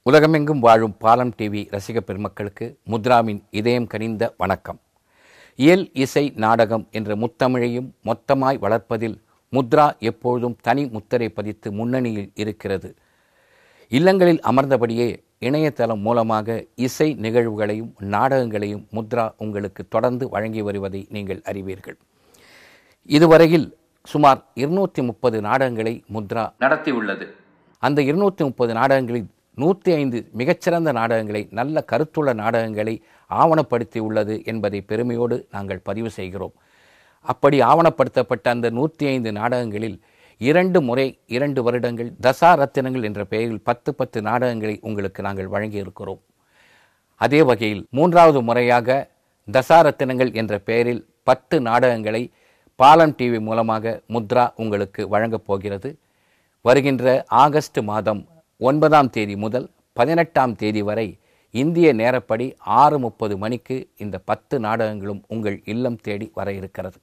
உலகமெங்கும் வாழும் பாலம் டிவி ரசிக பெருமக்களுக்கு முத்ராவின் இதயம் கனிந்த வணக்கம் இயல் இசை நாடகம் என்ற முத்தமிழையும் மொத்தமாய் வளர்ப்பதில் முத்ரா எப்பொழுதும் தனி முத்திரை பதித்து முன்னணியில் இருக்கிறது இல்லங்களில் அமர்ந்தபடியே இணையதளம் மூலமாக இசை நிகழ்வுகளையும் நாடகங்களையும் முத்ரா உங்களுக்கு தொடர்ந்து வழங்கி வருவதை நீங்கள் அறிவீர்கள் இதுவரையில் சுமார் இருநூற்றி முப்பது நாடகங்களை முத்ரா நடத்தியுள்ளது அந்த இருநூற்றி முப்பது நாடகங்களில் நூற்றி ஐந்து மிகச்சிறந்த நாடகங்களை நல்ல கருத்துள்ள நாடகங்களை ஆவணப்படுத்தி உள்ளது என்பதை பெருமையோடு நாங்கள் பதிவு செய்கிறோம் அப்படி ஆவணப்படுத்தப்பட்ட அந்த நூற்றி ஐந்து நாடகங்களில் இரண்டு முறை இரண்டு வருடங்கள் தசா ரத்தினங்கள் என்ற பெயரில் பத்து பத்து நாடகங்களை உங்களுக்கு நாங்கள் வழங்கியிருக்கிறோம் அதே வகையில் மூன்றாவது முறையாக தசாரத்தினங்கள் என்ற பெயரில் பத்து நாடகங்களை பாலம் டிவி மூலமாக முத்ரா உங்களுக்கு வழங்கப் போகிறது வருகின்ற ஆகஸ்ட் மாதம் ஒன்பதாம் தேதி முதல் பதினெட்டாம் தேதி வரை இந்திய நேரப்படி ஆறு முப்பது மணிக்கு இந்த பத்து நாடகங்களும் உங்கள் இல்லம் தேடி வர இருக்கிறது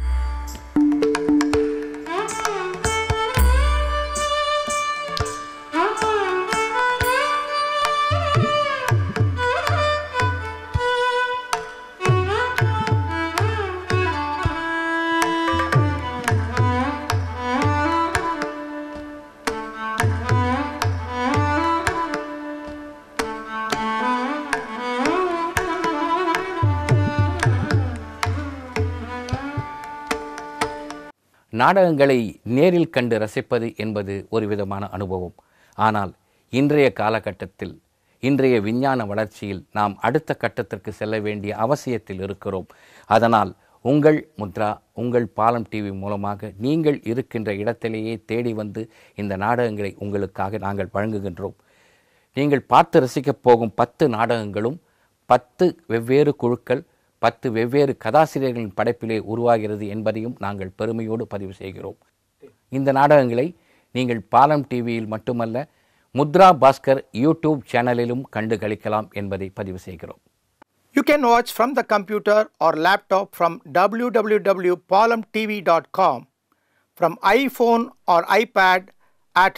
நாடகங்களை நேரில் கண்டு ரசிப்பது என்பது ஒரு விதமான அனுபவம் ஆனால் இன்றைய காலகட்டத்தில் இன்றைய விஞ்ஞான வளர்ச்சியில் நாம் அடுத்த கட்டத்திற்கு செல்ல வேண்டிய அவசியத்தில் இருக்கிறோம் அதனால் உங்கள் முத்ரா உங்கள் பாலம் டிவி மூலமாக நீங்கள் இருக்கின்ற இடத்திலேயே தேடி வந்து இந்த நாடகங்களை உங்களுக்காக நாங்கள் வழங்குகின்றோம் நீங்கள் பார்த்து ரசிக்கப் போகும் பத்து நாடகங்களும் பத்து வெவ்வேறு குழுக்கள் பத்து வெவ்வேறு கதாசிரியர்களின் படைப்பிலே உருவாகிறது என்பதையும் நாங்கள் பெருமையோடு பதிவு செய்கிறோம் இந்த நாடகங்களை நீங்கள் பாலம் டிவியில் மட்டுமல்ல முத்ரா பாஸ்கர் யூடியூப் சேனலிலும் கண்டு களிக்கலாம் என்பதை பதிவு செய்கிறோம் You can watch from the computer or laptop from www.palmtv.com, from iPhone or iPad at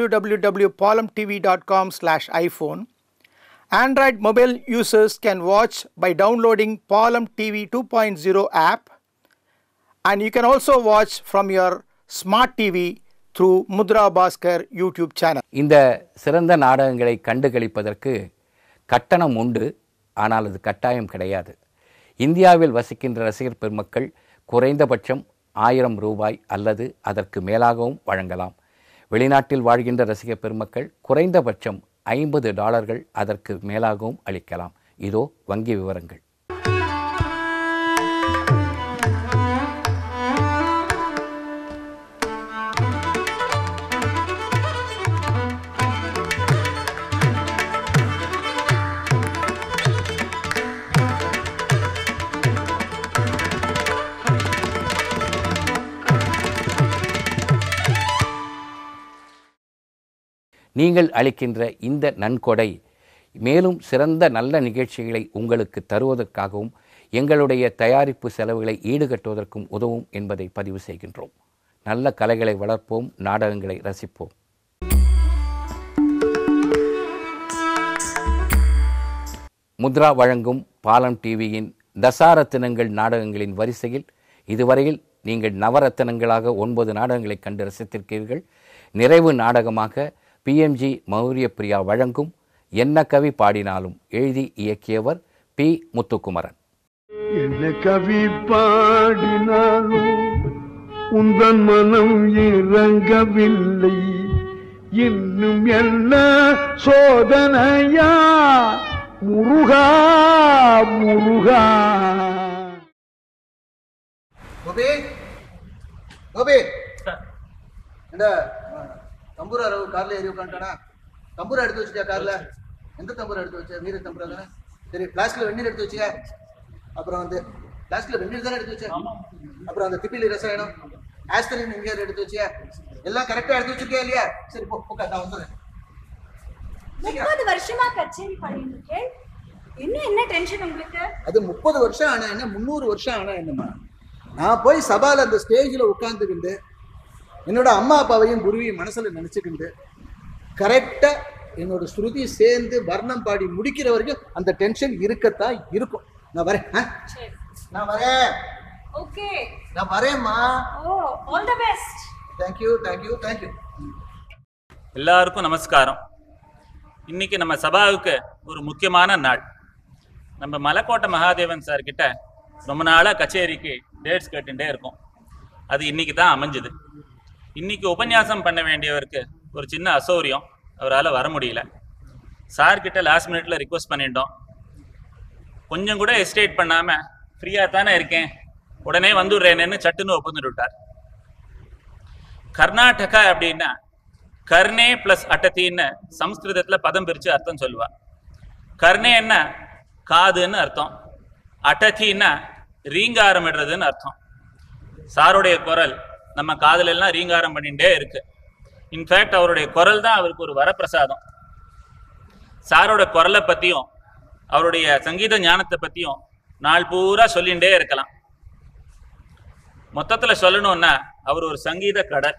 www.palmtv.com/iphone. Android mobile users can watch by downloading Palm TV 2.0 app, and you can also watch from your smart TV through Mudra Bhaskar YouTube channel. இந்த சிறந்த நாடகங்களை கண்டு களிப்பதற்கு கட்டணம் உண்டு ஆனால் அது கட்டாயம் கிடையாது இந்தியாவில் வசிக்கின்ற ரசிகர் பெருமக்கள் குறைந்தபட்சம் ஆயிரம் ரூபாய் அல்லது அதற்கு மேலாகவும் வழங்கலாம் வெளிநாட்டில் வாழ்கின்ற ரசிகர் பெருமக்கள் குறைந்தபட்சம் ஐம்பது டாலர்கள் அதற்கு மேலாகவும் அளிக்கலாம் இதோ வங்கி விவரங்கள் நீங்கள் அளிக்கின்ற இந்த நன்கொடை மேலும் சிறந்த நல்ல நிகழ்ச்சிகளை உங்களுக்கு தருவதற்காகவும் எங்களுடைய தயாரிப்பு செலவுகளை ஈடுகட்டுவதற்கும் உதவும் என்பதை பதிவு செய்கின்றோம் நல்ல கலைகளை வளர்ப்போம் நாடகங்களை ரசிப்போம் முத்ரா வழங்கும் பாலம் டிவியின் தசாரத்தினங்கள் நாடகங்களின் வரிசையில் இதுவரையில் நீங்கள் நவரத்தினங்களாக ஒன்பது நாடகங்களை கண்டு ரசித்திருக்கிறீர்கள் நிறைவு நாடகமாக பிஎம்ஜி மௌரிய பிரியா வழங்கும் என்ன கவி பாடினாலும் எழுதி இயக்கியவர் பி முத்துக்குமரன் என்ன கவி பாடினாலும் உந்தன் மனம் இறங்கவில்லை இன்னும் என்ன சோதனையா முருகா முருகா கோபி கோபி என்ன தம்பூரா ரவு கார்ல ஏறி உட்காந்துட்டானா தம்பூரா எடுத்து வச்சுட்டியா கார்ல எந்த தம்பூரா எடுத்து வச்ச நீர் தம்பூரா தானே சரி பிளாஸ்க்ல வெந்நீர் எடுத்து வச்சியா அப்புறம் வந்து பிளாஸ்க்ல வெந்நீர் தானே எடுத்து வச்ச அப்புறம் அந்த திப்பிலி ரசாயனம் ஆஸ்திரின் இங்கே எடுத்து வச்சியா எல்லாம் கரெக்டா எடுத்து வச்சிருக்கியா இல்லையா சரி போ உட்கார் நான் வந்துடுறேன் முப்பது வருஷமா கச்சேரி பண்ணிட்டு இருக்கேன் இன்னும் என்ன டென்ஷன் உங்களுக்கு அது முப்பது வருஷம் ஆனா என்ன முந்நூறு வருஷம் ஆனா என்னம்மா நான் போய் சபால அந்த ஸ்டேஜில் உட்காந்துக்கிண்டு என்னோட அம்மா அப்பாவையும் குருவியும் மனசுல நினைச்சுக்கிண்டு கரெக்டா என்னோட ஸ்ருதி சேர்ந்து வர்ணம் பாடி முடிக்கிற வரைக்கும் அந்த டென்ஷன் இருக்கத்தான் இருக்கும் நான் வரேன் ஆ? சரி நான் வரேன் ஓகே நான் வரேம்மா oh all the best thank you thank you thank you எல்லாருக்கும் நமஸ்காரம் இன்னைக்கு நம்ம சபாவுக்கு ஒரு முக்கியமான நாள் நம்ம மலைக்கோட்டை மகாதேவன் சார் கிட்ட ரொம்ப நாளாக கச்சேரிக்கு டேட்ஸ் கேட்டுட்டே இருக்கோம் அது இன்னைக்கு தான் அமைஞ்சுது இன்னைக்கு உபன்யாசம் பண்ண வேண்டியவருக்கு ஒரு சின்ன அசௌரியம் அவரால் வர முடியல சார் கிட்ட லாஸ்ட் மினிட்ல ரிக்வஸ்ட் பண்ணிட்டோம் கொஞ்சம் கூட எஸ்டேட் பண்ணாம ஃப்ரீயாக தானே இருக்கேன் உடனே வந்துடுறேன்னு சட்டுன்னு ஒப்புந்துட்டு விட்டார் கர்நாடகா அப்படின்னா கர்ணே பிளஸ் அட்டத்தின்னு சம்ஸ்கிருதத்துல பதம் பிரிச்சு அர்த்தம் சொல்லுவா கர்ணேன்னா காதுன்னு அர்த்தம் அட்டத்தின்னா ரீங்காரம் இடுறதுன்னு அர்த்தம் சாருடைய குரல் நம்ம காதுல எல்லாம் ரீங்காரம் பண்ணிட்டே இருக்கு இன்ஃபேக்ட் அவருடைய குரல் தான் அவருக்கு ஒரு வரப்பிரசாதம் சாரோட குரலை பத்தியும் அவருடைய சங்கீத ஞானத்தை பத்தியும் நாள் பூரா சொல்லிகிட்டே இருக்கலாம் மொத்தத்துல சொல்லணும்னா அவர் ஒரு சங்கீத கடல்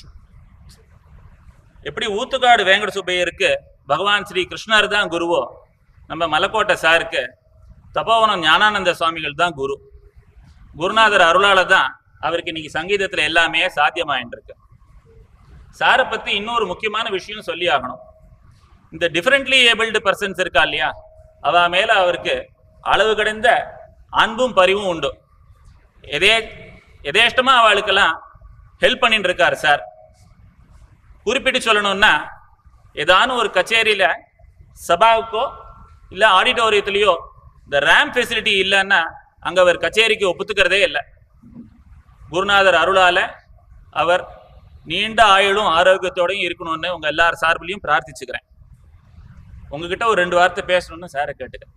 எப்படி ஊத்துக்காடு வேங்கட சுப்பையருக்கு பகவான் ஸ்ரீ கிருஷ்ணர் தான் குருவோ நம்ம மலைக்கோட்டை சாருக்கு தபோவனம் ஞானானந்த சுவாமிகள் தான் குரு குருநாதர் அருளால தான் அவருக்கு இன்னைக்கு சங்கீதத்துல எல்லாமே சாத்தியமாயின்னு இருக்கு சாரை பத்தி இன்னொரு முக்கியமான விஷயம் சொல்லி ஆகணும் இந்த டிஃபரெண்ட்லி ஏபிள்டு பர்சன்ஸ் இருக்கா இல்லையா அவ மேல அவருக்கு அளவு கடந்த அன்பும் பரிவும் உண்டு எதே எதேஷ்டமா அவளுக்கெல்லாம் ஹெல்ப் பண்ணிட்டு இருக்காரு சார் குறிப்பிட்டு சொல்லணும்னா ஏதானும் ஒரு கச்சேரியில சபாவுக்கோ இல்லை ஆடிட்டோரியத்துலேயோ இந்த ரேம் ஃபெசிலிட்டி இல்லைன்னா அங்க அவர் கச்சேரிக்கு ஒப்புத்துக்கிறதே இல்லை குருநாதர் அருளால அவர் நீண்ட ஆயுளும் ஆரோக்கியத்தோடையும் இருக்கணும்னு உங்க எல்லார் சார்பிலையும் பிரார்த்திச்சுக்கிறேன் உங்ககிட்ட ஒரு ரெண்டு வார்த்தை பேசணும்னு சாரை கேட்டுக்கிறேன்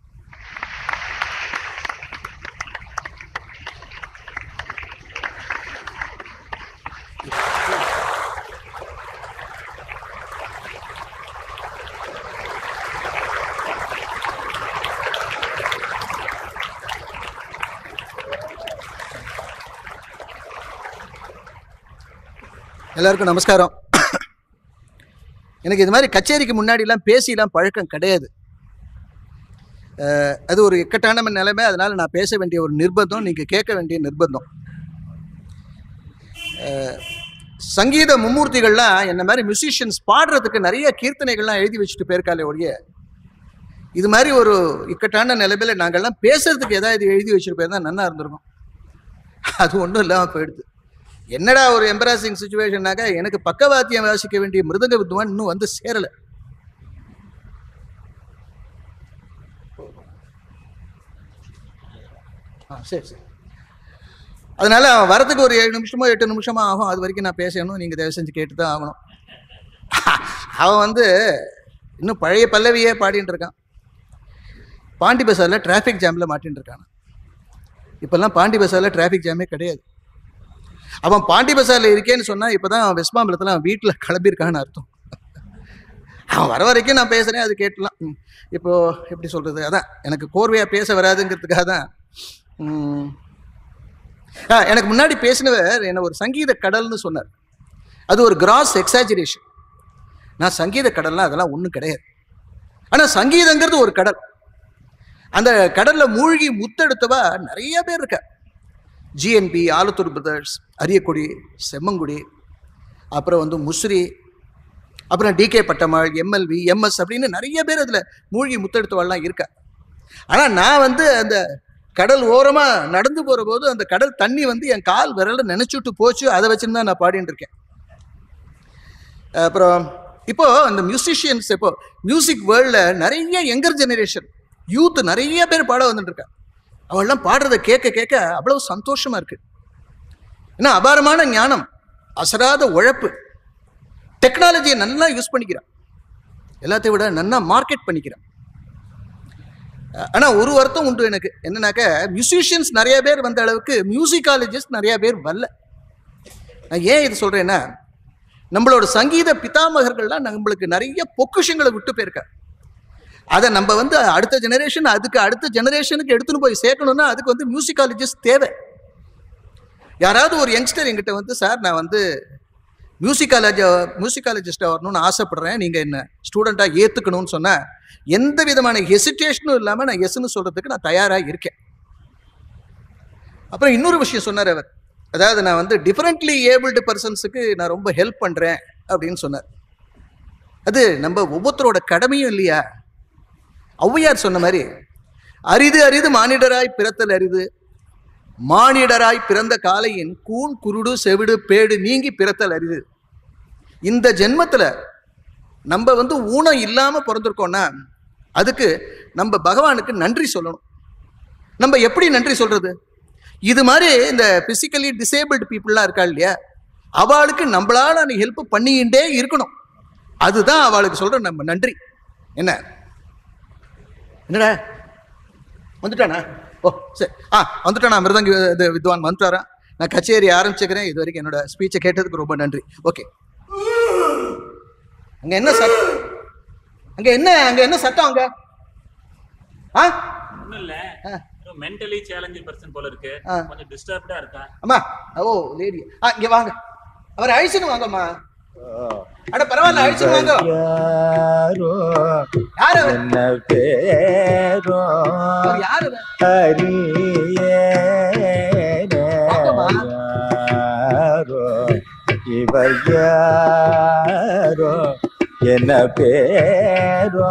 எல்லாருக்கும் நமஸ்காரம் எனக்கு இது மாதிரி கச்சேரிக்கு முன்னாடிலாம் பேசிலாம் பழக்கம் கிடையாது அஹ், அது ஒரு இக்கட்டான நிலைமை அதனால நான் பேச வேண்டிய ஒரு நிர்பந்தம் நீங்கள் கேட்க வேண்டிய நிர்பந்தம் அஹ், சங்கீத மும்மூர்த்திகள்லாம் என்ன மாதிரி மியூசிஷியன்ஸ் பாடுறதுக்கு நிறைய கீர்த்தனைகள்லாம் எழுதி வச்சுட்டு போயிருக்காலே ஒழிய இது மாதிரி ஒரு இக்கட்டான நிலைமையில நாங்கள்லாம் பேசுறதுக்கு ஏதாவது எழுதி வச்சுட்டு போயிருந்தா நல்லா இருந்திருக்கும் அது ஒன்றும் இல்லாமல் போயிடுது என்னடா ஒரு எம்பராசிங் சுச்சுவேஷன்னாக்கா எனக்கு பக்கவாத்தியம் வாசிக்க வேண்டிய மிருதங்க வித்வான் இன்னும் வந்து சேரல ஆ சரி சரி அதனால அவன் வரதுக்கு ஒரு ஏழு நிமிஷமோ எட்டு நிமிஷமோ ஆகும் அது வரைக்கும் நான் பேசணும் நீங்கள் தயவு செஞ்சு கேட்டு தான் ஆகணும் அவன் வந்து இன்னும் பழைய பல்லவியே பாடிட்டு இருக்கான் பாண்டி பஸாரில் டிராஃபிக் ஜாமில் மாட்டின்னு இருக்கான் இப்போல்லாம் பாண்டி பஸாரில் டிராஃபிக் ஜாமே கிடையாது அவன் பாண்டி பஸாரில் இருக்கேன்னு சொன்னால் இப்போ தான் வெஸ்மாம்பலத்தில் அவன் வீட்டில் கிளம்பியிருக்கான்னு அர்த்தம் அவன் வர வரைக்கும் நான் பேசுகிறேன் அது கேட்டலாம் ம். இப்போ எப்படி சொல்கிறது அதான் எனக்கு கோர்வையாக பேச வராதுங்கிறதுக்காக தான் ம். ஆ எனக்கு முன்னாடி பேசினவர் என்ன ஒரு சங்கீத கடல்னு சொன்னார் அது ஒரு கிராஸ் எக்ஸாஜரேஷன் நான் சங்கீத கடல்லாம் அதெல்லாம் ஒன்றும் கிடையாது ஆனால் சங்கீதங்கிறது ஒரு கடல் அந்த கடல்ல மூழ்கி முத்தெடுத்தவா நிறைய பேர் இருக்கா ஜிஎன்பி ஆலத்தூர் பிரதர்ஸ் அரியக்குடி செம்மங்குடி அப்புறம் வந்து முஸ்ரி அப்புறம் டிகே பட்டமாள் எம்எல்வி எம்எஸ் அப்படின்னு நிறைய பேர் அதில் மூழ்கி முத்தெடுத்தவாள்லாம் இருக்கா ஆனால் நான் வந்து அந்த கடல் ஓரமாக நடந்து போகிற போது அந்த கடல் தண்ணி வந்து என் கால் விரல நினச்சிட்டு போச்சு அதை வச்சுன்னு தான் நான் பாடிட்டு இருக்கேன் அப்புறம் இப்போ இந்த மியூசிஷியன்ஸ் இப்போ மியூசிக் வேர்ல்டில் நிறைய யங்கர் ஜெனரேஷன் யூத் நிறைய பேர் பாட வந்துட்டு இருக்கா அவள்லாம் பாடுறதை கேட்க கேட்க அவ்வளவு சந்தோஷமா இருக்கு ஏன்னா அபாரமான ஞானம் அசராத உழைப்பு டெக்னாலஜியை நல்லா யூஸ் பண்ணிக்கிறான் எல்லாத்தையும் விட நல்லா மார்க்கெட் பண்ணிக்கிறான் ஆனால் ஒரு வருத்தம் உண்டு எனக்கு என்னன்னாக்க மியூசிஷியன்ஸ் நிறைய பேர் வந்த அளவுக்கு மியூசிக்காலஜிஸ்ட் நிறைய பேர் வரல நான் ஏன் இது சொல்றேன்னா நம்மளோட சங்கீத பிதாமகர்கள்லாம் நம்மளுக்கு நிறைய பொக்குஷங்களை விட்டு போயிருக்கா அதை நம்ம வந்து அடுத்த ஜெனரேஷன் அதுக்கு அடுத்த ஜெனரேஷனுக்கு எடுத்துன்னு போய் சேர்க்கணும்னா அதுக்கு வந்து மியூசிக்காலஜிஸ்ட் தேவை யாராவது ஒரு யங்ஸ்டர் எங்கிட்ட வந்து சார் நான் வந்து மியூசிக்காலஜி மியூசிக்காலஜிஸ்டாக வரணும்னு ஆசைப்படுறேன் நீங்கள் என்ன ஸ்டூடெண்ட்டாக ஏற்றுக்கணும்னு சொன்னால் எந்த விதமான ஹெசிடேஷனும் இல்லாமல் நான் எஸ்ன்னு சொல்கிறதுக்கு நான் தயாராக இருக்கேன் அப்புறம் இன்னொரு விஷயம் சொன்னார் அவர் அதாவது நான் வந்து டிஃபரெண்ட்லி ஏபிள்டு பர்சன்ஸுக்கு நான் ரொம்ப ஹெல்ப் பண்ணுறேன் அப்படின்னு சொன்னார் அது நம்ம ஒவ்வொருத்தரோட கடமையும் இல்லையா ஔவையார் சொன்ன மாதிரி அரிது அரிது மானிடராய் பிறத்தல் அரிது மானிடராய் பிறந்த காலையின் கூன் குருடு செவிடு பேடு நீங்கி பிறத்தல் அரிது இந்த ஜென்மத்தில் நம்ம வந்து ஊனம் இல்லாமல் பிறந்திருக்கோம்னா அதுக்கு நம்ம பகவானுக்கு நன்றி சொல்லணும் நம்ம எப்படி நன்றி சொல்றது இது மாதிரி இந்த பிசிக்கலி டிசேபிள்டு பீப்புளெலாம் இருக்கா இல்லையா அவளுக்கு நம்மளால அந்த ஹெல்ப் பண்ணிக்கிட்டே இருக்கணும் அதுதான் அவளுக்கு சொல்ற நம்ம நன்றி என்ன என்னடா வந்துட்டானா ஓ சரி ஆ வந்துட்டானா மிருதங்க இது வித்வான் வந்துட்டாரா நான் கச்சேரி ஆரம்பிச்சுக்கிறேன் இது வரைக்கும் என்னோட ஸ்பீச்சை கேட்டதுக்கு ரொம்ப நன்றி ஓகே அங்க என்ன சட்டம் அங்க என்ன அங்க என்ன சட்டம் அங்க ஆ ஒண்ணும் இல்ல ஆ. மென்டலி சேலஞ்சு பர்சன் போல இருக்கு ஆ. கொஞ்சம் டிஸ்டர்ப்டா இருக்கா அம்மா ஓ லேடி ஆ இங்க வாங்க அவர் அழிச்சுன்னு வாங்கம்மா அட பரவாயில்ல அழிச்சுன்னு வாங்க யாரோ யார் அவர் என்ன பேரோ அவர் யார் அவர் வாங்கம்மா. யாரோ இவர் யாரோ என்ன பேரோ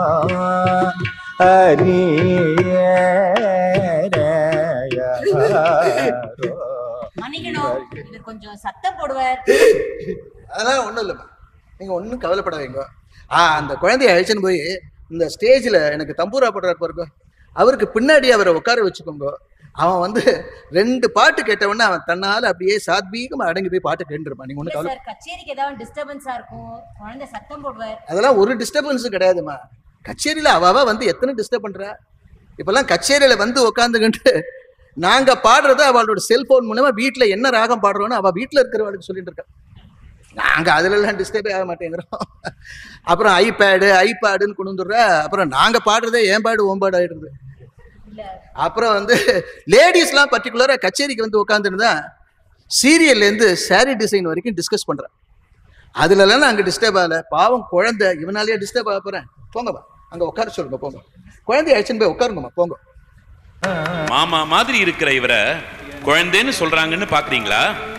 அறியாரோ மன்னிக்கணும் இவர் கொஞ்சம் சத்தம் போடுவார் அதெல்லாம் ஒன்றும் இல்லைம்மா நீங்கள் ஒன்றும் கவலைப்படாதீங்க ஆ அந்த குழந்தைய அழிச்சுன்னு போய் இந்த ஸ்டேஜில் எனக்கு தம்பூரா போடுறாரு பாருங்க அவருக்கு பின்னாடி அவரை உட்கார வச்சுக்கோங்க அவன் வந்து ரெண்டு பாட்டு கேட்டவொடனே அவன் தன்னால் அப்படியே சாத்வீகமாக அடங்கி போய் பாட்டு கேட்டுருப்பான் நீங்கள் ஒன்றும் இல்ல கவலை சார் கச்சேரிக்கு ஏதாவது டிஸ்டர்பன்ஸா இருக்கும் குழந்தை சத்தம் போடுவார் அதெல்லாம் ஒரு டிஸ்டர்பன்ஸும் கிடையாதும்மா கச்சேரியில் அவ அவ வந்து எத்தனை டிஸ்டர்ப் பண்ணுறா இப்போல்லாம் கச்சேரியில் வந்து உட்காந்துக்கிட்டு நாங்கள் பாடுறத அவளோட செல்ஃபோன் மூலமா வீட்டில் என்ன ராகம் பாடுறோன்னு அவள் வீட்டில் இருக்கிறவளுக்கு சொல்லிட்டு இருக்கா நாங்கள் அதுலலாம் டிஸ்டர்பே ஆக மாட்டேங்கிறோம் அப்புறம் ஐபேடு ஐபேடுன்னு கொண்டு வந்துடுற அப்புறம் நாங்கள் பாடுறதே ஏன் பாடு ஓம்பாடு ஆயிடுறது இல்ல அப்புறம் வந்து லேடிஸ்லாம் பர்டிகுலராக கச்சேரிக்கு வந்து உட்காந்துருந்தா சீரியல்லேருந்து saree டிசைன் வரைக்கும் டிஸ்கஸ் பண்ணுறேன் அதுலலாம் நான் அங்கே டிஸ்டர்ப் ஆகலை பாவம் குழந்தை இவனாலேயே டிஸ்டர்ப் ஆக போகிறேன் போங்கப்பா அங்கே உட்கார சொல்லுங்க போங்க குழந்தைய அழைச்சின்னு போய் உட்காருங்கம்மா போங்க மாமா மாதிரி இருக்கிற இவரை குழந்தைன்னு சொல்றாங்கன்னு பாக்குறீங்களா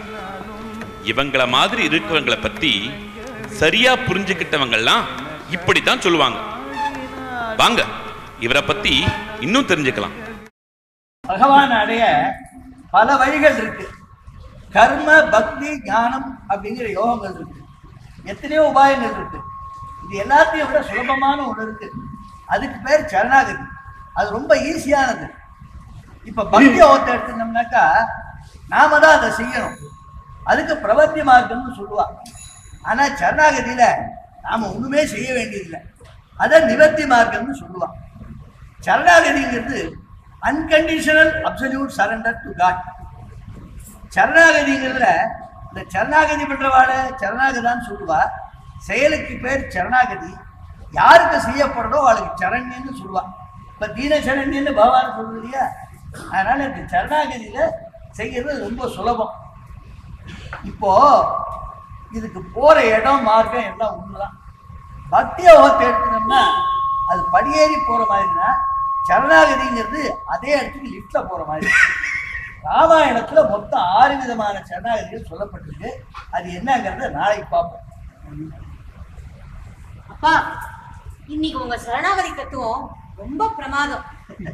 இவங்கள மாதிரி இருக்கிறவங்கள பத்தி சரியா புரிஞ்சுக்கிட்டவங்கெல்லாம் இப்படித்தான் சொல்லுவாங்க வாங்க இவரை பத்தி இன்னும் தெரிஞ்சுக்கலாம் பகவான் அடைய பல வழிகள் இருக்கு கர்ம பக்தி ஞானம் அப்படிங்கிற யோகங்கள் இருக்கு எத்தனையோ உபாயங்கள் இருக்கு இது எல்லாத்தையும் விட சுலபமான ஒன்று இருக்கு அதுக்கு பேர் சரணாகதி அது ரொம்ப ஈஸியானது இப்ப பக்தி யோகத்தை எடுத்துட்டோம்னாக்கா நாம தான் அதை செய்யணும் அதுக்கு பிரபத்தி மார்க்கம்னு சொல்லுவா ஆனா சரணாகதியில நாம ஒண்ணுமே செய்ய வேண்டியதில்லை அதை நிவர்த்தி மார்க்கம்னு சொல்லுவா சரணாகதிங்கிறது unconditional absolute surrender to God சரணாகதிங்கிறதுல இந்த சரணாகதி பண்றவாட சரணாகதான்னு சொல்லுவா செயலுக்கு பேர் சரணாகதி யாருக்கு செய்யப்படுறதோ அவளுக்கு சரண்யன்னு சொல்லுவா இப்ப தீன சரண்யன்னு பகவான் சொல்றது இல்லையா அதனால இந்த சரணாகதியில செய்யறது ரொம்ப சுலபம் இப்போ இதுக்கு போற இடம் மார்க்கம் எல்லாம் ஒண்ணுதான் பக்தி யோகத்தை எடுத்துட்டோம்னா அது படியேறி போற மாதிரினா சரணாகதிங்கிறது அதே இடத்துக்கு லிஃப்ட்ல போற மாதிரி ராமாயணத்துல மொத்தம் ஆறு விதமான சரணாகதிகள் சொல்லப்பட்டிருக்கு அது என்னங்கிறத நாளைக்கு பார்ப்போம் அப்பா இன்னைக்கு உங்க சரணாகதி தத்துவம் ரொம்ப பிரமாதம்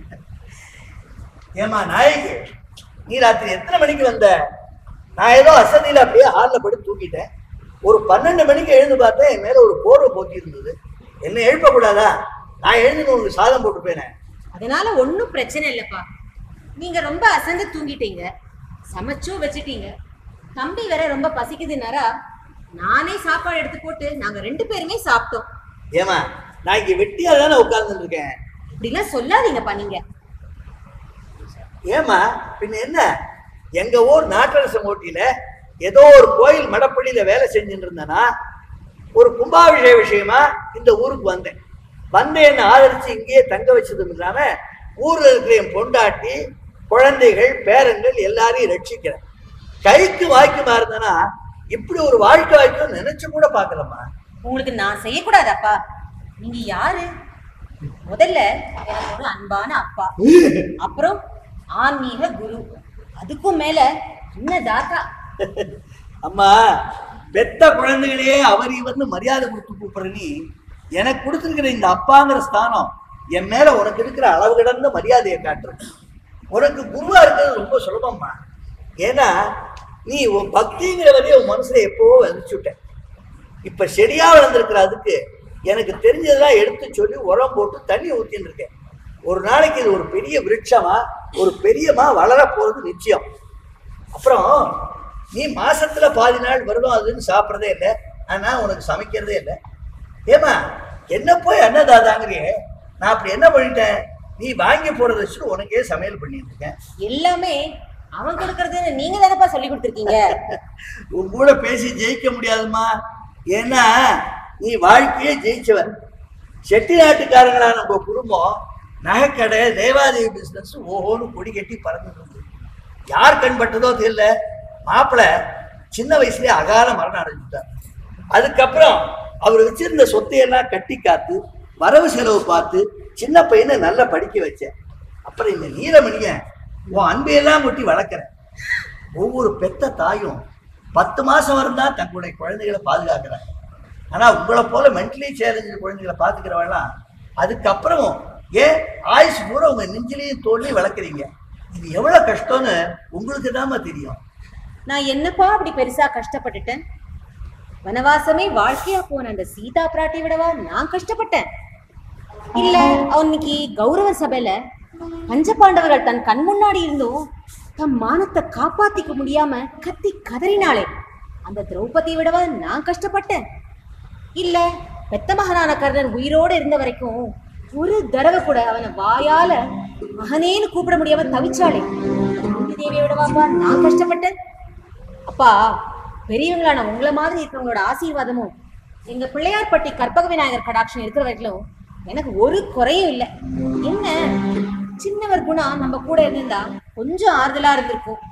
ஏமா நாயகி நீ ராத்திரி எத்தனை மணிக்கு வந்த நான் ஏதோ அசதியில அப்படியே ஹாலில் படுத்து தூக்கிட்டேன் ஒரு பன்னெண்டு மணிக்கு எழுந்து பார்த்தேன் என் மேல ஒரு போர்வை போத்தி இருந்தது என்ன எழுப்பக்கூடாதா நான் எழுந்து உங்களுக்கு சாதம் போட்டு போயினேன் அதனால ஒண்ணும் பிரச்சனை இல்லப்பா நீங்க ரொம்ப அசந்து தூங்கிட்டீங்க சமைச்சும் வச்சுட்டீங்க தம்பி வேற ரொம்ப பசிக்குதுனாரா நானே சாப்பாடு எடுத்து போட்டு நாங்க ரெண்டு பேருமே சாப்பிட்டோம் ஏமா நான் இங்க வெட்டியா தானே உட்கார்ந்துட்டு இருக்கேன் இப்படிலாம் சொல்லாதீங்கப்பா நீங்க ஏமா பின்ன என்ன எங்க ஊர் நாட்டரச ஓட்டியில ஏதோ ஒரு கோயில் மடப்பள்ளியில வேலை செஞ்சுட்டு இருந்தேனா ஒரு கும்பாபிஷேக விஷயமா இந்த ஊருக்கு வந்தேன் வந்து என்னை ஆதரிச்சு இங்கேயே தங்க வச்சதும் இல்லாம ஊர்ல இருக்கிற என் பொண்டாட்டி குழந்தைகள் பேரன்கள் எல்லாரையும் ரட்சிக்கிறேன் கைக்கு வாய்க்குமா இருந்தேன்னா இப்படி ஒரு வாழ்க்கை வாய்க்கும் நினைச்சு கூட பார்க்கலம்மா உங்களுக்கு நான் செய்யக்கூடாதாப்பா நீங்க யாரு முதல்ல எனக்கு ஒரு அன்பான அப்பா அப்புறம் ஆன்மீக குரு அதுக்கும் மேல தாத்தா அம்மா பெத்த குழந்தைகளையே அவர் இவர்னு மரியாதை கொடுத்து கூப்பிடுற நீ எனக்கு கொடுத்துருக்கிற இந்த அப்பாங்கிற ஸ்தானம் என் மேல உனக்கு இருக்கிற அளவு கடந்த மரியாதையை காட்டுற உனக்கு குருவா இருக்கிறது ரொம்ப சுலபம்மா ஏன்னா நீ உன் பக்திங்கிற வரையும் உன் மனசுல எப்பவோ விதைச்சு விட்ட இப்ப செடியா வளர்ந்துருக்கிற அதுக்கு எனக்கு தெரிஞ்சதெல்லாம் எடுத்து சொல்லி உரம் போட்டு தண்ணி ஊத்தின்னு இருக்கேன் ஒரு நாளைக்கு இது ஒரு பெரிய விருட்சமா ஒரு பெரியமா வளர போறது நிச்சயம் அப்புறம் நீ மாசத்துல பாதி நாள் விரதம் அதுன்னு சாப்பிட்றதே இல்லை ஆனா உனக்கு சமைக்கிறதே இல்லை ஏமா என்ன போய் அன்னதாதாங்கிறியே நான் அப்படி என்ன பண்ணிட்டேன் நீ வாங்கி போடுறத வச்சுட்டு உனக்கே சமையல் பண்ணிட்டு இருக்கேன் எல்லாமே அவன் கொடுக்கறதுன்னு நீங்க தானப்பா சொல்லி கொடுத்துருக்கீங்க உன் கூட பேசி ஜெயிக்க முடியாதும்மா ஏன்னா நீ வாழ்க்கையே ஜெயிச்சவன் செட்டி நாட்டுக்காரங்களான உங்க குடும்பம் நகைக்கடை தேவாதேவி பிசினஸ் ஓஹோன்னு கொடி கட்டி பறந்துட்டு இருந்தது யார் கண்பட்டதோ தெரியல மாப்பிள்ளை சின்ன வயசுலயே அகால மரணம் அடைஞ்சுட்டார் அதுக்கப்புறம் அவர் வச்சிருந்த சொத்தையெல்லாம் கட்டி காத்து வரவு செலவு பார்த்து சின்ன பையனை நல்லா படிக்க வச்சேன் அப்புறம் இந்த நீலமணியை உன் அன்பையெல்லாம் கொட்டி வளர்க்குறேன் ஒவ்வொரு பெத்த தாயும் பத்து மாசம் வரும் தான் தங்களுடைய குழந்தைகளை பாதுகாக்கிறாங்க ஆனா உங்களை போல மென்டலி சேலஞ்சு குழந்தைகளை பாத்துக்கிறவங்களாம் அதுக்கப்புறம் ஏன் ஆயுசு பூரா உங்க நெஞ்சிலையும் தோல்லையும் வளர்க்குறீங்க இது எவ்வளவு கஷ்டம்னு உங்களுக்கு தாம்மா தெரியும் நான் என்னப்பா அப்படி பெருசா கஷ்டப்பட்டுட்டேன் வனவாசமே வாழ்க்கையா போன அந்த சீதா பிராட்டி விடவா நான் கஷ்டப்பட்டேன் இல்ல அவனுக்கு கௌரவ சபையில பஞ்சபாண்டவர்கள் தன் கண் முன்னாடி இருந்தும் தம் மானத்தை காப்பாத்திக்க முடியாம கத்தி கதறினாளே அந்த திரௌபதியை விடவா நான் கஷ்டப்பட்டேன் இல்ல பெத்த மகனான கர்ணன் உயிரோட இருந்த வரைக்கும் ஒரு தடவை கூட அவனை வாயால மகனேன்னு கூப்பிட முடியாம தவிச்சாளே குந்தி தேவியை விடவாப்பா நான் கஷ்டப்பட்டேன் அப்பா பெரியவங்களான உங்களை மாதிரி இருக்கிறவங்களோட ஆசீர்வாதமும் எங்க பிள்ளையார்பட்டி கற்பக விநாயகர் கடாட்சம் இருக்கிற வரைக்கும் எனக்கு ஒரு குறையும் இல்லை என்ன சின்னவர் குணம் நம்ம கூட இருந்திருந்தா கொஞ்சம் ஆறுதலா இருந்திருக்கும்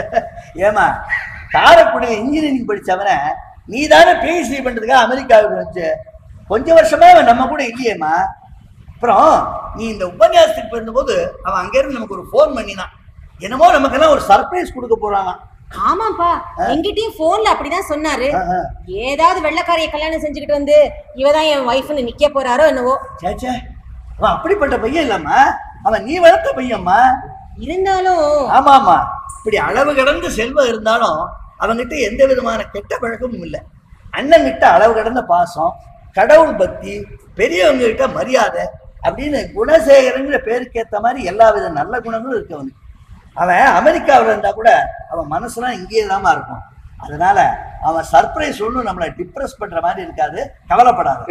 ஏமா காரைக்குடியில் இன்ஜினியரிங் படிச்சவனை நீ தானே பிஹெச்டி பண்றதுக்காக அமெரிக்காவுக்கு வச்சு கொஞ்ச வருஷமா அவன் நம்ம கூட இல்லையேம்மா அப்புறம் நீ இந்த உபன்யாசத்துக்கு போயிருந்தபோது அவன் அங்கேருந்து நமக்கு ஒரு ஃபோன் பண்ணினான் என்னமோ நமக்கெல்லாம் ஒரு சர்ப்ரைஸ் கொடுக்க போறாங்க ஆமாப்பா எங்கிட்டயும் போன்ல அப்படிதான் சொன்னாரு ஆஹா. ஏதாவது வெள்ளக்காரிய கல்யாணம் செஞ்சுக்கிட்டு வந்து இவதான் என் ஒய்ஃப்னு நிக்க போறாரோ என்னவோ சேச்சே அவன் அப்படிப்பட்ட பையன் இல்லம்மா அவன் நீ வளர்த்த பையன்மா இருந்தாலும் ஆமாமா இப்படி அளவு கடந்த செல்வம் இருந்தாலும் அவங்கிட்ட எந்த விதமான கெட்ட பழக்கமும் இல்லை அண்ணன் கிட்ட அளவு கடந்த பாசம் கடவுள் பக்தி பெரியவங்க கிட்ட மரியாதை அப்படின்னு குணசேகரங்கிற பேருக்கு ஏத்த மாதிரி எல்லா வித நல்ல குணங்களும் இருக்கு அவனுக்கு அவன் அமெரிக்காவில் இருந்தா கூட அவன் மனசுலாம் இங்கேயே தாமா இருக்கும் அதனால அவன் சர்ப்ரைஸ் ஒன்றும் நம்மளை டிப்ரெஸ் பண்ற மாதிரி இருக்காது கவலைப்படாத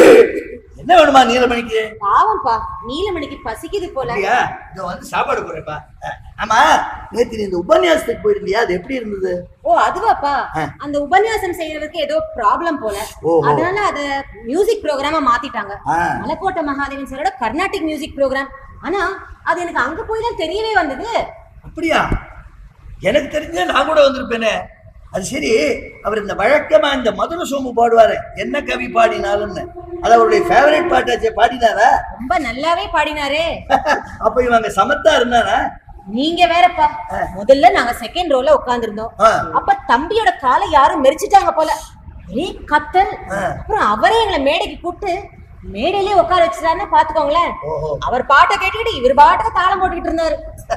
என்ன வேணுமா நீலமணிக்கு பாவம்ப்பா நீலமணிக்கு பசிக்குது போல அப்படியா இதோ வந்து சாப்பாடு போறேப்பா அஹ், ஆமா நேத்து நீ இந்த உபன்யாசத்துக்கு போயிருந்தியா அது எப்படி இருந்தது ஓ அதுவாப்பா ஆ. அந்த உபன்யாசம் செய்யறதுக்கு ஏதோ ப்ராப்ளம் போல ஓஹோ. அதனால அத மியூசிக் ப்ரோக்ராமா மாத்திட்டாங்க ஆ. மலைக்கோட்டை மகாதேவன் சாரோட கர்நாடிக் மியூசிக் ப்ரோக்ராம் ஆனா அது எனக்கு அங்க போய் தான் தெரியவே வந்தது அப்படியா எனக்கு தெரிஞ்ச நான் கூட வந்திருப்பேனே அது சரி அவர் இந்த வழக்கமா இந்த மதுர சோம்பு பாடுவாரு என்ன கவி பாடினாலும்னு அது அவருடைய ஃபேவரட் பாட்டாச்சே பாடினாரா ரொம்ப நல்லாவே பாடினாரே அப்ப இவங்க சமத்தா இருந்தாரா நீங்க வேறப்பா முதல்ல நாங்க செகண்ட் ரோல உட்கார்ந்திருந்தோம் ஆ. அப்ப தம்பியோட காலை யாரும் மெரிச்சிட்டாங்க போல ஒரே கத்தல் ஆ. அப்புறம் அவரே எங்களை மேடைக்கு கூப்பிட்டு மேடையிலே உட்கார வச்சுட்டாருன்னு பாத்துக்கோங்களேன் ஓஹோ அவர் பாட்டை கேட்டுக்கிட்டு இவர் பாட்டுக்கு தாளம் போட்டுக்கிட்டு இருந்தாரு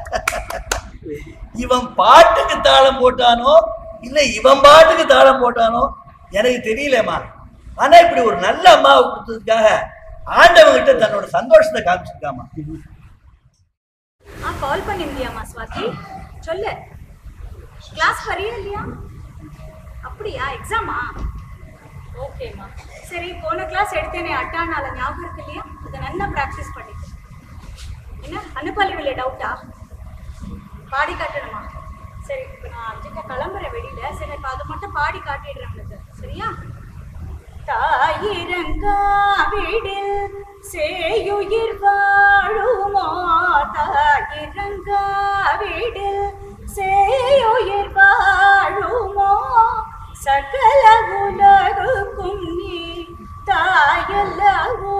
இவன் பாட்டுக்கு தாளம் போட்டானோ இல்ல இவன் பாட்டுக்கு தாளம் போட்டானோ எனக்கு தெரியலம்மா ஆனா இப்படி ஒரு நல்ல அம்மாவை கொடுத்ததுக்காக ஆண்டவங்கிட்ட தன்னோட சந்தோஷத்தை காமிச்சிருக்காமா ஆ கால் பண்ணியிருந்தியாம்மா ஸ்வாதி சொல்லு கிளாஸ் வரையா இல்லையா அப்படியா எக்ஸாமா ஓகேம்மா சரி போன கிளாஸ் எடுத்தேனே அட்டானால ஞாபகம் இருக்கு இல்லையா அதை நல்லா ப்ராக்டிஸ் பண்ணிட்டு என்ன அனுப்பல்வில்லை டவுட்டா பாடி காட்டணுமா சரி இப்போ நான் அஞ்சுக்க கிளம்புறேன் வெளியில சரி இப்போ அதை மட்டும் பாடி காட்டிடுறேன் உனக்கு சரியா தாயிரங்கா வீடில் சேயுயிர் வாழுமோ தாயிரங்கா வீடில் சேயுயிர் வாழுமோ சக தாயல்லவோ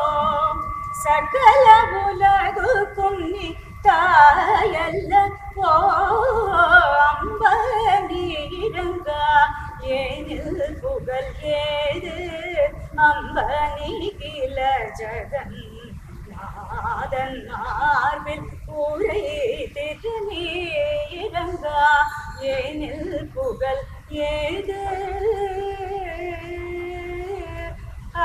சகல உலகுக்கும் நீ தாயல்லவோ அம்ப நீரங்கா ஏனில் புகழ் ஏது அம்ப நீகில ஜகன் நாதன் மார்பில் ஊரை திருநீரங்கா ஏனில் புகழ் ஏது ஆ,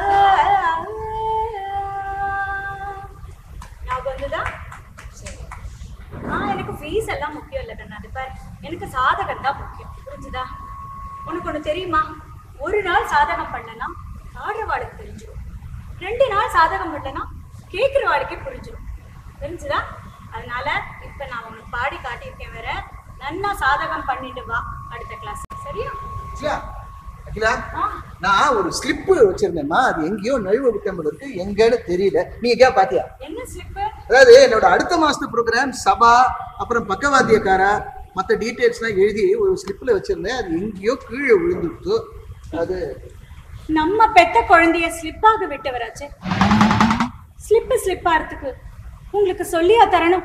ஞாபகம் வந்துதா சரி ஆ எனக்கு ஃபீஸ் எல்லாம் முக்கியம் இல்லை கண்ணா அது பாரு எனக்கு சாதகம் தான் முக்கியம் புரிஞ்சுதா உனக்கு ஒன்று தெரியுமா ஒரு நாள் சாதகம் பண்ணனா ஆடுறவாளுக்கு தெரிஞ்சிடும் ரெண்டு நாள் சாதகம் பண்ணனா கேட்குறவாளுக்கே புரிஞ்சிடும் தெரிஞ்சுதா அதனால இப்போ நான் உனக்கு பாடி காட்டியிருக்கேன் வேற நன்னா சாதகம் பண்ணிட்டு வா அடுத்த கிளாஸ் சரியா அகிலா அகிலா ஆ நான் ஒரு ஸ்லிப்பு வச்சிருந்தேன்மா அது எங்கேயோ நழுவ விட்டம் போல இருக்கு எங்கன்னு தெரியல நீ எங்கேயா பாத்தியா என்ன ஸ்லிப்பு அதாவது என்னோட அடுத்த மாசத்து ப்ரோக்ராம் சபா அப்புறம் பக்கவாத்தியக்காரா மற்ற டீட்டெயில்ஸ்லாம் எழுதி ஒரு ஸ்லிப்பில் வச்சிருந்தேன் அது எங்கேயோ கீழே விழுந்துட்டு அது நம்ம பெத்த குழந்தைய ஸ்லிப்பாக விட்டவராச்சே ஸ்லிப்பு ஸ்லிப்பாகிறதுக்கு உங்களுக்கு சொல்லியா தரணும்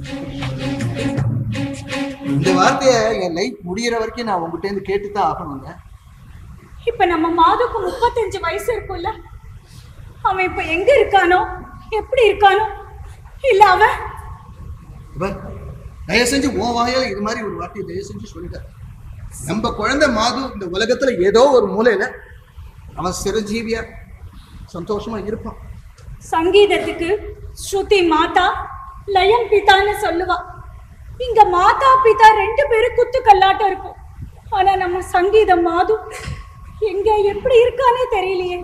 இந்த வார்த்தையை என் லைஃப் முடியிற வரைக்கும் நான் உங்ககிட்ட இருந்து கேட்டு தான் ஆகணுங்க இப்ப நம்ம மாதுக்கு முப்பத்தஞ்சு வயசு இருக்கும்ல அவன் இப்ப எங்க இருக்கானோ எப்படி இருக்கானோ இல்ல அவன் இவர் தயவு செஞ்சு உன் வாயால இது மாதிரி ஒரு வார்த்தையை தயவு செஞ்சு சொல்லிட்டார் நம்ம குழந்தை மாது இந்த உலகத்துல ஏதோ ஒரு மூலையில அவன் சிரஞ்சீவியா சந்தோஷமா இருப்பான் சங்கீதத்துக்கு ஸ்ருதி மாதா லயம் பிதான்னு சொல்லுவா இங்க மாதா பிதா ரெண்டு பேரும் குத்து கல்லாட்டம் இருக்கும் ஆனா நம்ம சங்கீதம் மாது எங்க எப்படி இருக்கானே தெரியலையே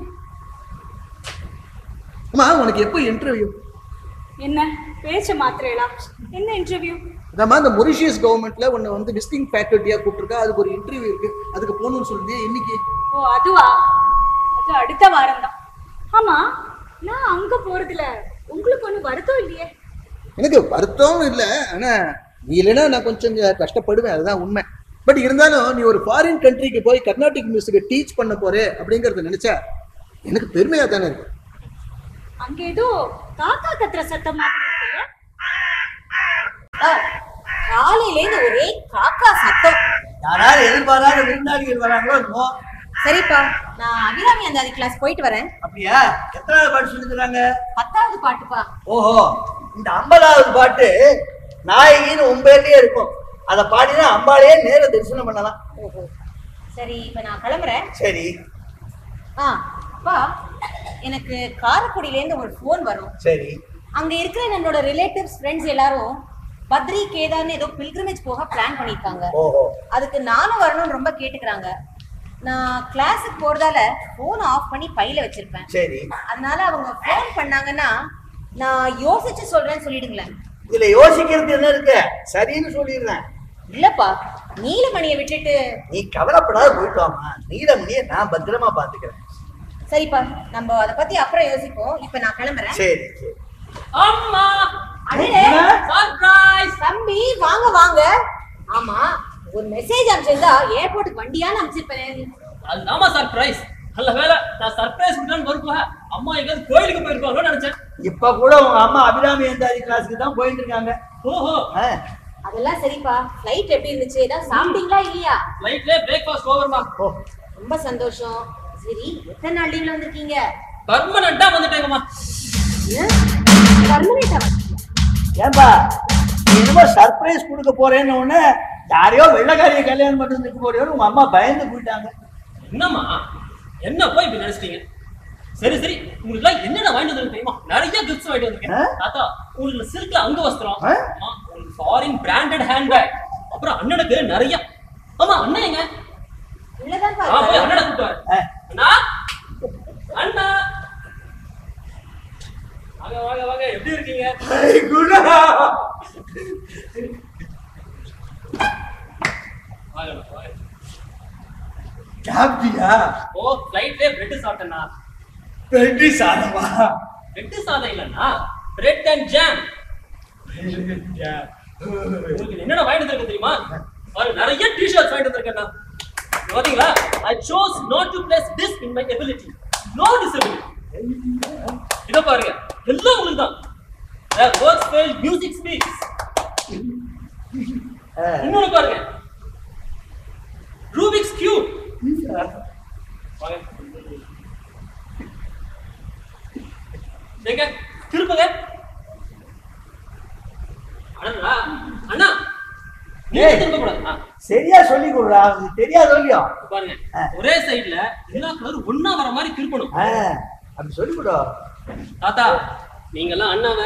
அம்மா உனக்கு எப்போ இன்டர்வியூ என்ன பேச்ச மாத்திரலா என்ன இன்டர்வியூ அதாம்மா இந்த மொரிஷியஸ் கவர்மெண்ட்ல உன்னை வந்து விசிட்டிங் ஃபேக்கல்ட்டியா கூப்பிட்டுருக்கா அதுக்கு ஒரு இன்டர்வியூ இருக்கு அதுக்கு போகணும்னு சொல்லியே இன்னைக்கு ஓ அதுவா அது அடுத்த வாரம் தான் ஆமா நான் அங்க போறதுல உங்களுக்கு ஒண்ணு வருத்தம் இல்லையே எனக்கு வருத்தம் இல்லை ஆனா நீ இல்லைன்னா நான் கொஞ்சம் இங்க கஷ்டப்படுவேன் அதுதான் உண்மை பட் இருந்தாலும் நீ ஒரு ஃபாரின் கண்ட்ரிக்கு போய் கர்நாடிக் மியூசிக்கை டீச் பண்ண போறே அப்படிங்கறத நினைச்சா எனக்கு பெருமையா தானே இருக்கு அங்க ஏதோ காக்கா கத்துற சத்தம் மாதிரி இருக்குல்ல ஆ, காலையில இருந்து ஒரே காக்கா சத்தம் யாராவது எதிர்பாராத விருந்தாளிகள் வராங்களோ என்னமோ சரிப்பா நான் அபிராமி அந்தாதி கிளாஸ் போயிட்டு வரேன் அப்படியா எத்தனாவது பாட்டு சொல்லிக்கிறாங்க பத்தாவது பாட்டுப்பா ஓஹோ இந்த ஐம்பதாவது பாட்டு நாயகின்னு உண்மையிலேயே இருக்கும் அதை பாடினா அம்பாளையே நேர தரிசனம் பண்ணலாம் ஓஹோ சரி இப்ப நான் கிளம்புறேன் சரி ஆ அப்பா எனக்கு காரைக்குடியில இருந்து ஒரு ஃபோன் வரும் சரி அங்க இருக்கிற என்னோட ரிலேட்டிவ்ஸ் ஃப்ரெண்ட்ஸ் எல்லாரும் பத்ரி கேதார்னு ஏதோ பில்கிரிமேஜ் போக பிளான் பண்ணிருக்காங்க ஓஹோ அதுக்கு நானும் வரணும்னு ரொம்ப கேட்டுக்கிறாங்க நான் கிளாஸுக்கு போறதால ஃபோன் ஆஃப் பண்ணி பையில வச்சிருப்பேன் சரி அதனால அவங்க ஃபோன் பண்ணாங்கன்னா நான் யோசிச்சு சொல்றேன்னு சொல்லிடுங்களேன் இதுல யோசிக்கிறது என்ன இருக்கு சரின்னு சொல்லிடுறேன் இல்லப்பா நீலமணியை விட்டுட்டு நீ கவலைப்படாத போயிட்டு வாமா நீலமணியை நான் பத்திரமா பாத்துக்கிறேன் சரிப்பா நம்ம அதை பத்தி அப்புறம் யோசிப்போம் இப்ப நான் கிளம்புறேன் சரி சரி அம்மா அடடே, சர்ப்ரைஸ் தம்பி வாங்க வாங்க ஆமா ஒரு மெசேஜ் அனுப்பிச்சிருந்தா ஏர்போர்ட்டுக்கு வண்டியான்னு அனுப்பிச்சிருப்பேன் அதுதாம்மா சர்ப்ரைஸ் நல்ல வேலை நான் சர்ப்ரைஸ் விட்டான்னு பொறுப்பா அம்மா எங்கேயாவது கோயிலுக்கு போயிருப்பாங்களோ நினைச்சேன் இப்ப கூட உங்க அம்மா அபிராமி எந்தாதி கிளாஸுக்கு தான் போயிட்டு இருக்காங்க ஓஹோ ஆ, அதெல்லாம் சரிப்பா ஃப்ளைட் எப்படி இருந்துச்சு ஏதாவது சாப்பிட்டீங்களா இல்லையா ஃப்ளைட்ல பிரேக்ஃபாஸ்ட் ஓவர்மா ஓ ரொம்ப சந்தோஷம் சரி எத்தனை நாள் லீவ்ல வந்திருக்கீங்க பர்மனண்டா வந்துட்டேங்கம்மா பர்மனெண்டா ஏன்பா நீ என்னமோ சர்ப்ரைஸ் கொடுக்க போறேன்னு உடனே யாரையோ வெள்ளக்காரிய கல்யாணம் பண்ணுறதுக்கு போறியோன்னு உங்க அம்மா பயந்து போயிட்டாங்க என்னம்மா என்ன போய் இப்படி நினைச்சிட்டீங்க சரி சரி உங்களுக்கு எல்லாம் என்னென்ன வாங்கிட்டு வந்து தெரியுமா நிறைய கிஃப்ட்ஸ் வாங்கிட்டு வந்திருக்கேன் ஆ? தாத்தா உங்களுக்கு சில்க்ல அங்க வஸ்திரம் ஆ? ஆமா, உங்களுக்கு ஃபாரின் பிராண்டட் ஹேண்ட்பேக் அப்புறம் அண்ணனுக்கு நிறைய ஆமா அண்ணன் எங்க உள்ளதான் ஆ, போய் பாருங்க அண்ணனை கூப்பிட்டு வரேன். ஆ. அண்ணா அண்ணா வாங்க வாங்க வாங்க எப்படி இருக்கீங்க வாங்க வாங்க சாப்பிட்டியா ஓ ஃப்ளைட்லயே பிரெட் சாப்பிட்டேண்ணா வெற்றி சாதமா பிரெட் சாதம் இல்லைண்ணா பிரெட் அண்ட் ஜாம் உங்களுக்கு என்னென்ன வாங்கிட்டு வந்திருக்க தெரியுமா பாருங்க, நிறைய டிஷர்ட்ஸ் வாங்கிட்டு வந்திருக்கேண்ணா இங்க பாத்தீங்களா I chose not to place this in my ability no disability இத பாருங்க எல்லாம் உங்களுக்கு தான் Their works fail, music speaks. இன்னொன்னு பாருங்க ரூபிக்ஸ் கியூப் எங்க திருப்புங்க அண்ணா அண்ணா நீங்க ஏய். திரும்ப கூடாது ஆ, சரியா சொல்லி கொடுறா அவனுக்கு தெரியாத இல்லையோ பாருங்க ஒரே சைடுல எல்லா கலரும் ஒண்ணா வர மாதிரி திருப்பணும் ஆ, அப்படி சொல்லி கொடு தாத்தா நீங்க எல்லாம் அண்ணாவை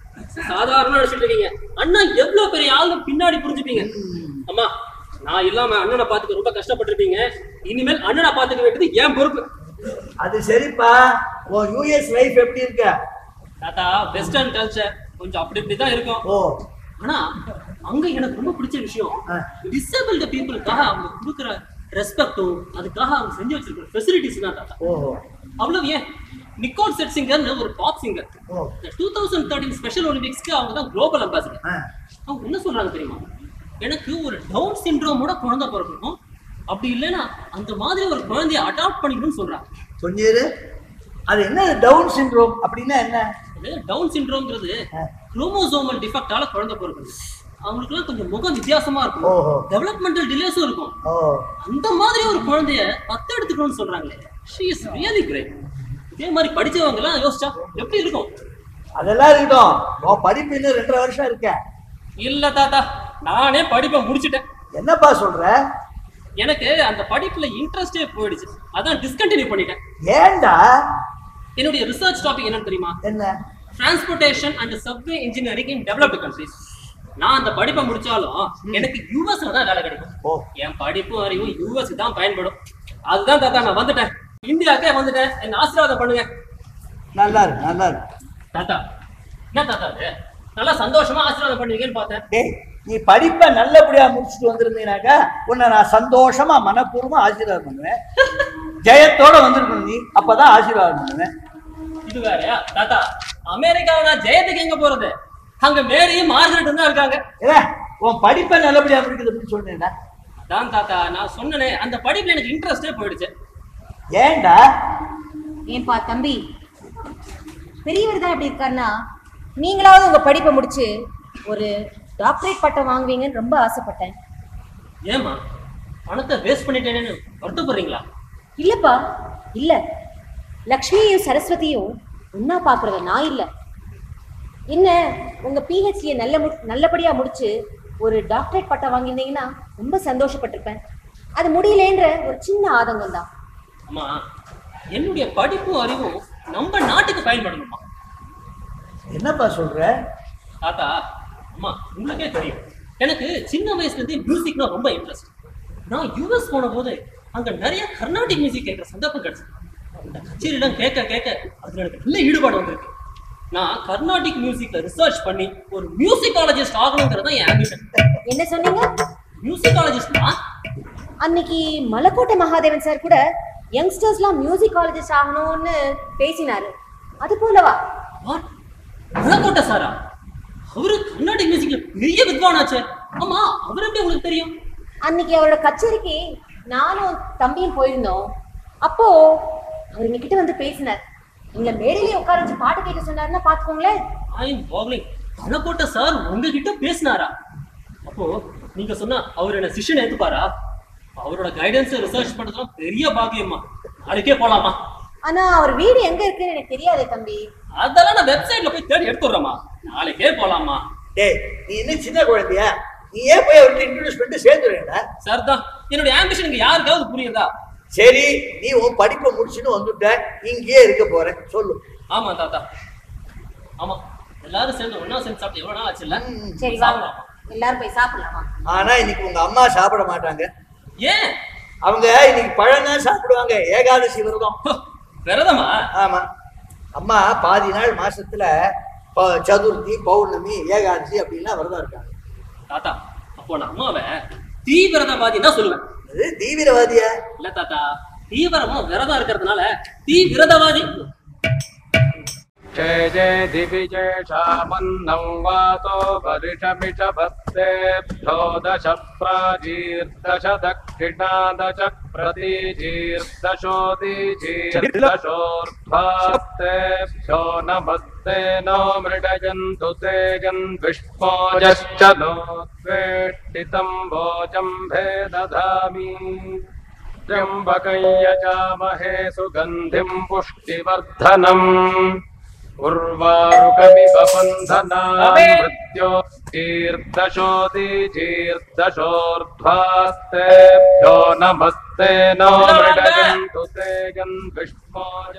சாதாரண நினைச்சிட்டு இருக்கீங்க அண்ணா எவ்வளவு பெரிய ஆளு பின்னாடி புரிஞ்சுப்பீங்க அம்மா நான் இல்லாம அண்ணனை பாத்துக்க ரொம்ப கஷ்டப்பட்டிருப்பீங்க இனிமேல் அண்ணனை பாத்துக்க வேண்டியது என் பொறுப்பு அது சரிப்பா உன் யூஎஸ் லைஃப் எப்படி இருக்க தாத்தா வெஸ்டர்ன் கல்ச்சர் கொஞ்சம் அப்படி இப்படி தான் இருக்கும் ஓ ஆனா அங்க எனக்கு ரொம்ப பிடிச்ச விஷயம் டிசேபிள்டு பீப்புளுக்காக அவங்க கொடுக்குற ரெஸ்பெக்டும் அதுக்காக அவங்க செஞ்சு வச்சிருக்கிற ஃபெசிலிட்டிஸ் தான் தாத்தா ஓஹோ அவ்வளவு ஏன் நிக்கோல் செட் சிங்கர்னு ஒரு pop singer oh two thousand thirteen special ஒலிம்பிக்ஸ்க்கு அவங்க தான் குளோபல் அம்பாசிடர் ஆ, அவங்க என்ன சொல்றாங்க தெரியுமா எனக்கு ஒரு டவுன் சிண்ட்ரோமோட குழந்தை பிறக்கணும் அப்படி இல்லைன்னா அந்த மாதிரி ஒரு குழந்தைய அடாப்ட் பண்ணிக்கணும்னு சொல்றாங்க கொஞ்சிரு அது என்ன டவுன் சிண்ட்ரோம் அப்படின்னா என்ன டவுன் சிண்ட்ரோம்ங்கிறது ஆ. குரோமோசோமல் டிஃபெக்டால குழந்தை பிறக்குது அவங்களுக்குலாம் கொஞ்சம் முகம் வித்தியாசமா இருக்கும் ஓஹோ. டெவலப்மெண்டல் டிலேஸும் இருக்கும் ஓ அந்த மாதிரி ஒரு குழந்தைய பத்து எடுத்துக்கணும்னு சொல்றாங்களே ஷீ இஸ் ரியலி கிரேட் இதே மாதிரி படிச்சவங்க எல்லாம் யோசிச்சா எப்படி இருக்கும் அதெல்லாம் இருக்கட்டும் உன் படிப்பு இன்னும் ரெண்டரை வருஷம் இருக்க இல்ல தாத்தா நானே படிப்பை முடிச்சிட்டேன் என்னப்பா சொல்ற எனக்கு அந்த படிப்புல இன்ட்ரெஸ்டே போயிடுச்சு அதான் டிஸ்கண்டினியூ பண்ணிட்டேன் ஏன்டா என்னுடைய ரிசர்ச் டாபிக் என்னன்னு தெரியுமா என்ன transportation and subway engineering in developed countries நான் அந்த படிப்பை முடிச்சாலும் எனக்கு யூஎஸ்ல தான் வேலை கிடைக்கும் ஓ என் படிப்பும் அறிவும் யூஎஸ்க்கு தான் பயன்படும் அதுதான் தாத்தா நான் வந்துட்டேன் இந்தியாக்கே வந்துட்டேன் என்ன ஆசீர்வாதம் பண்ணுங்க நல்லா இருக்கு நல்லா இருக்கு தாத்தா என்ன தாத்தா இது நல்லா சந்தோஷமா ஆசீர்வாதம் பண்ணுவீங்கன்னு பார்த்தேன் டேய் நீ படிப்பை நல்லபடியா முடிச்சுட்டு வந்திருந்தீனாக்கா உன்னை நான் சந்தோஷமா மனப்பூர்வமா ஆசீர்வாதம் பண்ணுவேன் ஜெயத்தோட வந்திருக்கணும் நீ அப்பதான் ஆசீர்வாதம் பண்ணுவேன் இது வேறயா தாத்தா அமெரிக்காவை நான் ஜெயத்துக்கு எங்க போறது அங்க மேரியும் மார்கரெட்டும் தான் இருக்காங்க ஏ உன் படிப்பை நல்லபடியா முடிக்கிறது அப்படின்னு சொன்னேன்னா அதான் தாத்தா நான் சொன்னனே அந்த படிப்புல எனக்கு இன்ட்ரெஸ்டே போயிடுச்சு ஏன்டா ஏன்பா தம்பி பெரியவர் தான் எப்படி இருக்காருன்னா நீங்களாவது உங்க படிப்பை முடிச்சு ஒரு டாக்டரேட் பட்டம் வாங்குவீங்கன்னு ரொம்ப ஆசைப்பட்டேன் ஏமா பணத்தை வேஸ்ட் பண்ணிட்டேன்னு வருத்தப்படுறீங்களா இல்லப்பா இல்ல லக்ஷ்மியும் சரஸ்வதியும் ஒன்னா பாக்குறவ நான் இல்ல என்ன உங்க பிஹெச்டியை நல்ல மு- நல்லபடியா முடிச்சு ஒரு டாக்டரேட் பட்டம் வாங்கியிருந்தீங்கன்னா ரொம்ப சந்தோஷப்பட்டிருப்பேன் அது முடியலேன்ற ஒரு சின்ன ஆதங்கம் தான் அம்மா என்னுடைய படிப்பும் அறிவும் நம்ம நாட்டுக்கு பயன்படணுமா என்னப்பா சொல்ற தாத்தா அம்மா உங்களுக்கே தெரியும் எனக்கு சின்ன வயசுல இருந்தே மியூசிக்னா ரொம்ப இன்ட்ரெஸ்ட் நான் யூஎஸ் போன போது அங்க நிறைய கர்நாடிக் மியூசிக் கேட்கிற சந்தர்ப்பம் கிடைச்சது அந்த கச்சேரிலாம் கேட்க கேட்க அதுல எனக்கு நல்ல ஈடுபாடு வந்திருக்கு நான் கர்நாடிக் மியூசிக்ல ரிசர்ச் பண்ணி ஒரு மியூசிக்காலஜிஸ்ட் ஆகணுங்கிறது தான் என் ஆம்பிஷன் என்ன சொன்னீங்க மியூசிக்காலஜிஸ்ட்னா அன்னைக்கு மலக்கோட்டை மகாதேவன் சார் கூட யங்ஸ்டர்ஸ்லாம் மியூசிக் காலேஜஸ் ஆகணும்னு பேசினாரு அது போலவா வாட் மலக்கோட்டை சாரா அவரு கர்நாடிக் மியூசிக்ல பெரிய வித்வானாச்சே ஆமா அவர் எப்படி உங்களுக்கு தெரியும் அன்னைக்கு அவரோட கச்சேரிக்கு நானும் தம்பியும் போயிருந்தோம் அப்போ அவர் எங்க கிட்ட வந்து பேசினார் எங்களை மேடையிலே உட்கார வச்சு பாட்டு கேட்க சொன்னாருன்னா பாத்துக்கோங்களேன் ஐம் வாக்லிங் மலக்கோட்டை சார் உங்ககிட்ட பேசினாரா அப்போ நீங்க சொன்னா அவர் என்ன சிஷ்யன் ஏத்துப்பாரா அவரோட கைடன்ஸ் ரிசர்ச் பண்றதுலாம் பெரிய பாக்கியம்மா நாளைக்கே போலாமா ஆனா அவர் வீடு எங்க இருக்குன்னு எனக்கு தெரியாதே தம்பி அதெல்லாம் நான் வெப்சைட்ல போய் தேடி எடுத்துடுறேம்மா நாளைக்கே போலாமா டேய் நீ இன்னும் சின்ன குழந்தையா நீ ஏன் போய் அவர்கிட்ட இன்ட்ரடியூஸ் பண்ணிட்டு சேர்ந்துருடா சார் தான் என்னுடைய ஆம்பிஷன் இங்க யாருக்காவது புரியுதா சரி நீ உன் படிப்பை முடிச்சுட்டு வந்துட்ட இங்கேயே இருக்க போற சொல்லு ஆமா தாத்தா ஆமா எல்லாரும் சேர்ந்து ஒண்ணா சேர்ந்து சாப்பிட்டு எவ்வளவு நாள் ஆச்சுல்ல சரி வாங்க எல்லாரும் போய் சாப்பிடலாமா ஆனா இன்னைக்கு உங்க அம்மா சாப்பிட மாட்டாங்க ஏன் அவங்க இன்னைக்கு பழம் தான் சாப்பிடுவாங்க ஏகாதசி விரதம் விரதமா ஆமா அம்மா பாதி நாள் மாசத்துல ப- சதுர்த்தி பௌர்ணமி ஏகாதசி அப்படின்லாம் விரதம் இருக்காங்க தாத்தா அப்போ நான் அம்மாவை தீவிரதவாதி தான் சொல்லுவேன் அது தீவிரவாதியா இல்ல தாத்தா தீவிரமா விரதம் இருக்கிறதுனால தீவிரதவாதி चेजेधि विजेषामन्नं वातो वरिषमिषभस्तेभ्यो दश प्राचीर्दश दक्षिणा दश प्रतीचीर्दशोदीचीर्दशोर्ध्वास्तेभ्यो नमस्ते नो मृडयन्तु तेजन् विष्मोजश्च नो द्वेष्टितं भोजं भेदधामि त्र्यम्बकं यजामहे सुगन्धिं पुष्टिवर्धनम् उर्वारुकमिव बन्धनान् मृत्यो चीर्दशोदीचीर्दशोर्ध्वास्तेभ्यो नमस्ते नो मृडयन्तु तेजन् विष्मोज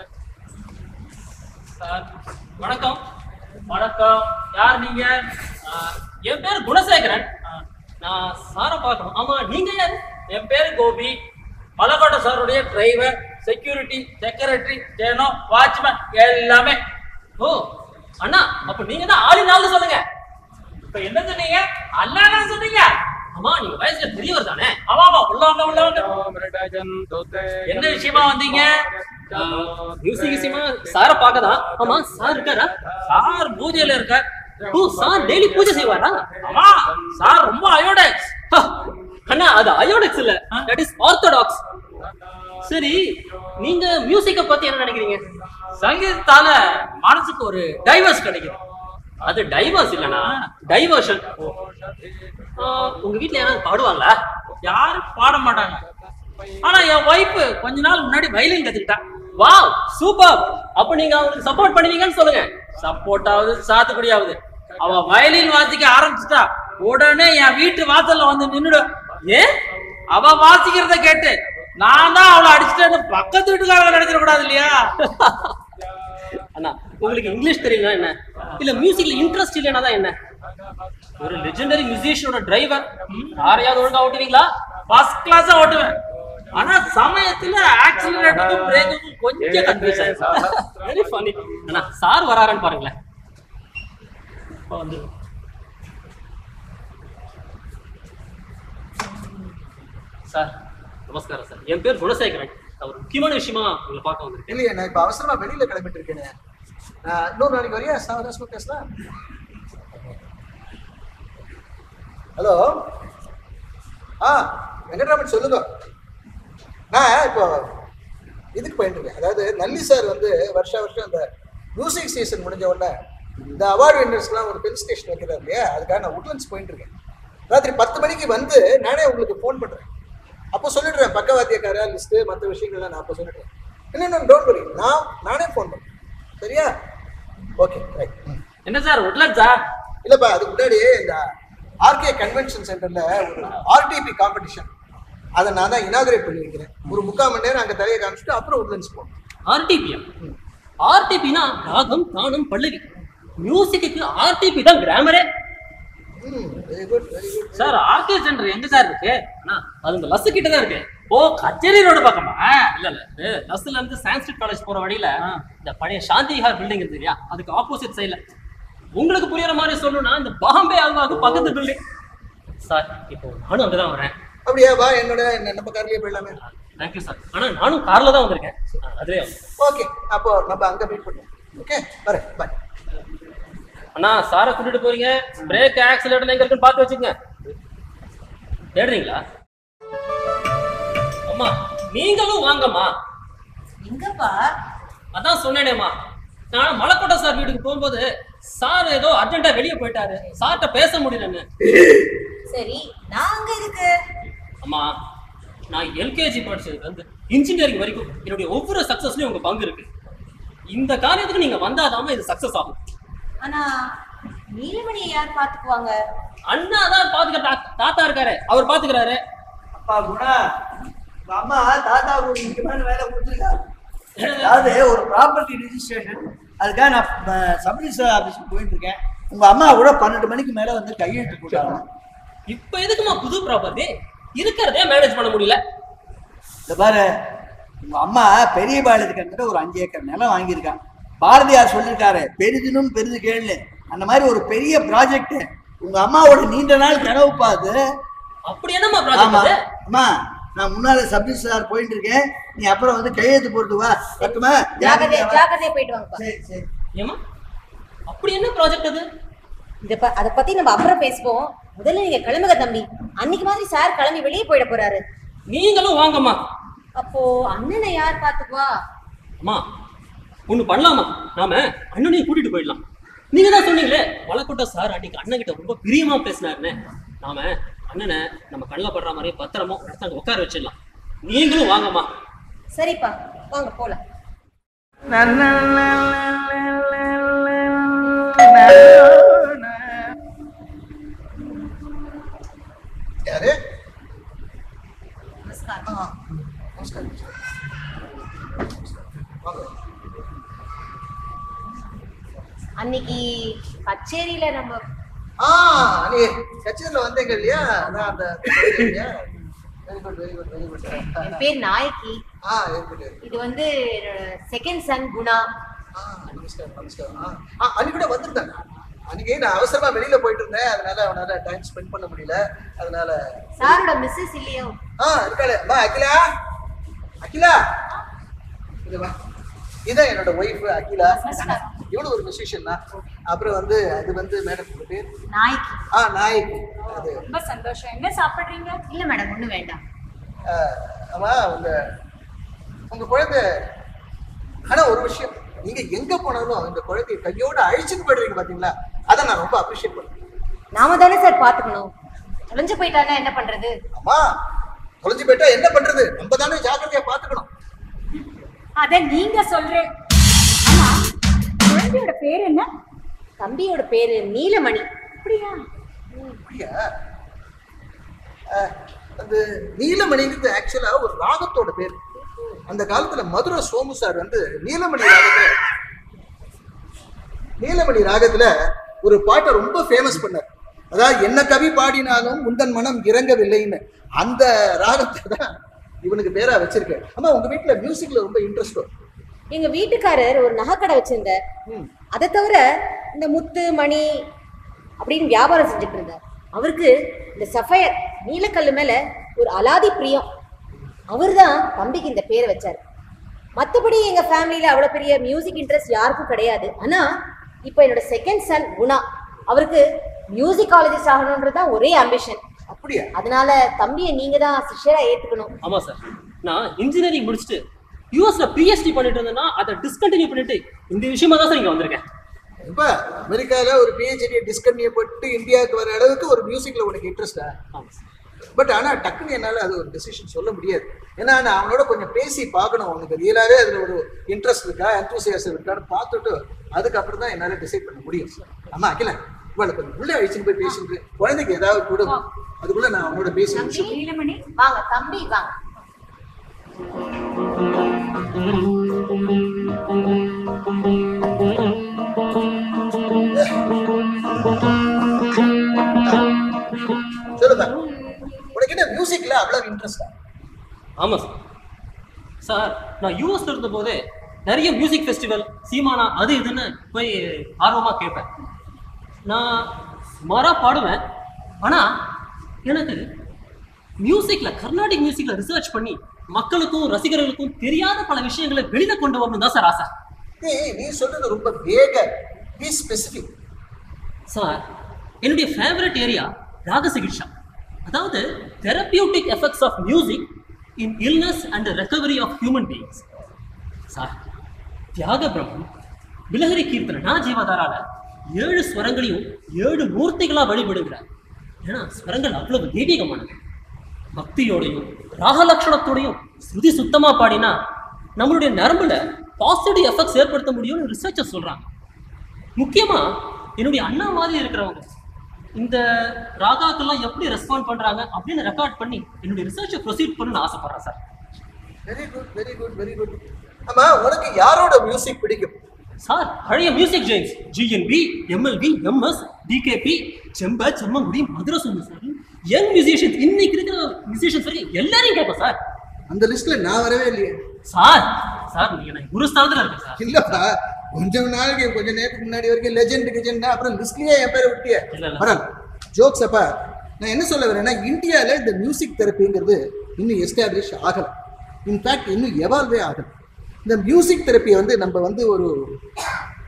சார் வணக்கம் வணக்கம் யார் நீங்க ஆ, என் பேர் குணசேகரன் ஆ, நான் சாரை பார்க்கணும் ஆமா நீங்க யாரு என் பேரு கோபி மலக்கோட்டை சாருடைய டிரைவர் செக்யூரிட்டி செக்ரட்டரி ஜேனோ வாட்ச்மேன் எல்லாமே ஓ அண்ணா அப்ப நீங்க தான் ஆளி நாள் சொல்லுங்க இப்ப என்ன சொன்னீங்க அண்ணா சொன்னீங்க ஆமா நீங்க வயசுல பெரியவர் தானே ஆமா ஆமா உள்ள வாங்க உள்ள வாங்க என்ன விஷயமா வந்தீங்க மியூசிக் விஷயமா சாரை பார்க்க தான் ஆமா சார் இருக்காரா சார் பூஜையில இருக்கார் ஓ சார் டெய்லி பூஜை செய்வாரா ஆமா சார் ரொம்ப அயோடெக்ஸ் அண்ணா அது அயோடெக்ஸ் இல்ல தட் இஸ் ஆர்த்தடாக்ஸ் சரி நீங்க மியூசிக்க பத்தி என்ன நினைக்கிறீங்க சங்கீதத்தால மனசுக்கு ஒரு டைவர்ஸ் கிடைக்குது அது டைவர்ஸ் இல்லனா டைவர்ஷன் உங்க வீட்ல யாராவது பாடுவாங்களா யாரும் பாட மாட்டாங்க ஆனா என் ஒய்ஃப் கொஞ்ச நாள் முன்னாடி வயலின் கத்துக்கிட்டா வாவ் சூப்பர் அப்ப நீங்க அவங்களுக்கு சப்போர்ட் பண்ணுவீங்கன்னு சொல்லுங்க சப்போர்ட் ஆகுது சாத்துக்குடியாவது அவ வயலின் வாசிக்க ஆரம்பிச்சுட்டா உடனே என் வீட்டு வாசல்ல வந்து நின்னுடும் ஏன் அவ வாசிக்கிறத கேட்டு நான் தான் அவளை அடிச்சுட்டேன்னு பக்கத்து வீட்டுக்காரங்க நினைச்சிட கூடாது இல்லையா அண்ணா உங்களுக்கு இங்கிலீஷ் தெரியல என்ன இல்ல மியூசிக்ல இன்ட்ரெஸ்ட் இல்லைன்னா தான் என்ன ஒரு லெஜெண்டரி மியூசிஷியனோட டிரைவர் யாரையாவது ஒழுங்கா ஓட்டுவீங்களா ஃபர்ஸ்ட் கிளாஸா ஓட்டுவேன் ஆனா சமயத்துல ஆக்சிலரேட்டருக்கும் பிரேக்குக்கும் கொஞ்சம் கன்ஃபியூஸ் ஆயிடுச்சு வெரி ஃபனி அண்ணா சார் வராரான்னு பாருங்களேன் இப்ப வந்து சார் நமஸ்காரம் சார் என் பேர் குணசேகரன் நான் ஒரு முக்கியமான விஷயமா உங்களை பார்க்க வந்திருக்கேன் இல்லையே நான் இப்ப அவசரமா வெளியில கிளம்பிட்டு இருக்கேனே நான் இன்னொரு நாளைக்கு வரியா சாவகாசமா பேசலாம் ஹலோ ஆ வெங்கட்ராமன் சொல்லுங்க நான் இப்போ இதுக்கு போயிட்டு இருக்கேன் அதாவது நல்லி சார் வந்து வருஷா வருஷம் இந்த மியூசிக் சீசன் முடிஞ்ச உடனே இந்த அவார்டு வின்னர்ஸ்க்குலாம் ஒரு பெல் ஸ்டேஷன் வைக்கிறார் இல்லையா அதுக்காக நான் உட்லண்ட்ஸ் போயிட்டு இருக்கேன் ராத்திரி பத்து மணிக்கு வந்து நானே உங்களுக்கு ஃபோன் பண்றேன் அப்போ சொல்லிடுறேன் பக்கவாத்தியக்காரா லிஸ்ட்டு மற்ற விஷயங்கள்லாம் நான் அப்போ சொல்லிடுறேன் இன்னும் டோன்ட் வரி நான் நானே ஃபோன் பண்ணுறேன் சரியா ஓகே ரைட் என்ன சார் உட்லண்ட்ஸா இல்லைப்பா அதுக்கு முன்னாடி இந்த ஆர்கே கன்வென்ஷன் சென்டர்ல ஒரு ஆர்டிபி காம்படிஷன் அதை நான் தான் இனாகிரேட் பண்ணி வைக்கிறேன் ஒரு முக்கால் மணி நேரம் அங்கே தலையை காமிச்சிட்டு அப்புறம் உட்லண்ட்ஸ் போகணும் ஆர்டிபியா ஆர்டிபினா ராகம் தானம் பல்லவி மியூசிக்கு ஆர்டிபி தான் கிராமரே very good very good sir RK centre எங்க சார் இருக்கு அண்ணா அது இந்த லஸ் கிட்ட தான் இருக்கு ஓ கச்சேரி ரோடு பக்கமா இல்ல இல்ல இது லஸ்ல இருந்து சான்ஸ்கிரிட் காலேஜ் போற வழியில இந்த பழைய சாந்தி விஹார் பில்டிங் இருக்கு இல்லையா அதுக்கு ஆப்போசிட் சைடுல உங்களுக்கு புரியுற மாதிரி சொல்லணும்னா இந்த பாம்பே அல்வாக்கு பக்கத்து பில்டிங் சார் இப்போ நானும் அங்கதான் வரேன் அப்படியா வா என்னோட என்ன நம்ம கார்லயே போயிடலாமே தேங்க்யூ சார் ஆனா நானும் கார்ல தான் வந்திருக்கேன் அதுலயே ஓகே அப்போ நம்ம அங்கே மீட் பண்ணுவோம் ஓகே வரேன் பாய் அண்ணா சாரை கூட்டிட்டு போறீங்க பிரேக் ஆக்சிலேட்டர் எங்க இருக்குன்னு பார்த்து வச்சுக்கங்க தேடுறீங்களா அம்மா நீங்களும் வாங்கம்மா எங்கப்பா அதான் சொன்னேனேம்மா நான் மலைக்கோட்டை சார் வீட்டுக்கு போகும்போது சார் ஏதோ அர்ஜென்ட்டா வெளியே போயிட்டாரு சார்கிட்ட பேச முடியலன்னு சரி நான் அங்க இருக்கு அம்மா நான் எல்கேஜி படிச்சதுல இருந்து இன்ஜினியரிங் வரைக்கும் என்னுடைய ஒவ்வொரு சக்சஸ்லயும் உங்க பங்கு இருக்கு இந்த காரியத்துக்கு நீங்க வந்தாதாம இது சக்சஸ் ஆகும் ஆனா நீலமணியை யார் பாத்துக்குவாங்க அண்ணா தான் பாத்துக்கிற தாத்தா இருக்காரு அவர் பாத்துக்கிறாரு அப்பா குணா உங்க அம்மா தாத்தாவுக்கு ஒரு முக்கியமான வேலை கொடுத்துருக்காரு அதாவது ஒரு ப்ராப்பர்ட்டி ரிஜிஸ்ட்ரேஷன் அதுக்காக நான் சப் ரிஜிஸ்டர் ஆஃபீஸுக்கு போயிட்டு இருக்கேன் உங்க அம்மா கூட பன்னெண்டு மணிக்கு மேல வந்து கையெழுத்து போட்டாங்க இப்ப எதுக்குமா புது ப்ராப்பர்ட்டி இருக்கிறதே மேனேஜ் பண்ண முடியல இந்த பாரு உங்க அம்மா பெரிய பாளையத்துக்கு ஒரு அஞ்சு ஏக்கர் நிலம் வாங்கியிருக்கான் பாரதியார் சொல்லியிருக்காரு பெரிதினும் பெரிது கேளு அந்த மாதிரி ஒரு பெரிய ப்ராஜெக்ட் உங்க அம்மாவோட நீண்ட நாள் கனவு பார்த்து அப்படி என்னம்மா ஆமா ப்ராஜெக்ட் அம்மா நான் முன்னால சப்ரிஜிஸ்டார் போயிட்டு இருக்கேன் நீ அப்புறம் வந்து கையெழுத்து போட்டு வா பட்டுமா ஜாக்கிரதையா ஜாக்கிரதையா போயிட்டு வாங்கப்பா சரி சரி ஏமா அப்படி என்ன ப்ராஜெக்ட் அது இத ப- அத பத்தி நம்ம அப்புறம் பேசுவோம் முதல்ல நீங்க கிளம்புங்க தம்பி அன்னைக்கு மாதிரி சார் கிளம்பி வெளியே போயிட போறாரு நீங்களும் வாங்கம்மா அப்போ அண்ணனை யார் பாத்துக்குவா அம்மா ஒண்ணு பண்ணலாமா நாம அண்ணனையும் கூட்டிட்டு போயிடலாம் நீங்க தான் சொன்னீங்களே மலைக்கோட்டை சார் அன்னைக்கு அண்ணன் கிட்ட ரொம்ப பிரியமா பேசினாருன்னு நாம அண்ணனை நம்ம கண்ணில் படுற மாதிரி பத்திரமா ஒரு இடத்துல அங்க உட்கார வச்சிடலாம் நீங்களும் வாங்கம்மா சரிப்பா வாங்க போலாம் யாரு நமஸ்காரம் ஆ, நமஸ்காரம் வாங்க. அன்னைக்கு கச்சேரியில நம்ம ஆ நீ கச்சேரியில வந்தீங்க இல்லையா நான் அந்த இல்லையா very good very good very good என் பேர் நாயகி ஆ இருக்குது இது வந்து செகண்ட் சன் குணா ஆ நமஸ்காரம் நமஸ்காரம் ஆ ஆ, அன்னைக்கு கூட வந்திருந்தாங்க அன்னைக்கு நான் அவசரமா வெளியில போயிட்டு இருந்தேன் அதனால அவனால டைம் ஸ்பெண்ட் பண்ண முடியல அதனால சாரோட மிஸ்ஸஸ் இல்லையோ ஆ இருக்காளே அம்மா அகிலா அகிலா இது வா இதான் என்னோட ஒய்ஃப் அகிலா இவனும் ஒரு மியூசிஷியன் தான் அப்புறம் வந்து அது வந்து மேடம் பேர் நாய்க்கு ஆ நாயகி அது ரொம்ப சந்தோஷம் என்ன சாப்பிடுறீங்க இல்ல மேடம் ஒண்ணு வேண்டாம் ஆ, ஆமா உங்க உங்க குழந்தை ஆனா ஒரு விஷயம் நீங்க எங்க போனாலும் இந்த குழந்தைய கையோட அழிச்சுட்டு போயிடுறீங்க பாத்தீங்களா அதை நான் ரொம்ப அப்ரிஷியேட் பண்றேன் நாம தானே சார் பாத்துக்கணும் தொலைஞ்சு போயிட்டானா என்ன பண்றது அம்மா தொலைஞ்சு போயிட்டா என்ன பண்றது நம்ம தானே ஜாக்கிரதையா பாத்துக்கணும் அத நீங்க சொல்றேன் ஆமா குழந்தையோட பேர் என்ன தம்பியோட பேரு நீலமணி அப்படியா அப்படியா அஹ், அந்த நீலமணிங்கிறது ஆக்சுவலா ஒரு ராகத்தோட பேர் அந்த காலத்துல மதுரை சோமு சார் வந்து நீலமணி ராகத்துல நீலமணி ராகத்துல ஒரு பாட்டை ரொம்ப ஃபேமஸ் பண்ணார் அதாவது என்ன கவி பாடினாலும் முந்தன் மனம் இறங்கவில்லைன்னு அந்த ராகத்தை தான் இவனுக்கு பேரா வச்சிருக்கேன் ஆமா உங்க வீட்டுல மியூசிக்ல ரொம்ப இன்ட்ரெஸ்ட் எங்க வீட்டுக்காரர் ஒரு நகைக்கடை வச்சிருந்தார் அதை தவிர இந்த முத்து மணி அப்படின்னு வியாபாரம் செஞ்சுட்டு இருந்தார் அவருக்கு இந்த சஃபயர் நீலக்கல்லு மேல ஒரு அலாதி பிரியம் அவர்தான் தம்பிக்கு இந்த பேரை வச்சார் மற்றபடி எங்க ஃபேமிலியில அவ்வளவு பெரிய மியூசிக் இன்ட்ரெஸ்ட் யாருக்கும் கிடையாது ஆனா இப்போ என்னோட செகண்ட் சன் குணா அவருக்கு மியூசிக்காலஜிஸ்ட் ஆகணுன்றது தான் ஒரே ஆம்பிஷன் அப்படியா அதனால தம்பியை நீங்க தான் சிஷ்யரா ஏத்துக்கணும் ஆமா சார் நான் இன்ஜினியரிங் முடிச்சுட்டு யூஎஸ்ல பிஹெச்டி பண்ணிட்டு இருந்தேன்னா அதை டிஸ்கண்டினியூ பண்ணிட்டு இந்த விஷயமா தான் சார் இங்க வந்திருக்கேன் இப்ப அமெரிக்கால ஒரு பிஹெச்டியை டிஸ்கன்டினியூ பண்ணிட்டு இந்தியாவுக்கு வர அளவுக்கு ஒரு மியூசிக்ல உனக்கு இன்ட்ரெஸ்டா பட் ஆனா டக்குன்னு என்னால அது ஒரு டெசிஷன் சொல்ல முடியாது ஏன்னா நான் அவனோட கொஞ்சம் பேசி பார்க்கணும் அவனுக்கு ரியலாவே அதுல ஒரு இன்ட்ரெஸ்ட் இருக்கா எந்தூசியாசம் இருக்கான்னு பார்த்துட்டு அதுக்கப்புறம் தான் என்னால டிசைட் பண்ண முடியும் ஆமா அகில இவளை கொஞ்சம் உள்ள அழிச்சுட்டு போய் பேசிட்டு குழந்தைக்கு ஏதாவது கொடு அதுக்குள்ள நான் அவனோட பேசி முடிச்சு நீலமணி வாங்க தம்பி வாங்க சொல்லுங்க உனக்கு என்ன மியூசிக்ல அவ்வளவு இன்ட்ரெஸ்டா ஆமா சார் சார் நான் யூஎஸ்ல இருந்த போதே நிறைய மியூசிக் ஃபெஸ்டிவல் சீமானா அது இதுன்னு போய் ஆர்வமா கேட்பேன் நான் சுமாரா பாடுவேன் ஆனா எனக்கு மியூசிக்ல கர்நாடிக் மியூசிக்ல ரிசர்ச் பண்ணி மக்களுக்கும் ரசிகர்களுக்கும் தெரியாத பல விஷயங்களை வெளியில கொண்டு வரணும் தான் சார் ஆசை ஏய் நீ சொல்றது ரொம்ப வேக பி ஸ்பெசிபிக் சார் என்னுடைய ஃபேவரட் ஏரியா ராக சிகிச்சா அதாவது therapeutic effects of music in illness and recovery of human beings sir Thyaga Brahmam Bilahari கீர்த்தனை நான் ஜீவாதாரால ஏழு ஸ்வரங்களையும் ஏழு மூர்த்திகளா வழிபடுகிறார் ஏன்னா ஸ்வரங்கள் அவ்வளவு தெய்வீகமானது பக்தியோடையும் ராகலட்சணத்தோடையும் ஸ்ருதி சுத்தமா பாடினா நம்மளுடைய நரம்புல பாசிட்டிவ் எஃபெக்ட்ஸ் ஏற்படுத்த முடியும்னு ரிசர்ச்சர் சொல்றாங்க முக்கியமா என்னுடைய அண்ணா மாதிரி இருக்கிறவங்க இந்த ராகாக்கெல்லாம் எப்படி ரெஸ்பாண்ட் பண்றாங்க அப்படின்னு ரெக்கார்ட் பண்ணி என்னுடைய ரிசர்ச்சை ப்ரொசீட் பண்ணணும்னு ஆசைப்படுறேன் sir very good very good very good ஆமா உனக்கு யாரோட மியூசிக் பிடிக்கும் சார் பழைய music giants GNB MLV MS TKP செம்ப செம்மங்குடி மதுரை சொன்ன சார் யங் மியூசிஷியன்ஸ் இன்னைக்கு இருக்கிற மியூசிஷியன்ஸ் வரைக்கும் எல்லாரையும் கேட்பேன் சார் அந்த லிஸ்ட்ல நான் வரவே இல்லையே சார் சார் நீங்க எனக்கு குருஸ்தானத்துல இருக்கேன் சார் இல்லப்பா கொஞ்ச நாளைக்கு கொஞ்ச நேரத்துக்கு முன்னாடி வரைக்கும் லெஜெண்ட் கிஜெண்ட் அப்புறம் லிஸ்ட்லயே என் பேரை விட்டிய இல்ல, இல்ல. பரவாயில்ல ஜோக்ஸ் அப்பா நான் என்ன சொல்ல வரேன்னா இந்தியால இந்த மியூசிக் தெரப்பிங்கிறது இன்னும் எஸ்டாப்ளிஷ் ஆகல இன்ஃபேக்ட் இன்னும் எவால்வே ஆகல இந்த மியூசிக் தெரப்பியை வந்து நம்ம வந்து ஒரு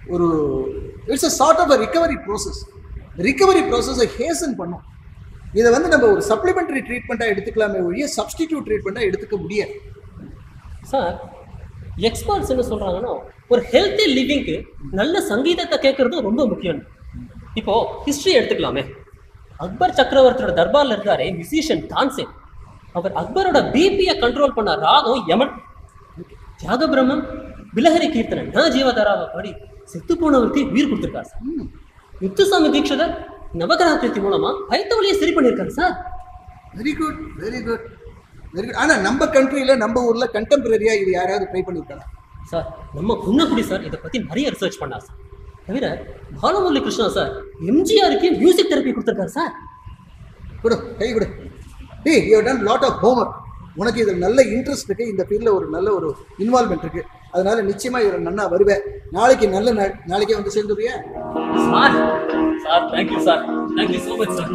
ஒரு it's a sort of a recovery process recovery ப்ராசஸை ஹேசன் பண்ணும் இதை வந்து நம்ம ஒரு சப்ளிமெண்டரி ட்ரீட்மெண்ட்டாக எடுத்துக்கலாமே ஒழிய சப்ஸ்டிடியூட் ட்ரீட்மெண்ட்டாக எடுத்துக்க முடியாது சார் எக்ஸ்பர்ட்ஸ் என்ன சொல்றாங்கன்னா ஒரு ஹெல்த்தி லிவிங்க்கு நல்ல சங்கீதத்தை கேட்கறது ரொம்ப முக்கியம் இப்போ ஹிஸ்டரி எடுத்துக்கலாமே அக்பர் சக்கரவர்த்தியோட தர்பார்ல இருந்தாரே மியூசிஷியன் தான்சேன் அவர் அக்பரோட பிபியை கண்ட்ரோல் பண்ண ராகம் யமன் தியாக பிரம்மம் பிலஹரி கீர்த்தனை நான் ஜீவதாராவை பாடி செத்து போனவருக்கு உயிர் கொடுத்திருக்காரு சார் முத்துசாமி தீட்சிதர் நவகிரகத்தி மூலமா வயிற்று வலியை சரி பண்ணியிருக்காரு sir very good very good very good ஆனால் நம்ம கண்ட்ரியில் நம்ம ஊரில் கண்டெம்பரரியாக இது யாராவது ட்ரை பண்ணியிருக்காங்க சார் நம்ம குன்னக்குடி சார் இதை பத்தி நிறைய ரிசர்ச் பண்ணார் சார் தவிர பாலமுரளி கிருஷ்ணா சார் எம்ஜிஆருக்கு மியூசிக் தெரப்பி கொடுத்துருக்காரு சார் கொடு கை கொடு டேய் you done lot of homework உனக்கு இதில் நல்ல இன்ட்ரெஸ்ட் இருக்கு இந்த ஃபீல்டில் ஒரு நல்ல ஒரு இன்வால்மெண்ட் இருக்கு அதனால நிச்சயமா இதில் நன்னா வருவேன் நாளைக்கு நல்ல நாள் நாளைக்கே வந்து சேர்ந்துடுறியா sir sir thank you sir thank you so much sir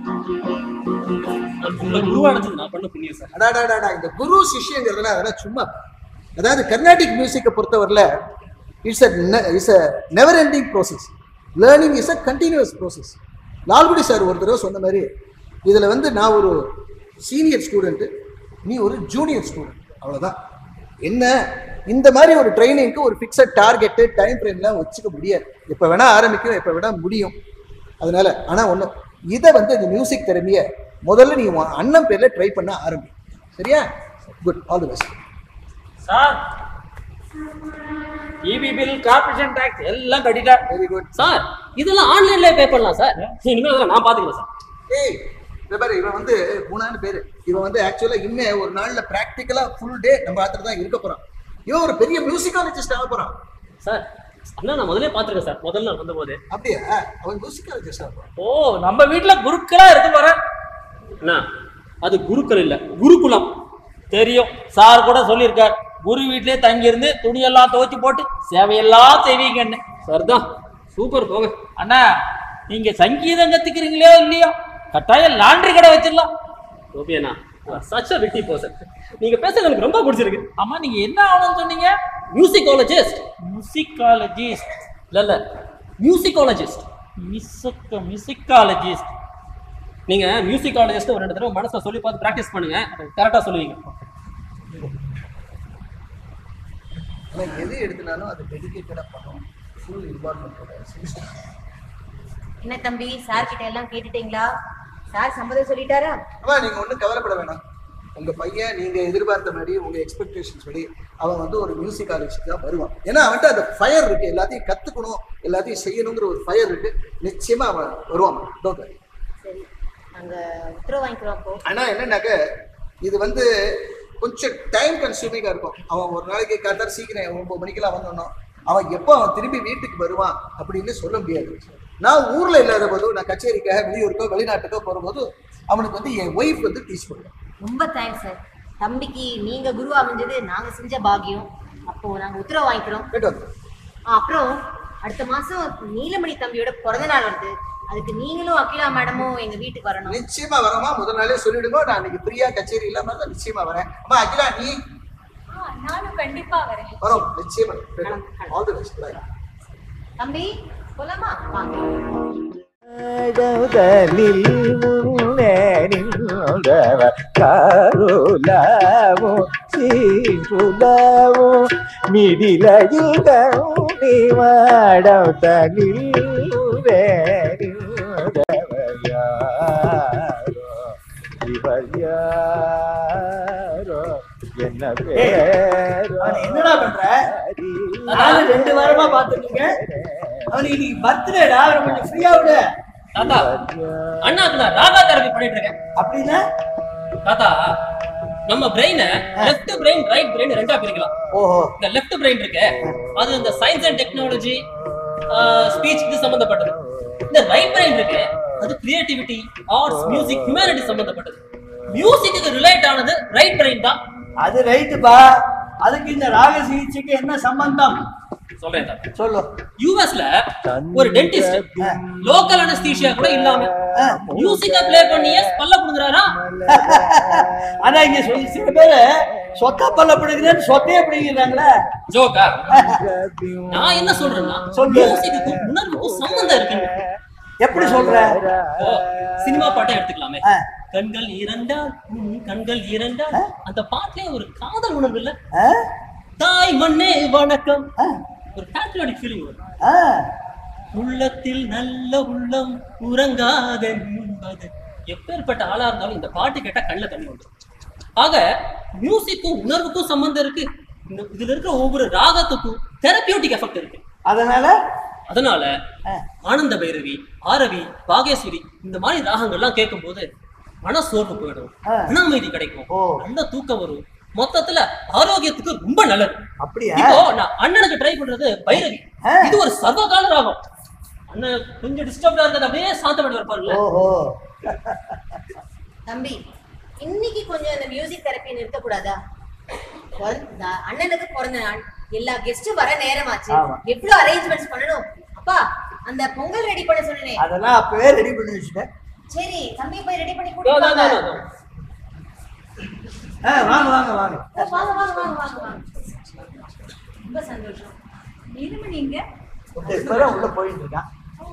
உங்களை குருவானது நான் பண்ண புண்ணியம் சார் அடாடாடாடா இந்த குரு சிஷ்யங்கிறதுலாம் அதெல்லாம் சும்மா அதாவது கர்நாடிக் மியூசிக்கை பொறுத்தவரையில் it's a it's a never ending process learning is a continuous process Lalgudi sir ஒரு தடவை சொன்ன மாதிரி இதில் வந்து நான் ஒரு சீனியர் ஸ்டூடெண்ட்டு நீ ஒரு ஜூனியர் ஸ்டூடெண்ட் அவ்வளோதான் என்ன இந்த மாதிரி ஒரு ட்ரைனிங்க்கு ஒரு ஃபிக்ஸட் டார்கெட்டு டைம் ஃப்ரேம்லாம் வச்சுக்க முடியாது எப்போ வேணால் ஆரம்பிக்கும் எப்போ வேணால் முடியும் அதனால ஆனால் ஒன்று இதை வந்து இந்த மியூசிக் திறமையை முதல்ல நீ உன் அண்ணன் பேரில் ட்ரை பண்ண ஆரம்பி சரியா good all the best sir EB bill corporation tax எல்லாம் கட்டிட்டா வெரி குட் சார் இதெல்லாம் ஆன்லைன்ல பே பண்ணலாம் சார் இனிமேல் அதெல்லாம் நான் பாத்துக்கிறேன் சார் ஏய் இதை பாரு இவன் வந்து குணான்னு பேரு இவன் வந்து ஆக்சுவலா இன்னே ஒரு நாள்ல பிராக்டிக்கலா ஃபுல் டே நம்ம ஆத்துல தான் இருக்க போறான் இவன் ஒரு பெரிய மியூசிக்காலஜிஸ்ட் ஆக போறான் சார் அண்ணா நான் முதல்ல பாத்துருக்கேன் சார் முதல்ல நான் வந்தபோது அப்படியா அவன் மியூசிக்காலஜிஸ்ட் ஆக போறான் ஓ நம்ம வீட்ல குருக்களா இருக்கு பாரு அண்ணா அது குருக்கள் இல்ல குருகுலம் தெரியும் சார் கூட சொல்லியிருக்கார் குரு வீட்லயே தங்கி இருந்து துணியெல்லாம் துவைச்சு போட்டு சேவையெல்லாம் செய்வீங்கன்னு சரிதான் சூப்பர் போங்க அண்ணா நீங்க சங்கீதம் கத்துக்கிறீங்களோ இல்லையோ கட்டாயம் லாண்ட்ரி கடை வச்சிடலாம் கோபி அண்ணா சச் அ விட்டி பர்சன் நீங்க பேசுறது எனக்கு ரொம்ப பிடிச்சிருக்கு ஆமா நீங்க என்ன ஆகணும்னு சொன்னீங்க மியூசிகாலஜிஸ்ட் மியூசிக்காலஜிஸ்ட் இல்ல இல்ல மியூசிகாலஜிஸ்ட் மியூசிக் மியூசிக்காலஜிஸ்ட் நீங்க மியூசிகாலஜிஸ்ட் ஒரு ரெண்டு தடவை மனசுல சொல்லி பார்த்து பிராக்டிஸ் பண்ணுங்க கரெக்டா சொல்லுவீங்க ஆனா எது எடுத்தினாலும் அது டெடிகேட்டடா பண்ணணும் ஃபுல் இன்வால்மெண்ட் என்ன தம்பி சார் கிட்ட எல்லாம் கேட்டுட்டீங்களா சார் சம்மதம் சொல்லிட்டாரா அம்மா நீங்க ஒன்றும் கவலைப்பட வேணாம் உங்க பையன் நீங்க எதிர்பார்த்த மாதிரி உங்க எக்ஸ்பெக்டேஷன்ஸ் படி அவன் வந்து ஒரு மியூசிக் காலேஜுக்கு தான் வருவான் ஏன்னா அவன்கிட்ட அந்த ஃபயர் இருக்கு எல்லாத்தையும் கத்துக்கணும் எல்லாத்தையும் செய்யணுங்கிற ஒரு ஃபயர் இருக்கு நிச்சயமா அவன் வருவான் டோன்ட் வரி சரி நாங்க உத்தரவு வாங்கிக்கிறோம் அப்போ ஆனா என்னன்னாக்க இது வந்து கொஞ்சம் டைம் கன்சியூமிங்கா இருக்கும் அவன் ஒரு நாளைக்கு காத்தார் சீக்கிரம் ஒன்பது மணிக்கெல்லாம் வந்தோம் அவன் எப்போ அவன் திரும்பி வீட்டுக்கு வருவான் அப்படின்னு சொல்ல முடியாது நான் ஊர்ல இல்லாத போது நான் கச்சேரிக்காக வெளியூருக்கோ வெளிநாட்டுக்கோ போகும்போது அவனுக்கு வந்து என் ஒய்ஃப் வந்து டீச் பண்ணுவேன் ரொம்ப தேங்க்ஸ் சார் தம்பிக்கு நீங்க குரு அமைஞ்சது நாங்க செஞ்ச பாக்கியம் அப்போ நாங்க உத்தரவு வாங்கிக்கிறோம் கேட்டு வந்து ஆ, அப்புறம் அடுத்த மாசம் நீலமணி தம்பியோட பிறந்த நாள் வருது அதுக்கு நீங்களும் அகிலா மேடமும் எங்க வீட்டுக்கு வரணும் நிச்சயமா வரமா முதல் நாளே சொல்லிடுங்க நான் அன்னைக்கு ஃப்ரீயா கச்சேரி இல்லாம தான் நிச்சயமா வரேன் அம்மா அகிலா நீ நானும் கண்டிப்பா வரேன் வரோம் நிச்சயமா ஆல் தி பெஸ்ட் பை தம்பி போலாமா வாங்க கடவுதலில் முன்னே நின்றவர் கருளவோ சீருளவோ மிடிலையில் கண்ணி மாடம் தனில் வேறிந்தவர் யாரோ இவர் யாரோ என்ன பேரோ அவனை என்னடா பண்ற நானும் ரெண்டு வாரமா பாத்துருக்கீங்க அவனுக்கு இன்னைக்கு பர்த்டேடா அவனை கொஞ்சம் ஃப்ரீயா விடு தாத்தா அண்ணாக்கு நான் ராகா தெரப்பி பண்ணிட்டு இருக்கேன் அப்படின்னா தாத்தா நம்ம பிரெயினை லெஃப்ட் பிரெயின் ரைட் பிரெயின் ரெண்டா பிரிக்கலாம் ஓஹோ இந்த லெஃப்ட் பிரெயின் இருக்கு அது இந்த சயின்ஸ் அண்ட் டெக்னாலஜி ஸ்பீச் இது சம்பந்தப்பட்டது இந்த ரைட் பிரெயின் இருக்கு அது கிரியேட்டிவிட்டி ஆர்ட்ஸ் மியூசிக் ஹியூமனிட்டி சம்பந்தப்பட்டது மியூசிக்கு ரிலேட் ஆனது ரைட் பிரெயின் தான் அது ரைட்டுப்பா அதுக்கு இந்த ராக சிகிச்சைக்கு என்ன சம்பந்தம் சொல்றேன் தாத்தா சொல்லு யூஎஸ்ல ஒரு டென்டிஸ்ட் லோக்கல் அனஸ்தீஷியா கூட இல்லாம மியூசிக்க ப்ளே பண்ணியே பல்ல புடுங்குறாரா ஆனா இங்க சொல்லி சில பேரு சொக்கா பல்ல பிடிக்கிறேன்னு சொத்தையே பிடிக்கிறாங்களே ஜோக்கா நான் என்ன சொல்றேன்னா சொல்லு. மியூசிக்கு உணர்வுக்கும் சம்பந்தம் இருக்குன்னு எப்படி சொல்ற இப்போ சினிமா பாட்டை எடுத்துக்கலாமே கண்கள் இரண்டால் உன் கண்கள் இரண்டால் அந்த பாட்டுலயே ஒரு காதல் உணர்வு இல்ல தாய் மண்ணே வணக்கம் ஒரு பேட்ரியாட்டிக் ஃபீலிங் வரும் உள்ளத்தில் நல்ல உள்ளம் உறங்காத என்பது எப்பேற்பட்ட ஆளா இருந்தாலும் இந்த பாட்டு கேட்டா கண்ணுல தண்ணி வந்துடும் ஆக மியூசிக்கும் உணர்வுக்கும் சம்பந்தம் இருக்கு இந்த- இதுல இருக்கிற ஒவ்வொரு ராகத்துக்கும் தெரப்பியூட்டிக் எஃபெக்ட் இருக்கு அதனால அதனால ஆனந்த பைரவி ஆரவி பாகேஸ்வரி இந்த மாதிரி ராகங்கள்லாம் கேட்கும்போது மனசோர்வு போயிடும் மன அமைதி கிடைக்கும் நல்ல தூக்கம் வரும் மொத்தத்துல ஆரோக்கியத்துக்கு ரொம்ப நல்லது அப்படியா? இப்போ நான் அண்ணனுக்கு ட்ரை பண்றது பைரவி இது ஒரு சர்வகால ராகம் அண்ணன் கொஞ்சம் டிஸ்டர்ப்டா இருக்கிறது அப்படியே சாந்தப்பட்டு இருப்பாருல்ல ஓஹோ தம்பி இன்னைக்கு கொஞ்சம் அந்த மியூசிக் தெரப்பி நிறுத்தக்கூடாதா பிறந்த- இந்த அண்ணனுக்கு பிறந்த நாள் எல்லா கெஸ்டும் வர நேரமாச்சு ஆமா. எவ்வளவு அரேஞ்ச்மெண்ட்ஸ் பண்ணணும் அப்பா அந்த பொங்கல் ரெடி பண்ண சொன்னேனே அதெல்லாம் அப்பவே ரெடி பண்ணி வச்சுட்டேன் சரி தம்பி போய் ரெடி பண்ணி இதோ, கூட்டிட்டு இதோ, வாங்க இதோ, இதோ. ஆ, வாங்க வாங்க வாங்க வாங்க வாங்க வாங்க வாங்க வாங்க ரொம்ப சந்தோஷம் நீலமணி இங்க இந்த இப்பதான் உள்ள போயிட்டு இருக்கான்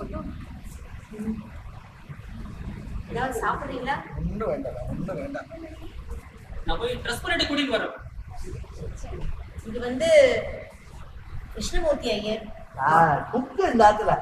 ஏதாவது சாப்பிடுறீங்களா ஒன்றும் வேண்டாம் ஒன்றும் வேண்டாம் நான் போய் ட்ரெஸ் பண்ணிட்டு கூட்டிட்டு வரேன் இது வந்து கிருஷ்ணமூர்த்தி ஐயர் குக்கு இந்த ஆத்துல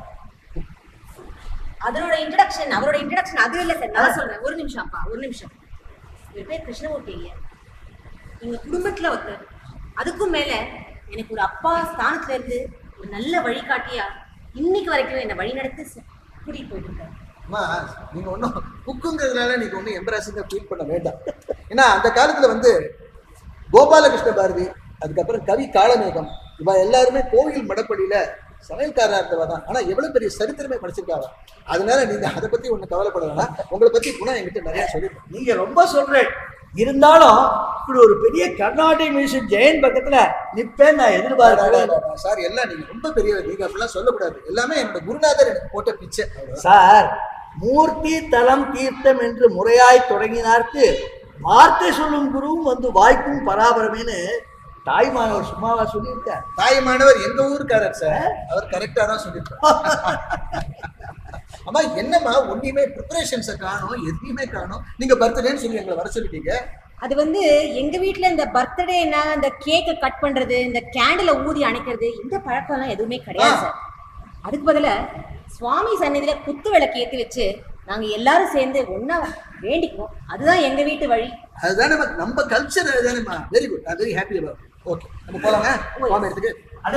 அதனோட இன்ட்ரடக்ஷன் அவரோட இன்ட்ரடக்ஷன் அது இல்ல சார் நான் சொல்றேன் ஒரு நிமிஷம் அப்பா ஒரு நிமிஷம் இவர் பேர் கிருஷ்ணமூர்த்தி ஐயர் எங்க குடும்பத்துல ஒருத்தர் அதுக்கும் மேல எனக்கு ஒரு அப்பா ஸ்தானத்துல இருந்து ஒரு நல்ல வழிகாட்டியா இன்னைக்கு வரைக்கும் என்னை வழி நடத்தி கூட்டிட்டு போயிட்டு இருக்காரு அம்மா நீங்க ஒன்றும் புக்குங்கிறதுனால நீங்க ஒன்றும் எம்பராசிங்கா ஃபீல் பண்ண வேண்டாம் ஏன்னா அந்த காலத்துல வந்து கோபாலகிருஷ்ண பாரதி அதுக்கப்புறம் கவி காளமேகம் இவ எல்லாருமே கோவில் மடப்படியில சமையல்காரா இருந்தவா தான் ஆனா எவ்வளவு பெரிய சரித்திரமே படிச்சிருக்காங்க அதனால நீங்க அதை பத்தி ஒண்ணு கவலைப்பட வேணாம் உங்களை பத்தி குணம் என்கிட்ட நிறைய சொல்லிருக்கேன் நீங்க ரொம்ப சொல்றேன் இருந்தாலும் இப்படி ஒரு பெரிய கர்நாடிக் மியூசிக் ஜெயன் பக்கத்துல நிப்பேன் நான் எதிர்பார்க்கிறேன் சார் எல்லாம் நீங்க ரொம்ப பெரியவர் நீங்க அப்படிலாம் சொல்லக்கூடாது எல்லாமே என்னோட குருநாதர் எனக்கு போட்ட பிச்சை அவ்வளவுதான். சார் மூர்த்தி தலம் தீர்த்தம் என்று முறையாய் தொடங்கினார்க்கு வார்த்தை சொல்லும் குருவும் வந்து வாய்க்கும் பராபரமேன்னு தாய்மானவர் சும்மாவா சொல்லியிருக்கார் தாய்மானவர் எங்க ஊருக்காரர் சார் அவர் கரெக்டா தான் சொல்லியிருக்காரு அம்மா என்னம்மா ஒன்றையுமே ப்ரிப்பரேஷன்ஸை காணும் எதையுமே காணும் நீங்க பர்த்டேன்னு சொல்லி எங்களை வர சொல்லிட்டீங்க அது வந்து எங்க வீட்ல இந்த பர்த்டேனா இந்த கேக்கை கட் பண்றது இந்த கேண்டில ஊதி அணைக்கிறது இந்த பழக்கம்லாம் எதுவுமே கிடையாது சார் அதுக்கு பதிலா சுவாமி சந்நிதியில குத்து விளக்கு ஏத்தி வச்சு நாங்க எல்லாரும் சேர்ந்து ஒண்ணா வேண்டிக்குவோம் அதுதான் எங்க வீட்டு வழி அதுதான் நம்ம நம்ம கல்ச்சர் அதுதானேம்மா very good I very happy about okay நம்ம போலாங்க வாங்க எடுத்துக்கு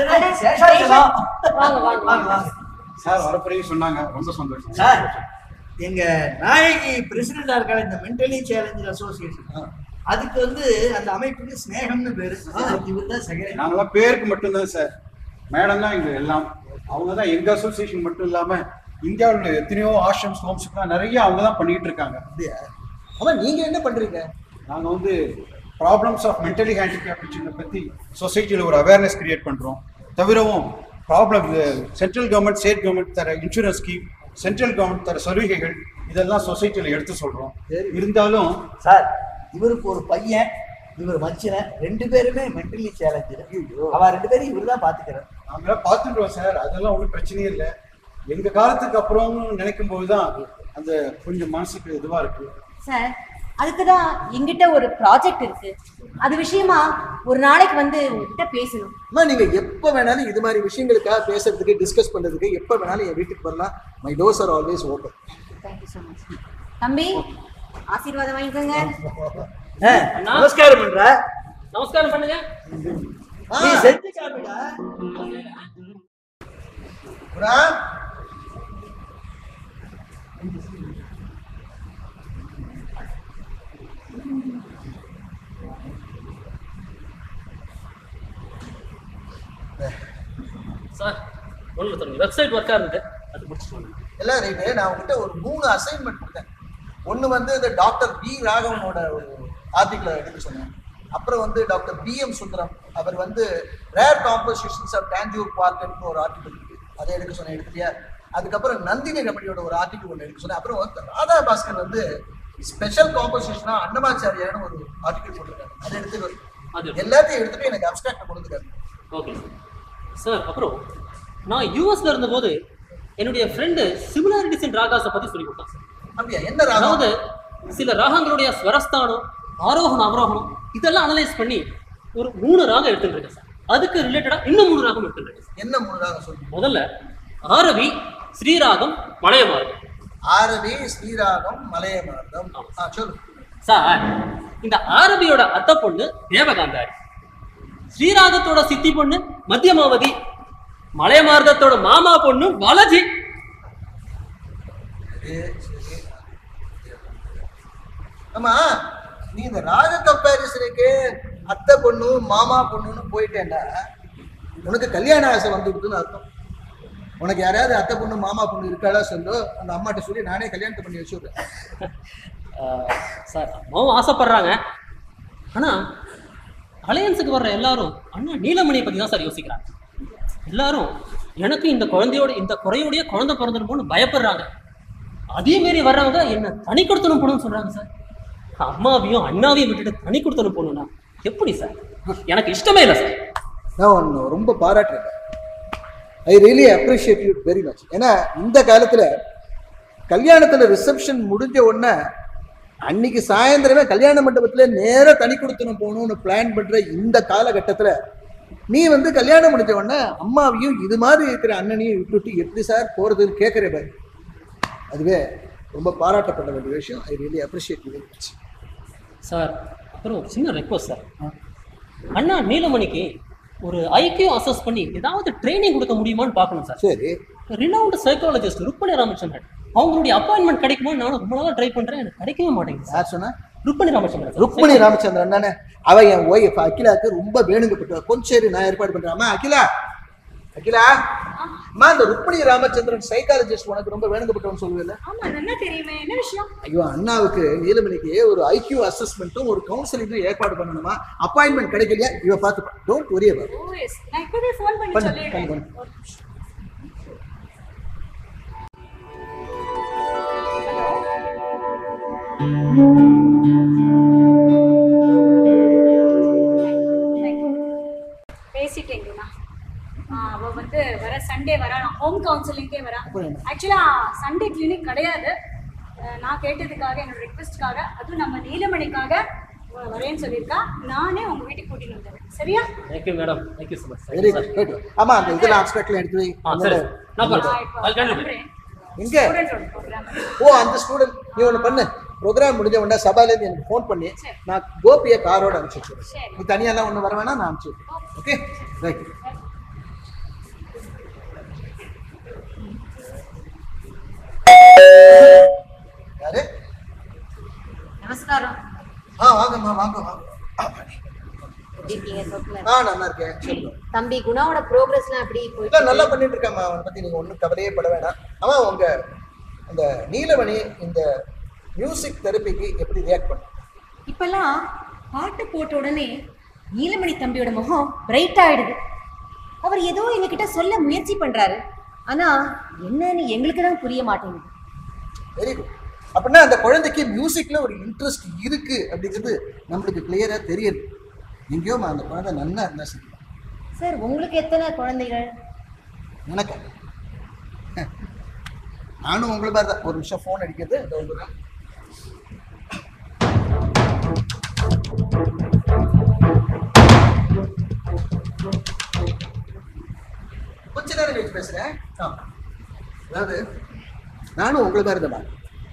வாங்க வாங்க வாங்க சார் வரப்போறீங்க சொன்னாங்க ரொம்ப சந்தோஷம் சார் எங்க நாயகி பிரசிடண்டா இருக்காங்க இந்த மென்டலி சேலஞ்சர் அசோசியேஷன் அதுக்கு வந்து அந்த அமைப்புக்கு ஸ்நேகம்னு பேரு இவர் தான் செக்ரட்டரி நாங்களாம் பேருக்கு மட்டும்தான் சார் மேடம் தான் இங்க எல்லாம் அவங்க தான் எங்க அசோசியேஷன் மட்டும் இல்லாம இந்தியாவில் உள்ள எத்தனையோ ஆஷ்ரம்ஸ் ஹோம்ஸ்க்குலாம் நிறைய அவங்க தான் பண்ணிட்டு இருக்காங்க அப்படியா ஆமா நீங்க என்ன பண்றீங்க நாங்க வந்து ப்ராப்ளம்ஸ் ஆஃப் மென்டலி ஹேண்டிகேப்டேஷனை பத்தி சொசைட்டியில் ஒரு அவேர்னஸ் கிரியேட் பண்றோம் தவிரவும் problem central government state government தர இன்சூரன்ஸ் ஸ்கீம் சென்ட்ரல் கவர்மெண்ட் தர சலுகைகள் இதெல்லாம் சொசைட்டியில் எடுத்து சொல்றோம் இருந்தாலும் சார் இவருக்கு ஒரு பையன் இவர் மச்சினன் ரெண்டு பேருமே மென்டலி சேலஞ்சர் அவ ரெண்டு பேரும் இவர் தான் பாத்துக்கிறார் நாங்களாம் பார்த்துட்டோம் சார் அதெல்லாம் ஒன்றும் பிரச்சனையே இல்லை எங்க காலத்துக்கு அப்புறம் நினைக்கும் போது தான் அந்த கொஞ்சம் மனசுக்கு இதுவா இருக்கு சார் அதுக்கு தான் எங்கிட்ட ஒரு ப்ராஜெக்ட் இருக்கு அது விஷயமா ஒரு நாளைக்கு வந்து உங்ககிட்ட பேசணும் அம்மா நீங்க எப்ப வேணாலும் இது மாதிரி விஷயங்களுக்காக பேசுறதுக்கு டிஸ்கஸ் பண்றதுக்கு எப்ப வேணாலும் என் வீட்டுக்கு வரலாம் my doors are always open thank you so much தம்பி ஆசீர்வாதம் வாங்கிக்கோங்க நமஸ்காரம் பண்ற நமஸ்காரம் பண்ணுங்க நீ செஞ்சு காமிடா சார் ஒன்று சொல்லுங்க வெப்சைட் ஒர்க்காக இருந்தது அது முடிச்சுட்டு எல்லாம் ரைட்டு நான் உங்ககிட்ட ஒரு மூணு அசைன்மெண்ட் கொடுத்தேன் ஒன்று வந்து இந்த டாக்டர் பி ராகவனோட ஒரு ஆர்டிகிளை எடுக்க சொன்னேன் அப்புறம் வந்து டாக்டர் பி எம் சுந்தரம் அவர் வந்து ரேர் காம்போசிஷன்ஸ் ஆஃப் டான்ஜூர் பார்க்னு ஒரு ஆர்டிகிள் இருக்கு அதை எடுக்க சொன்னேன் எடுத்துட்டியா அதுக்கப்புறம் நந்தினி ரமணியோட ஒரு ஆர்டிகிள் ஒன்று எடுக்க சொன்னேன் அப்புறம் வந்து ராதா பாஸ்கர் வந்து ஸ்பெஷல் காம்போசிஷனா அன்னமாச்சாரியான்னு ஒரு ஆர்டிகிள் போட்டிருக்காரு அதை எடுத்து அது எல்லாத்தையும் எடுத்துட்டு எனக்கு அப்டிராக்ட் கொடுத்துருக்காரு ஓகே சார் அப்புறம் நான் யூஎஸ்ல இருந்தபோது என்னுடைய ஃப்ரெண்டு சிமிலாரிட்டிஸ் இன் ராகாஸை பத்தி சொல்லி கொடுத்தான் சார் அப்படியா என்ன ராகம் அதாவது சில ராகங்களுடைய ஸ்வரஸ்தானம் ஆரோகணம் அவரோகணம் இதெல்லாம் அனலைஸ் பண்ணி ஒரு மூணு ராகம் எடுத்துட்டு இருக்கேன் சார் அதுக்கு ரிலேட்டடா இன்னும் மூணு ராகம் எடுத்துட்டு இருக்கேன் சார். என்ன மூணு ராகம் சொல்லுங்க முதல்ல ஆரவி ஸ்ரீராகம் மலையமார்க்கம் ஆரவி ஸ்ரீராகம் மலையமார்க்கம் ஆ சொல்லு சார் இந்த ஆரபியோட அத்தை பொண்ணு தேவகாந்தாரி ஸ்ரீராகத்தோட சித்தி பொண்ணு மத்தியமாவதி மலையமார்க்கத்தோட மாமா பொண்ணு பாலாஜி சரி, சரி. ஆமா நீ இந்த ராக கம்பாரிசனுக்கு அத்தை பொண்ணு மாமா பொண்ணுன்னு போயிட்டேன்னா உனக்கு கல்யாண ஆசை வந்துடுதுன்னு அர்த்தம் உனக்கு யாராவது அத்தை பொண்ணு மாமா பொண்ணு இருக்காளா சொல்லு அந்த அம்மாட்ட சொல்லி நானே கல்யாணத்தை பண்ணி வச்சுடுறேன் ஆஹ் சார் அம்மாவும் ஆசைப்படுறாங்க ஆனா அலையன்ஸுக்கு வர்ற எல்லாரும் அண்ணா நீலமணியை பத்தி தான் சார் யோசிக்கிறாங்க எல்லாரும் எனக்கு இந்த குழந்தையோட இந்த குறையோடைய குழந்தை பிறந்துருமோன்னு பயப்படுறாங்க அதே மாரி வர்றவங்க என்ன தனி கொடுத்தனும் போகணும்னு சொல்றாங்க சார் அம்மாவையும் அண்ணாவையும் விட்டுட்டு தனி கொடுத்தனும் போகணும்னா எப்படி சார் எனக்கு இஷ்டமே இல்லை சார் நான் உன்னை ரொம்ப பாராட்டுறேன் I really appreciate you very much ஏன்னா இந்த காலத்துல கல்யாணத்துல ரிசப்ஷன் முடிஞ்ச உடனே அன்னைக்கு சாயந்தரமே கல்யாண மண்டபத்துல நேரா தனி கொடுத்தனம் போகணும்னு பிளான் பண்ற இந்த காலகட்டத்துல நீ வந்து கல்யாணம் முடிஞ்ச உடனே அம்மாவையும் இது மாதிரி இருக்கிற அண்ணனையும் விட்டுட்டு எப்படி சார் போறதுன்னு கேட்கறே பாரு அதுவே ரொம்ப பாராட்டப்பட வேண்டிய விஷயம் I really appreciate you very much sir அப்புறம் ஒரு சின்ன ரெக்வஸ்ட் சார் அண்ணா நீலமணிக்கு ஒரு ஐக்கியூ அசஸ் பண்ணி ஏதாவது ட்ரைனிங் கொடுக்க முடியுமான்னு பார்க்கணும் சார் சரி ரினவுண்ட் சைக்காலஜிஸ்ட் ருக்மணி ராமச்சந்திரன் அவங்களுடைய அப்பாயின்மெண்ட் கிடைக்குமா நானும் ரொம்ப நாளா ட்ரை பண்றேன் எனக்கு கிடைக்கவே மாட்டேங்குது யார் சொன்னா ருக்மணி ராமச்சந்திரன் sir. ருக்மணி ராமச்சந்திரன் தானே அவ என் ஒய்ஃப் அகிலாக்கு ரொம்ப வேணுங்கப்பட்டவ கொஞ்சம் இரு, நான் ஏற்பாடு பண்றேன் அம்மா அகிலா அகிலா அம்மா இந்த ருக்மணி ராமச்சந்திரன் சைக்காலஜிஸ்ட் உனக்கு ரொம்ப வேணுங்கப்பட்டவன் சொல்லுவேல ஆமா நல்லா தெரியுமே என்ன விஷயம் ஐயோ அண்ணாவுக்கு நீலமணிக்கு ஒரு ஐக்கியூ அசஸ்மெண்ட்டும் ஒரு கவுன்சிலிங்கும் ஏற்பாடு பண்ணணுமா அப்பாயின்மெண்ட் கிடைக்கலையா இவ பார்த்துப்பா don't worry about oh yes நான் இப்பவே ஃபோன் பண்ணி பண்ணு, சொல்லிடுறேன் பண்ணு, ஒரு நிமிஷம். பேசிட்டேங்கண்ணா அவ வந்து வர சண்டே வரா ஹோம் கவுன்சிலிங்கே வரா ஆக்சுவலா சண்டே கிளினிக் கிடையாது அஹ் நான் கேட்டதுக்காக என்னோட ரிக்வெஸ்ட்காக அதுவும் நம்ம நீலமணிக்காக அவ வரேன்னு சொல்லியிருக்கா நானே உங்க வீட்டுக்கு கூட்டிட்டு வந்துடுறேன் சரியா thank you madam thank you so much very good good ஆமா அந்த இதெல்லாம் அப்ஸ்ட்ராக்ட்ல எடுத்து வை ஆ சரி அதோட- நான் நான் பண்ணுறேன் இப்போ I'll continue. பண்றேன். எங்க ஸ்டூடெண்ட்ஸோட ப்ரோக்ராம் ஓ அந்த ஸ்டூடெண்ட் நீ ஒன்று பண்ணு ப்ரோக்ராம் முடிஞ்ச உடனே சபால இருந்து எனக்கு ஃபோன் பண்ணி நான் கோபியை காரோட அனுப்பிச்சு சரி. வச்சுருக்கேன் நீ தனியாலாம் ஒன்று வர வேணா நான் அனுப்பிச்சு விட்றேன் ஓகே ரைட் யாரு நமஸ்காரம் ஆ வாங்கம்மா வாங்க வாங்க ஆ, வாடி. எப்படி இருக்கீங்க சோத்துல ஆ நல்லா இருக்கேன் சொல்லுங்க தம்பி குணாவோட ப்ரோக்ரஸ்லாம் எப்படி இல்ல போயிட்டு நல்லா பண்ணிட்டு இருக்காம்மா அவனை பத்தி நீங்க ஒன்றும் கவலையே பட வேணாம் அவன் உங்க அந்த நீலமணி இந்த மியூசிக் தெரப்பிக்கு எப்படி ரியாக்ட் பண்ண இப்பெல்லாம் பாட்டு போட்ட உடனே நீலமணி தம்பியோட முகம் பிரைட் ஆயிடுது அவர் ஏதோ எங்ககிட்ட சொல்ல முயற்சி பண்றாரு ஆனா என்னன்னு எங்களுக்கு தான் புரிய மாட்டேங்குது வெரி குட் அப்படின்னா அந்த குழந்தைக்கு மியூசிக்ல ஒரு இன்ட்ரெஸ்ட் இருக்கு அப்படிங்கிறது நம்மளுக்கு கிளியரா தெரியுது எங்கேயோ அந்த குழந்தை நல்லா இருந்தா சரி சார் உங்களுக்கு எத்தனை குழந்தைகள் எனக்கு நானும் உங்களை மாதிரி தான் ஒரு நிமிஷம் ஃபோன் அடிக்கிறது இந்த வந்துடுறேன் கொஞ்ச நேரம் கழிச்சு பேசுறேன் ஆ. அதாவது நானும் உங்களை மாதிரி தான்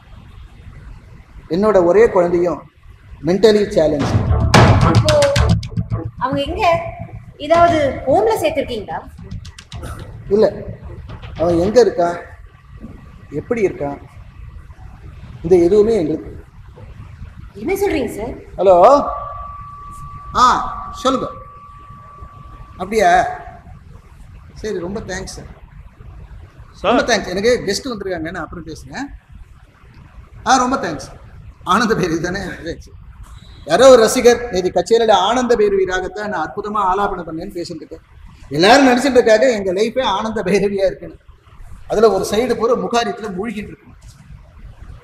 என்னோட ஒரே குழந்தையும் மென்டலி சேலஞ்ச் அப்போ அவங்க எங்க ஏதாவது ஹோம்ல சேர்த்திருக்கீங்களா இல்லை அவன் எங்க இருக்கான் எப்படி இருக்கான் இந்த எதுவுமே எங்களுக்கு என்ன சொல்றீங்க சார் ஹலோ ஆ சொல்லுங்க அப்படியா சரி ரொம்ப தேங்க்ஸ் சார் ரொம்ப தேங்க்ஸ் எனக்கு கெஸ்ட் வந்திருக்காங்க நான் அப்புறம் பேசுகிறேன் ஆ ரொம்ப தேங்க்ஸ் ஆனந்த பேரவி தானே தேங்க்ஸ் யாரோ ஒரு ரசிகர் நேற்று கச்சேரியில் ஆனந்த பைரவி ராகத்தை நான் அற்புதமாக ஆலாபனை பண்ணேன்னு பேசிட்டு இருக்கேன் எல்லாரும் நினச்சிட்டு இருக்காங்க எங்கள் லைஃபே ஆனந்த பைரவியாக இருக்குன்னு அதில் ஒரு சைடு பூரா முகாரியத்தில் மூழ்கிட்டு இருக்கணும்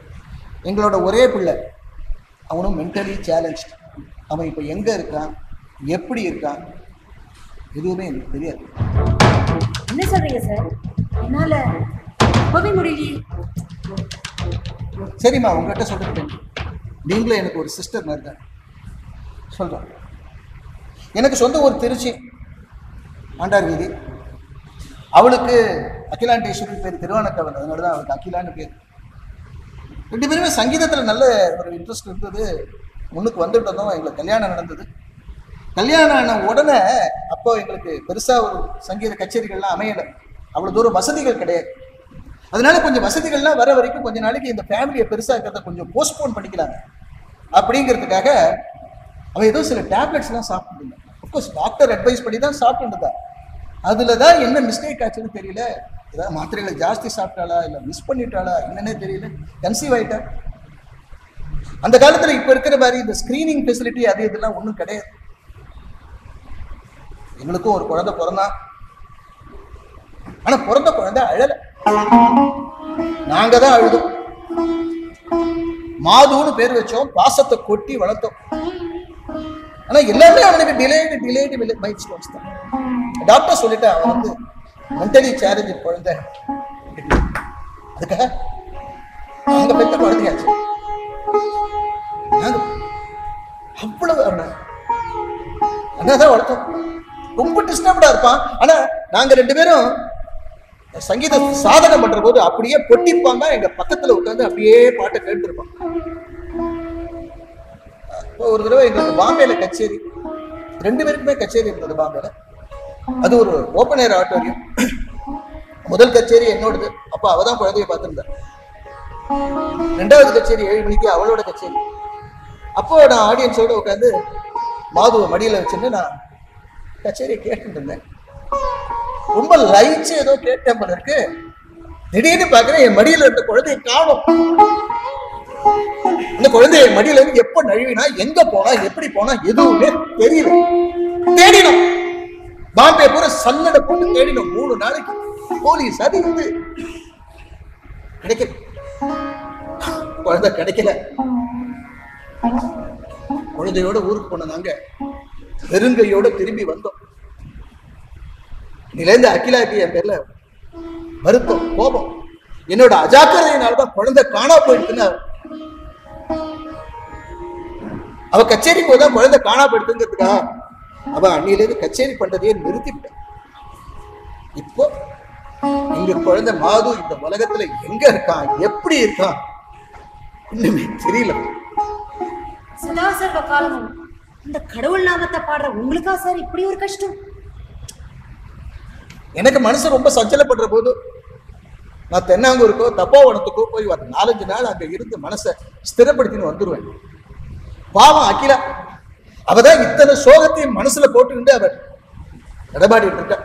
எங்களோட ஒரே பிள்ளை அவனும் மென்டலி சேலஞ்ச் அவன் இப்போ எங்கே இருக்கான் எப்படி இருக்கான் எதுவுமே எனக்கு தெரியாது என்ன சொல்றீங்க சார் என்னால நம்பவே முடியலையே சரிம்மா உங்ககிட்ட சொல்லிருக்கேன் நீங்களும் எனக்கு ஒரு சிஸ்டர் மாதிரி தான் சொல்கிறேன் எனக்கு சொந்த ஒரு திருச்சி ஆண்டார் வீதி அவளுக்கு அகிலாண்டேஸ்வரி பேர் திருவானக்கவன் அதனால தான் அவளுக்கு அகிலான்னு பேர் ரெண்டு பேருமே சங்கீதத்தில் நல்ல ஒரு இன்ட்ரெஸ்ட் இருந்தது முன்னுக்கு வந்துட்டு இருந்தோம் எங்களுக்கு கல்யாணம் நடந்தது கல்யாணம் ஆன உடனே அப்போ எங்களுக்கு பெருசாக ஒரு சங்கீத கச்சேரிகள்லாம் அமையலை அவ்வளோ தூரம் வசதிகள் கிடையாது அதனால கொஞ்சம் வசதிகள்லாம் வர வரைக்கும் கொஞ்ச நாளைக்கு இந்த ஃபேமிலியை பெருசாக்கிறத கொஞ்சம் போஸ்ட்போன் பண்ணிக்கலாங்க அப்படிங்கிறதுக்காக அவன் ஏதோ சில டேப்லெட்ஸ்லாம் சாப்பிட்டு அஃப்கோர்ஸ் டாக்டர் அட்வைஸ் பண்ணி தான் சாப்பிட்டு இருந்தா அதில் தான் என்ன மிஸ்டேக் ஆச்சுன்னு தெரியல ஏதாவது மாத்திரைகளை ஜாஸ்தி சாப்பிட்டாளா இல்லை மிஸ் பண்ணிட்டாளா என்னன்னே தெரியல கன்சீவ் ஆயிட்டா அந்த காலத்தில் இப்போ இருக்கிற மாதிரி இந்த ஸ்க்ரீனிங் ஃபெசிலிட்டி அது இதெல்லாம் ஒன்றும் கிடையாது எங்களுக்கும் ஒரு குழந்தை பிறந்தான் ஆனா பிறந்த குழந்தை அழல நாங்க தான் அழுதோம் மாதுன்னு பேர் வச்சோம் பாசத்தை கொட்டி வளர்த்தோம் ஆனா எல்லாமே அவனுக்கு டிலேடு டிலேடு மைல் ஸ்டோன்ஸ் தான் டாக்டர் சொல்லிட்டேன் அவன் வந்து மென்டலி சேலஞ்சு குழந்தை அதுக்காக நாங்க பெத்த குழந்தையாச்சு நாங்க அவ்வளவு அவனை அண்ணாதான் வளர்த்தோம் ரொம்ப டிஸ்டர்ப்டா இருப்பான் ஆனா நாங்க ரெண்டு பேரும் சங்கீத சாதனை பண்ற போது அப்படியே பொட்டிப்பாங்க எங்க பக்கத்துல உட்காந்து அப்படியே பாட்டை கேட்டு இருப்பான் அப்போ ஒரு தடவை எங்களுக்கு பாம்பேல கச்சேரி ரெண்டு பேருக்குமே கச்சேரி இருந்தது பாம்பேல அது ஒரு ஓப்பன் ஏர் ஆடிட்டோரியம் முதல் கச்சேரி என்னோடது அப்போ அவ தான் குழந்தைய பார்த்திருந்தா ரெண்டாவது கச்சேரி ஏழு மணிக்கு அவளோட கச்சேரி அப்போ நான் ஆடியன்ஸோட உட்காந்து மாதுவை மடியில வச்சுட்டு நான் கச்சேரியை கேட்டுட்டு இருந்தேன் ரொம்ப லைச்சு ஏதோ கேட்டேன் போல இருக்கு திடீர்னு பாக்குறேன் என் மடியில இருந்த குழந்தைய காணும் அந்த குழந்தைய என் மடியில இருந்து எப்ப நழுவினா எங்க போனா எப்படி போனா எதுவுமே தெரியல தேடினோம் பாம்பே பூரா சல்லடை போட்டு தேடினோம் மூணு நாளைக்கு போலீஸ் அது இது கிடைக்கல குழந்தை கிடைக்கல குழந்தையோட ஊருக்கு போன நாங்க வெறுங்கையோட திரும்பி வந்தோம் நிலைந்த அகிலாக்கு என் பேர்ல வருத்தம் கோபம் என்னோட அஜாக்கிரதையினாலதான் குழந்தை காணா போயிடுச்சுன்னு அவ கச்சேரி போதான் குழந்தை காணா போயிடுதுங்கிறதுக்கா அவ அன்னிலிருந்து கச்சேரி பண்றதையே நிறுத்திவிட்டான் இப்போ எங்க குழந்தை மாது இந்த உலகத்துல எங்க இருக்கான் எப்படி இருக்கான் இன்னுமே தெரியல சதா சர்வ காலமும் இந்த கடவுள் நாமத்தை பாடுற உங்களுக்கா சார் இப்படி ஒரு கஷ்டம் எனக்கு மனசு ரொம்ப சஞ்சலப்படுற போது நான் தென்னாங்கூருக்கோ தப்போவனத்துக்கோ போய் ஒரு நாலஞ்சு நாள் அங்க இருந்து மனசை ஸ்திரப்படுத்தின்னு வந்துருவேன் பாவம் அகிலா அவதான் இத்தனை சோகத்தையும் மனசுல போட்டுக்கிட்டு அவர் நடமாடிட்டு இருக்கா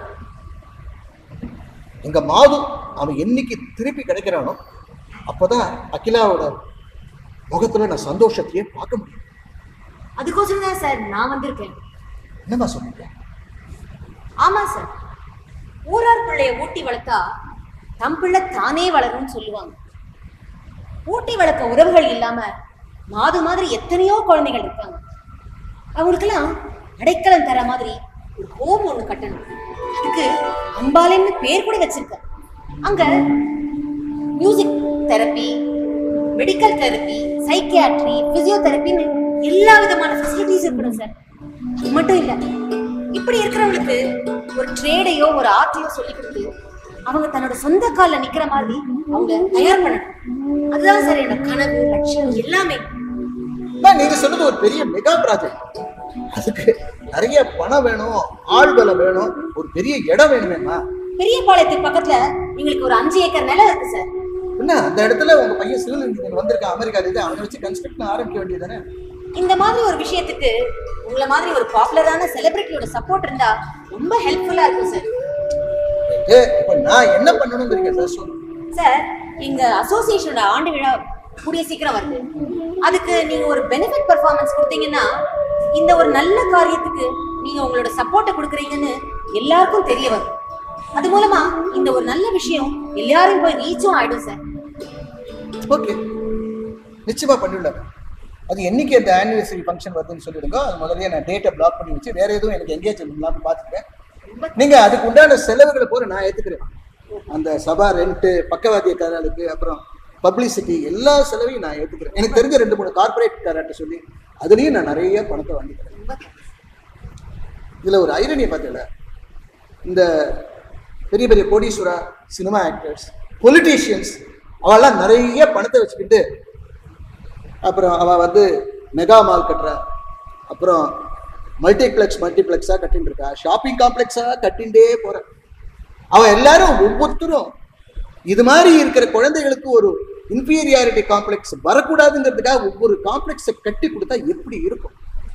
எங்க மாது அவன் என்னைக்கு திருப்பி கிடைக்கிறானோ அப்பதான் அகிலாவோட முகத்துல நான் சந்தோஷத்தையே பார்க்க முடியும் அதுக்கோசரம் தான் சார் நான் வந்திருக்கேன் என்னம்மா சொன்னீங்க ஆமா சார் ஊரார் பிள்ளைய ஊட்டி வளர்த்தா தம் பிள்ளை தானே வளரும்னு சொல்லுவாங்க ஊட்டி வளர்க்க உறவுகள் இல்லாம மாது மாதிரி எத்தனையோ குழந்தைகள் இருக்காங்க அவங்களுக்கெல்லாம் அடைக்கலம் தர மாதிரி ஒரு ஹோம் ஒண்ணு கட்டணும் அதுக்கு அம்பாலைன்னு பேர் கூட வச்சிருக்கேன் அங்க music therapy medical therapy psychiatry பிசியோதெரப்பின்னு எல்லா விதமான ஃபெசிலிட்டிஸ் இருக்கணும் சார் அது மட்டும் இல்ல இப்படி இருக்கிறவங்களுக்கு ஒரு ட்ரேடையோ ஒரு ஆர்ட்டையோ சொல்லி கொடுத்து அவங்க தன்னோட சொந்த கால்ல நிக்கிற மாதிரி அவங்க தயார் பண்ணணும் அதுதான் சார் என்னோட கனவு லட்சியம் எல்லாமே அம்மா, நீங்க சொன்னது ஒரு பெரிய மெகா ப்ராஜெக்ட் அதுக்கு நிறைய பணம் வேணும் ஆள் பலம் வேணும் ஒரு பெரிய இடம் வேணுமேம்மா பெரிய பாளையத்துக்கு பக்கத்துல எங்களுக்கு ஒரு அஞ்சு ஏக்கர் நிலம் இருக்கு சார் என்ன அந்த இடத்துல உங்க பையன் சிவில் இன்ஜினியர் வந்திருக்கான் அமெரிக்கால இது அவனை வச்சு கன்ஸ்ட்ரக்ஷன் ஆரம்பிக்க வேண்டியதானே இந்த மாதிரி ஒரு விஷயத்துக்கு உங்களை மாதிரி ஒரு பாப்புலரான செலிபிரிட்டியோட சப்போர்ட் இருந்தா ரொம்ப ஹெல்ப்ஃபுல்லா இருக்கும் சார் இப்ப நான் என்ன பண்ணணுங்கிறீங்க சார் சொல்லு சார் எங்க அசோசியேஷனோட ஆண்டு விழா கூடிய சீக்கிரம் வருது அதுக்கு நீங்க ஒரு பெனிஃபிட் பெர்ஃபார்மன்ஸ் கொடுத்தீங்கன்னா இந்த ஒரு நல்ல காரியத்துக்கு நீங்க உங்களோட சப்போர்ட்டை கொடுக்குறீங்கன்னு எல்லாருக்கும் தெரிய வரும் அது மூலமா இந்த ஒரு நல்ல விஷயம் எல்லாரையும் போய் ரீச்சும் ஆயிடும் சார் ஓகே நிச்சயமா பண்ணிவிடலாம் அது என்னைக்கு அந்த ஆனிவர்சரி ஃபங்க்ஷன் வருதுன்னு சொல்லிடுங்க அது முதல்ல நான் டேட்டை பிளாக் பண்ணி வச்சு வேற எதுவும் எனக்கு எங்கேஜ் இல்லாமல் பார்த்துக்கிறேன் நீங்க அதுக்கு உண்டான செலவுகளை போற நான் ஏத்துக்கிறேன் அந்த சபா ரெண்ட் பக்கவாத்தியக்காரர்களுக்கு அப்புறம் பப்ளிசிட்டி எல்லா செலவையும் நான் ஏத்துக்கிறேன் எனக்கு தெரிஞ்ச ரெண்டு மூணு கார்பரேட் காரர்கிட்ட சொல்லி அதுலயும் நான் நிறைய பணத்தை வாங்கிக்கிறேன் இதுல ஒரு ஐரணியை பார்த்தல இந்த பெரிய பெரிய கோடீஸ்வரா சினிமா ஆக்டர்ஸ் பொலிட்டீஷியன்ஸ் அவெல்லாம் நிறைய பணத்தை வச்சுக்கிட்டு அப்புறம் அவ வந்து மெகா மால் கட்டுறா அப்புறம் மல்டிப்ளெக்ஸ் மல்டிப்ளெக்ஸா கட்டிட்டு இருக்கா ஷாப்பிங் காம்ப்ளெக்ஸா கட்டிண்டே போற அவன் எல்லாரும் ஒவ்வொருத்தரும் இது மாதிரி இருக்கிற குழந்தைகளுக்கு ஒரு இன்ஃபீரியாரிட்டி காம்ப்ளெக்ஸ் வரக்கூடாதுங்கிறதுக்காக ஒவ்வொரு காம்ப்ளெக்ஸை கட்டி கொடுத்தா எப்படி இருக்கும்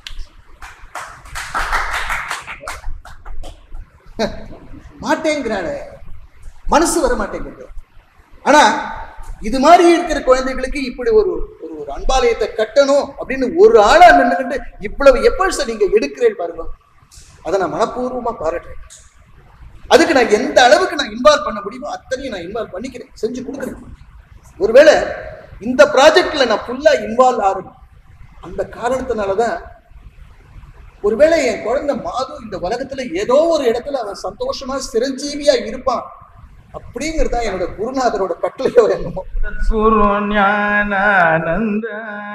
மாட்டேங்கிறாளே மனசு வர மாட்டேங்குது ஆனா இது மாதிரி இருக்கிற குழந்தைகளுக்கு இப்படி ஒரு ஒரு ஒரு அன்பாலயத்தை கட்டணும் அப்படின்னு ஒரு ஆளா நின்றுகிட்டு இவ்வளவு எப்பர்ஸ் நீங்க எடுக்கிறேன் பாருங்க அதை நான் மனப்பூர்வமா பாராட்டுறேன் அதுக்கு நான் எந்த அளவுக்கு நான் இன்வால்வ் பண்ண முடியுமோ அத்தனையும் நான் இன்வால்வ் பண்ணிக்கிறேன் செஞ்சு கொடுக்குறேன் ஒருவேளை இந்த ப்ராஜெக்ட்ல நான் ஃபுல்லா இன்வால்வ் ஆகணும் அந்த காரணத்தினாலதான் ஒருவேளை என் குழந்தை மாது இந்த உலகத்துல ஏதோ ஒரு இடத்துல அவன் சந்தோஷமா சிரஞ்சீவியா இருப்பான் அப்படிங்கிறது தான் என்னோட குருநாதரோட கட்டளையோ என்னமோ குரு ஞானானந்த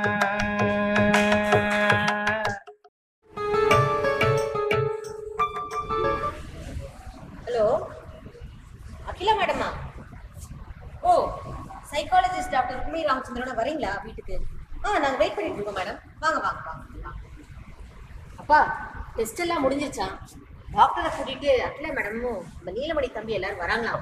ஹலோ அகிலா மேடமா ஓ சைக்காலஜிஸ்ட் டாக்டர் ருக்மி ராமச்சந்திரனோட வரீங்களா வீட்டுக்கு ஆ நாங்க வெயிட் பண்ணிட்டு இருக்கோம் மேடம் வாங்க வாங்க வாங்க வாங்க. அப்பா டெஸ்ட் எல்லாம் முடிஞ்சிருச்சா டாக்டரை கூட்டிட்டு அகிலா மேடமும் இந்த நீலமணி தம்பி எல்லாரும் வராங்களா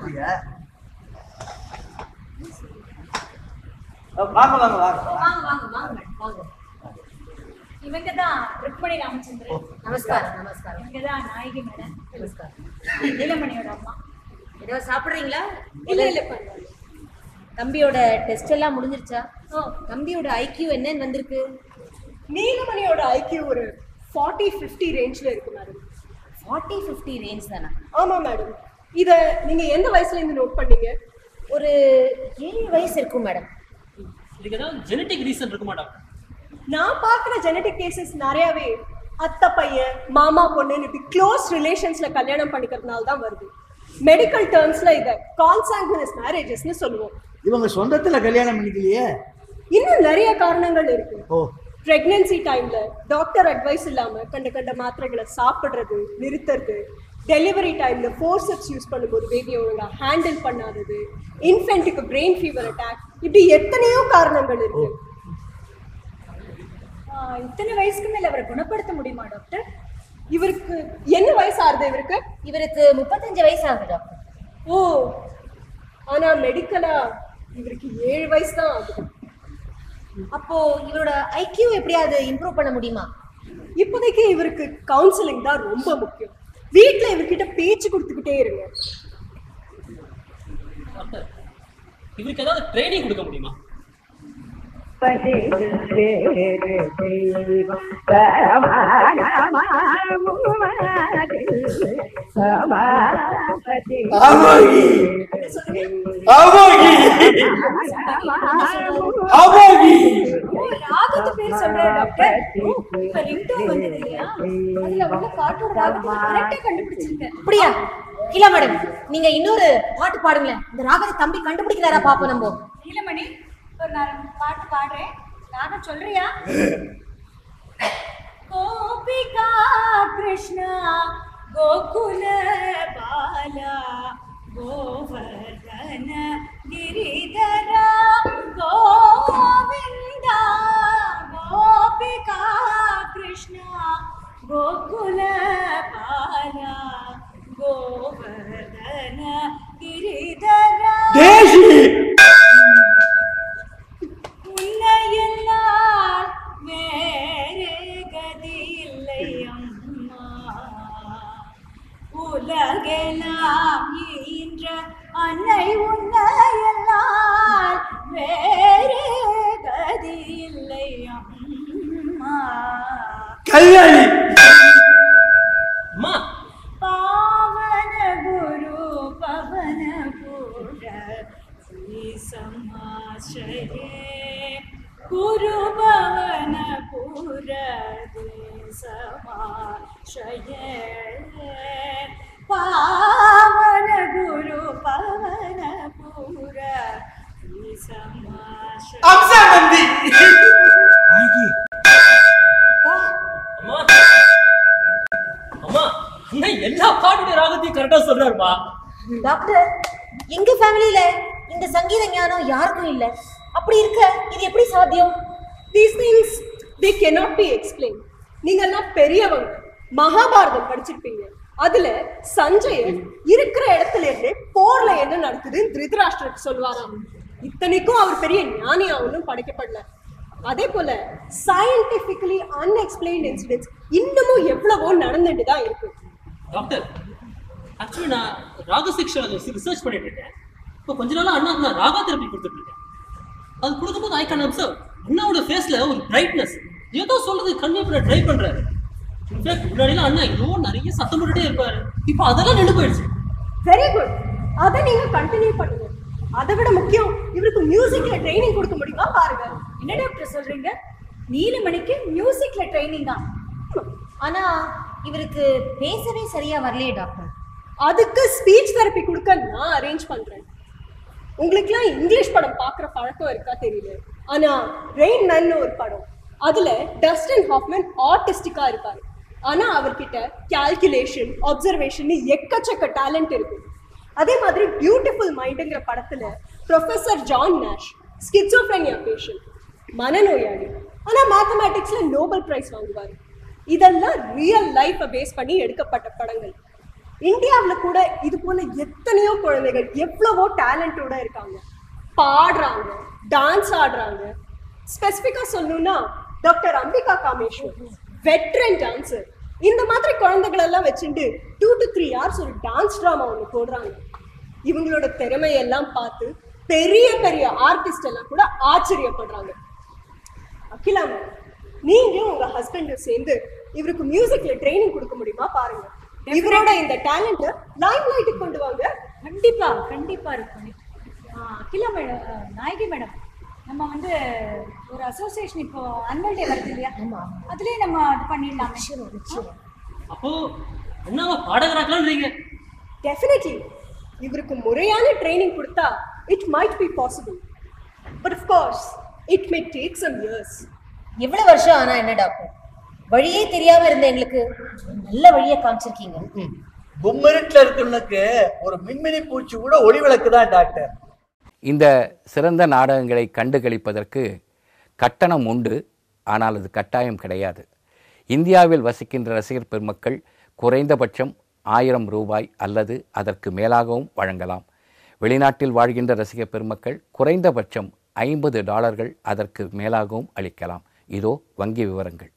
வாங்க வாங்க வாங்க வாங்க வாங்க வாங்க மேடம் வாங்க இவங்க தான் ருக்மணி ராமச்சந்திரன் நமஸ்காரம் நமஸ்காரம் இவங்க தான் நாயகி மேடம் நமஸ்காரம் நீலமணியோட அம்மா ஏதோ சாப்பிடுறீங்களா இல்ல இல்ல பரவாயில்ல தம்பியோட டெஸ்ட் எல்லாம் முடிஞ்சிருச்சா தம்பியோட ஐக்யூ என்னன்னு வந்திருக்கு நீலமணியோட ஐக்கியூ ஒரு ஃபார்ட்டி ஃபிஃப்டி ரேஞ்சில் இருக்கு மேடம் ஃபார்ட்டி ஃபிஃப்டி ரேஞ்ச் தானா ஆமா மேடம் இத நீங்க எந்த வயசுல இருந்து நோட் பண்ணீங்க ஒரு ஏழு வயசு இருக்கும் மேடம் இதுக்கு ஏதாவது ஜெனட்டிக் ரீசன் இருக்குமா டாக்டர் நான் பார்க்குற ஜெனடிக் கேசஸ் நிறையவே அத்தை பையன் மாமா பொண்ணுன்னு இப்படி க்ளோஸ் ரிலேஷன்ஸ்ல கல்யாணம் பண்ணிக்கிறதுனால தான் வருது மெடிக்கல் டேர்ம்ஸ்ல இதை கான்சாங்குனஸ் மேரேஜஸ்னு சொல்லுவோம் இவங்க சொந்தத்துல கல்யாணம் பண்ணிக்கலையே இன்னும் நிறைய காரணங்கள் இருக்கு ஓ பிரெக்னன்சி டைம்ல டாக்டர் அட்வைஸ் இல்லாம கண்ட கண்ட மாத்திரைகளை சாப்பிடுறது நிறுத்துறது டெலிவரி டைம்ல ஃபோர்சப்ஸ் யூஸ் பண்ணும்போது பேபி ஒழுங்கா ஹேண்டில் பண்ணாதது இன்ஃபென்ட்டுக்கு பிரெயின் ஃபீவர் அட்டாக் இப்படி எத்தனையோ காரணங்கள் இருக்கு இத்தனை வயசுக்கு மேல அவரை குணப்படுத்த முடியுமா டாக்டர் இவருக்கு என்ன வயசு ஆகுது இவருக்கு இவருக்கு முப்பத்தஞ்சு வயசு ஆகுது டாக்டர் ஓ ஆனா மெடிக்கலா இவருக்கு ஏழு வயசு தான் ஆகுது அப்போ இவரோட ஐக்யூ எப்படியாவது இம்ப்ரூவ் பண்ண முடியுமா இப்போதைக்கு இவருக்கு கவுன்சிலிங் தான் ரொம்ப முக்கியம் வீட்ல இவர்கிட்ட பேச்சு கொடுத்துக்கிட்டே இருங்க டாக்டர் இவருக்கு ஏதாவது ட்ரைனிங் கொடுக்க முடியுமா ஆமாகி ஆமாகி ஆமாகி ராகத்து பேர் சொல்றாரு டாக்டர் ஓ, இப்ப ரிங்டோன் வந்தது இல்லையா அதுல உள்ள பாட்டோட ராகத்தை கரெக்டா கண்டுபிடிச்சிருக்கேன் அப்படியா இல்ல மேடம் நீங்க இன்னொரு பாட்டு பாடுங்களேன் இந்த ராகத்தை தம்பி கண்டுபிடிக்கிறாரா பாப்போம் நம்ம நீலமணி ஒரு நான் பாட்டு பாடுறேன் ராகம் சொல்றியா கோபிகா கிருஷ்ணா கோகுல பாலா கோவர்தன கிரிதரா கோவிந்தா கோபிகா கிருஷ்ணா கோகுல பாலா கோவர்தன கிரிதரா தேசி உன்னையெல்லாம் வேறு கதி இல்லை அம்மா உலகெல்லாம் ஈன்ற அன்னை உன்னையெல்லாம் வேறு கதி இல்லை அம்மா கல்யாணி அம்மா பாவன குரு பவன பூர ஸ்ரீ சமாശ്രயே குருபவன புர சமாஷய பாவன குரு பவன புர சமாஷய அம்சானந்தி அம்மா அம்மா அண்ணன் எல்லா பாட்டுடைய ராகத்தையும் கரெக்டா சொல்றாருமா டாக்டர் எங்க ஃபேமிலியில இந்த சங்கீத ஞானம் யாருக்கும் இல்ல அப்படி இருக்க இது எப்படி சாத்தியம் these things they cannot be explain நீங்கெல்லாம் பெரியவங்க மகாபாரதம் படிச்சிருப்பீங்க அதுல சஞ்சயன் இருக்கிற இடத்துல இருந்து போர்ல என்ன நடக்குதுன்னு திருதராஷ்டிரருக்கு சொல்லுவாராம் இத்தனைக்கும் அவர் பெரிய ஞானியா ஒன்றும் படைக்கப்படல அதே போல சயின்டிபிக்கலி அன்எக்ஸ்பிளைன்ட் இன்சிடென்ட்ஸ் இன்னமும் எவ்வளவோ நடந்துட்டு தான் இருக்கு டாக்டர் ஆக்சுவலி நான் ராக செக்ஷன் ரிசர்ச் பண்ணிட்டு இருக்கேன் இப்போ கொஞ்ச நாளா அண்ணா நான் ராகா தெரப்பி கொடுத்துட்டு இருக்கேன் அது கொடுக்கும்போது ஐ கேன் அப்சர்வ் அண்ணாவோட ஃபேஸ்ல ஒரு பிரைட்னஸ் ஏதோ சொல்றது கன்வே பண்ண ட்ரை பண்றாரு இன்ஃபேக்ட் முன்னாடிலாம் அண்ணா ஏதோ நிறைய சத்தம் போட்டுட்டே இருப்பாரு இப்போ அதெல்லாம் நின்று போயிடுச்சு வெரி குட் அதை நீங்க கண்டினியூ பண்ணுங்க அதை விட முக்கியம் இவருக்கு மியூசிக்ல ட்ரைனிங் கொடுக்க முடியுமா பாருங்க என்ன டாக்டர் சொல்றீங்க நீலமணிக்கு மியூசிக்ல ட்ரைனிங் தான் ஆனா இவருக்கு பேசவே சரியா வரலையே டாக்டர் அதுக்கு ஸ்பீச் தெரப்பி கொடுக்க நான் அரேஞ்ச் பண்றேன் உங்களுக்குலாம் இங்கிலீஷ் படம் பார்க்குற பழக்கம் இருக்கா தெரியல ஆனா ரெயின் மேன் ஒரு படம் அதுல டஸ்டன் ஹாஃப்மேன் ஆர்டிஸ்டிக்கா இருப்பாரு ஆனா அவர்கிட்ட கால்குலேஷன் அப்சர்வேஷன் எக்கச்சக்க டேலண்ட் இருக்கு அதே மாதிரி பியூட்டிஃபுல் மைண்டுங்கிற படத்துல professor John Nash schizophrenia patient மனநோயாளி ஆனா மேத்தமேட்டிக்ஸ்ல நோபல் பிரைஸ் வாங்குவார் இதெல்லாம் ரியல் லைஃப்பை பேஸ் பண்ணி எடுக்கப்பட்ட படங்கள் இந்தியாவில் கூட இது போல எத்தனையோ குழந்தைகள் எவ்வளவோ டேலண்டோட இருக்காங்க பாடுறாங்க டான்ஸ் ஆடுறாங்க ஸ்பெசிஃபிக்காக சொல்லணும்னா doctor Ambika Kameswar veteran dancer இந்த மாதிரி குழந்தைகள் எல்லாம் வச்சுட்டு டூ டு த்ரீ ஹவர்ஸ் ஒரு டான்ஸ் ட்ராமா ஒன்று போடுறாங்க இவங்களோட திறமையெல்லாம் பார்த்து பெரிய பெரிய ஆர்டிஸ்ட் எல்லாம் கூட ஆச்சரியப்படுறாங்க அகிலா மேம் நீங்களும் உங்க ஹஸ்பண்டும் சேர்ந்து இவருக்கு மியூசிக்ல ட்ரைனிங் கொடுக்க முடியுமா பாருங்க இவரோட இந்த டேலண்ட் லைம் லைட்டுக்கு கொண்டு வாங்க கண்டிப்பா கண்டிப்பா இருக்கும் அகிலா மேடம் நாயகி மேடம் நம்ம வந்து ஒரு அசோசியேஷன் இப்போ அனுவல் டே வருது இல்லையா அதுலயே நம்ம அது பண்ணிடலாமே அப்போ அண்ணாவை பாடகராக்கலாம்ன்றீங்க டெஃபினெட்லி இவருக்கு முறையான ட்ரைனிங் கொடுத்தா it might be possible but of course it may take some years எவ்வளவு வருஷம் ஆனா என்ன டாக்டர் வழியே தெரியாம இருந்த எங்களுக்கு நல்ல வழியை காமிச்சிருக்கீங்க கும்மரிட்டுல இருக்கிறவனுக்கு ஒரு மின்மினி பூச்சி கூட ஒளி விளக்கு தான் டாக்டர் இந்த சிறந்த நாடகங்களை கண்டு களிப்பதற்கு கட்டணம் உண்டு ஆனால் அது கட்டாயம் கிடையாது இந்தியாவில் வசிக்கின்ற ரசிகர் பெருமக்கள் குறைந்தபட்சம் ஆயிரம் ரூபாய் அல்லது அதற்கு மேலாகவும் வழங்கலாம் வெளிநாட்டில் வாழ்கின்ற ரசிகர் பெருமக்கள் குறைந்தபட்சம் ஐம்பது டாலர்கள் அதற்கு மேலாகவும் அளிக்கலாம் இதோ வங்கி விவரங்கள்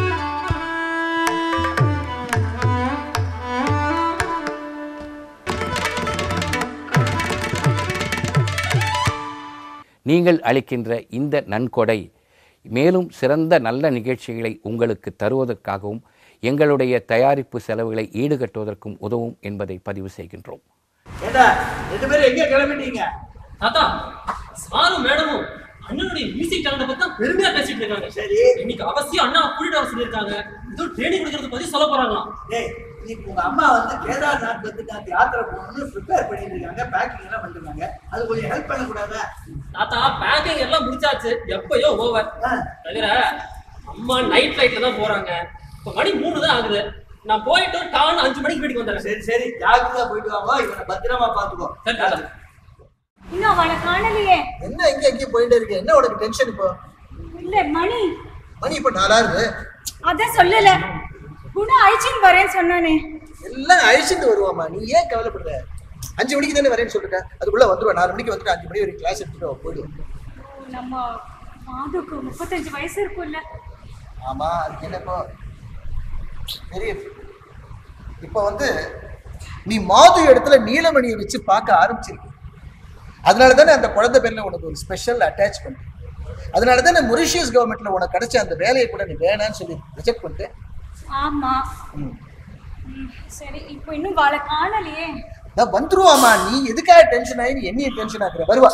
நீங்கள் அளிக்கின்ற இந்த நன்கொடை மேலும் சிறந்த நல்ல நிகழ்ச்சிகளை உங்களுக்கு தருவதற்காகவும் எங்களுடைய தயாரிப்பு செலவுகளை ஈடுகட்டுவதற்கும் உதவும் என்பதை பதிவு செய்கின்றோம் ஏண்டா ரெண்டு பேரும் எங்க கிளம்பிட்டீங்க தாத்தா சாரும் மேடமும் அண்ணனுடைய மியூசிக் டேலண்ட பத்தி தான் பெருமையா பேசிட்டு இருக்காங்க சரி இன்னைக்கு அவசியம் அண்ணா கூட்டிட்டு வர சொல்லியிருக்காங்க ஏதோ ட்ரைனிங் கொடுக்கறத பத்தி சொல்ல போறாங்களாம் டேய் இன்னைக்கு உங்க அம்மா வந்து கேதார்நாத் வந்து நான் யாத்திரை போகணும்னு ப்ரிப்பேர் பண்ணிட்டு இருக்காங்க பேக்கிங் எல்லாம் பண்ணிருக்காங்க அது கொஞ்சம் ஹெல்ப் பண்ணக்கூடாதா தாத்தா பேக்கிங் எல்லாம் முடிச்சாச்சு எப்பயோ ஓவர் தவிர அம்மா நைட் ஃபிளைட்ல தான் போறாங்க இப்ப மணி மூணு தான் ஆகுது நான் போயிட்டு டான் அஞ்சு மணிக்கு வீட்டுக்கு வந்துடுறேன் சரி சரி ஜாக்கிரதா போயிட்டு வாங்க இவனை பத்திரமா பாத்துக்கோ சரி தாத்தா இன்னும் அவளை காணலையே என்ன எங்க எங்கேயும் போயிட்டே இருக்கு என்ன உனக்கு டென்ஷன் இப்போ இல்ல மணி மணி இப்போ நாலாவது அதான் சொல்லல குணா அழிச்சின்னு வரேன்னு சொன்னானே எல்லாம் அழிச்சிட்டு வருவாமா நீ ஏன் கவலைப்படுற அஞ்சு மணிக்கு தானே வரேன்னு சொல்லிருக்க அதுக்குள்ள வந்துருவா நாலு மணிக்கு வந்துட்டு அஞ்சு மணி வரைக்கும் கிளாஸ் எடுத்துட்டு அவ போயிடுவோம் நம்ம மாதுக்கு முப்பத்தஞ்சு வயசு இருக்கும்ல ஆமா அதுக்கு என்ன இப்போ பெரிய இப்போ வந்து நீ மாது இடத்துல நீலமணியை வச்சு பார்க்க ஆரம்பிச்சிருக்க அதனால தானே அந்த குழந்தை பேர்ல உனக்கு ஒரு ஸ்பெஷல் அட்டாச்மெண்ட் அதனால தானே மொரிஷியஸ் கவர்மெண்ட்ல உனக்கு கிடைச்ச அந்த வேலையை கூட நீ வேணான்னு சொல்லி ரிஜெக்ட் பண்ணிட்டு ஆமா ம். ம், சரி இப்போ இன்னும் அவளை காணலையே நான் வந்துருவாமா நீ எதுக்காக டென்ஷன் ஆகி நீ என்னைய டென்ஷன் ஆக்குற வருவா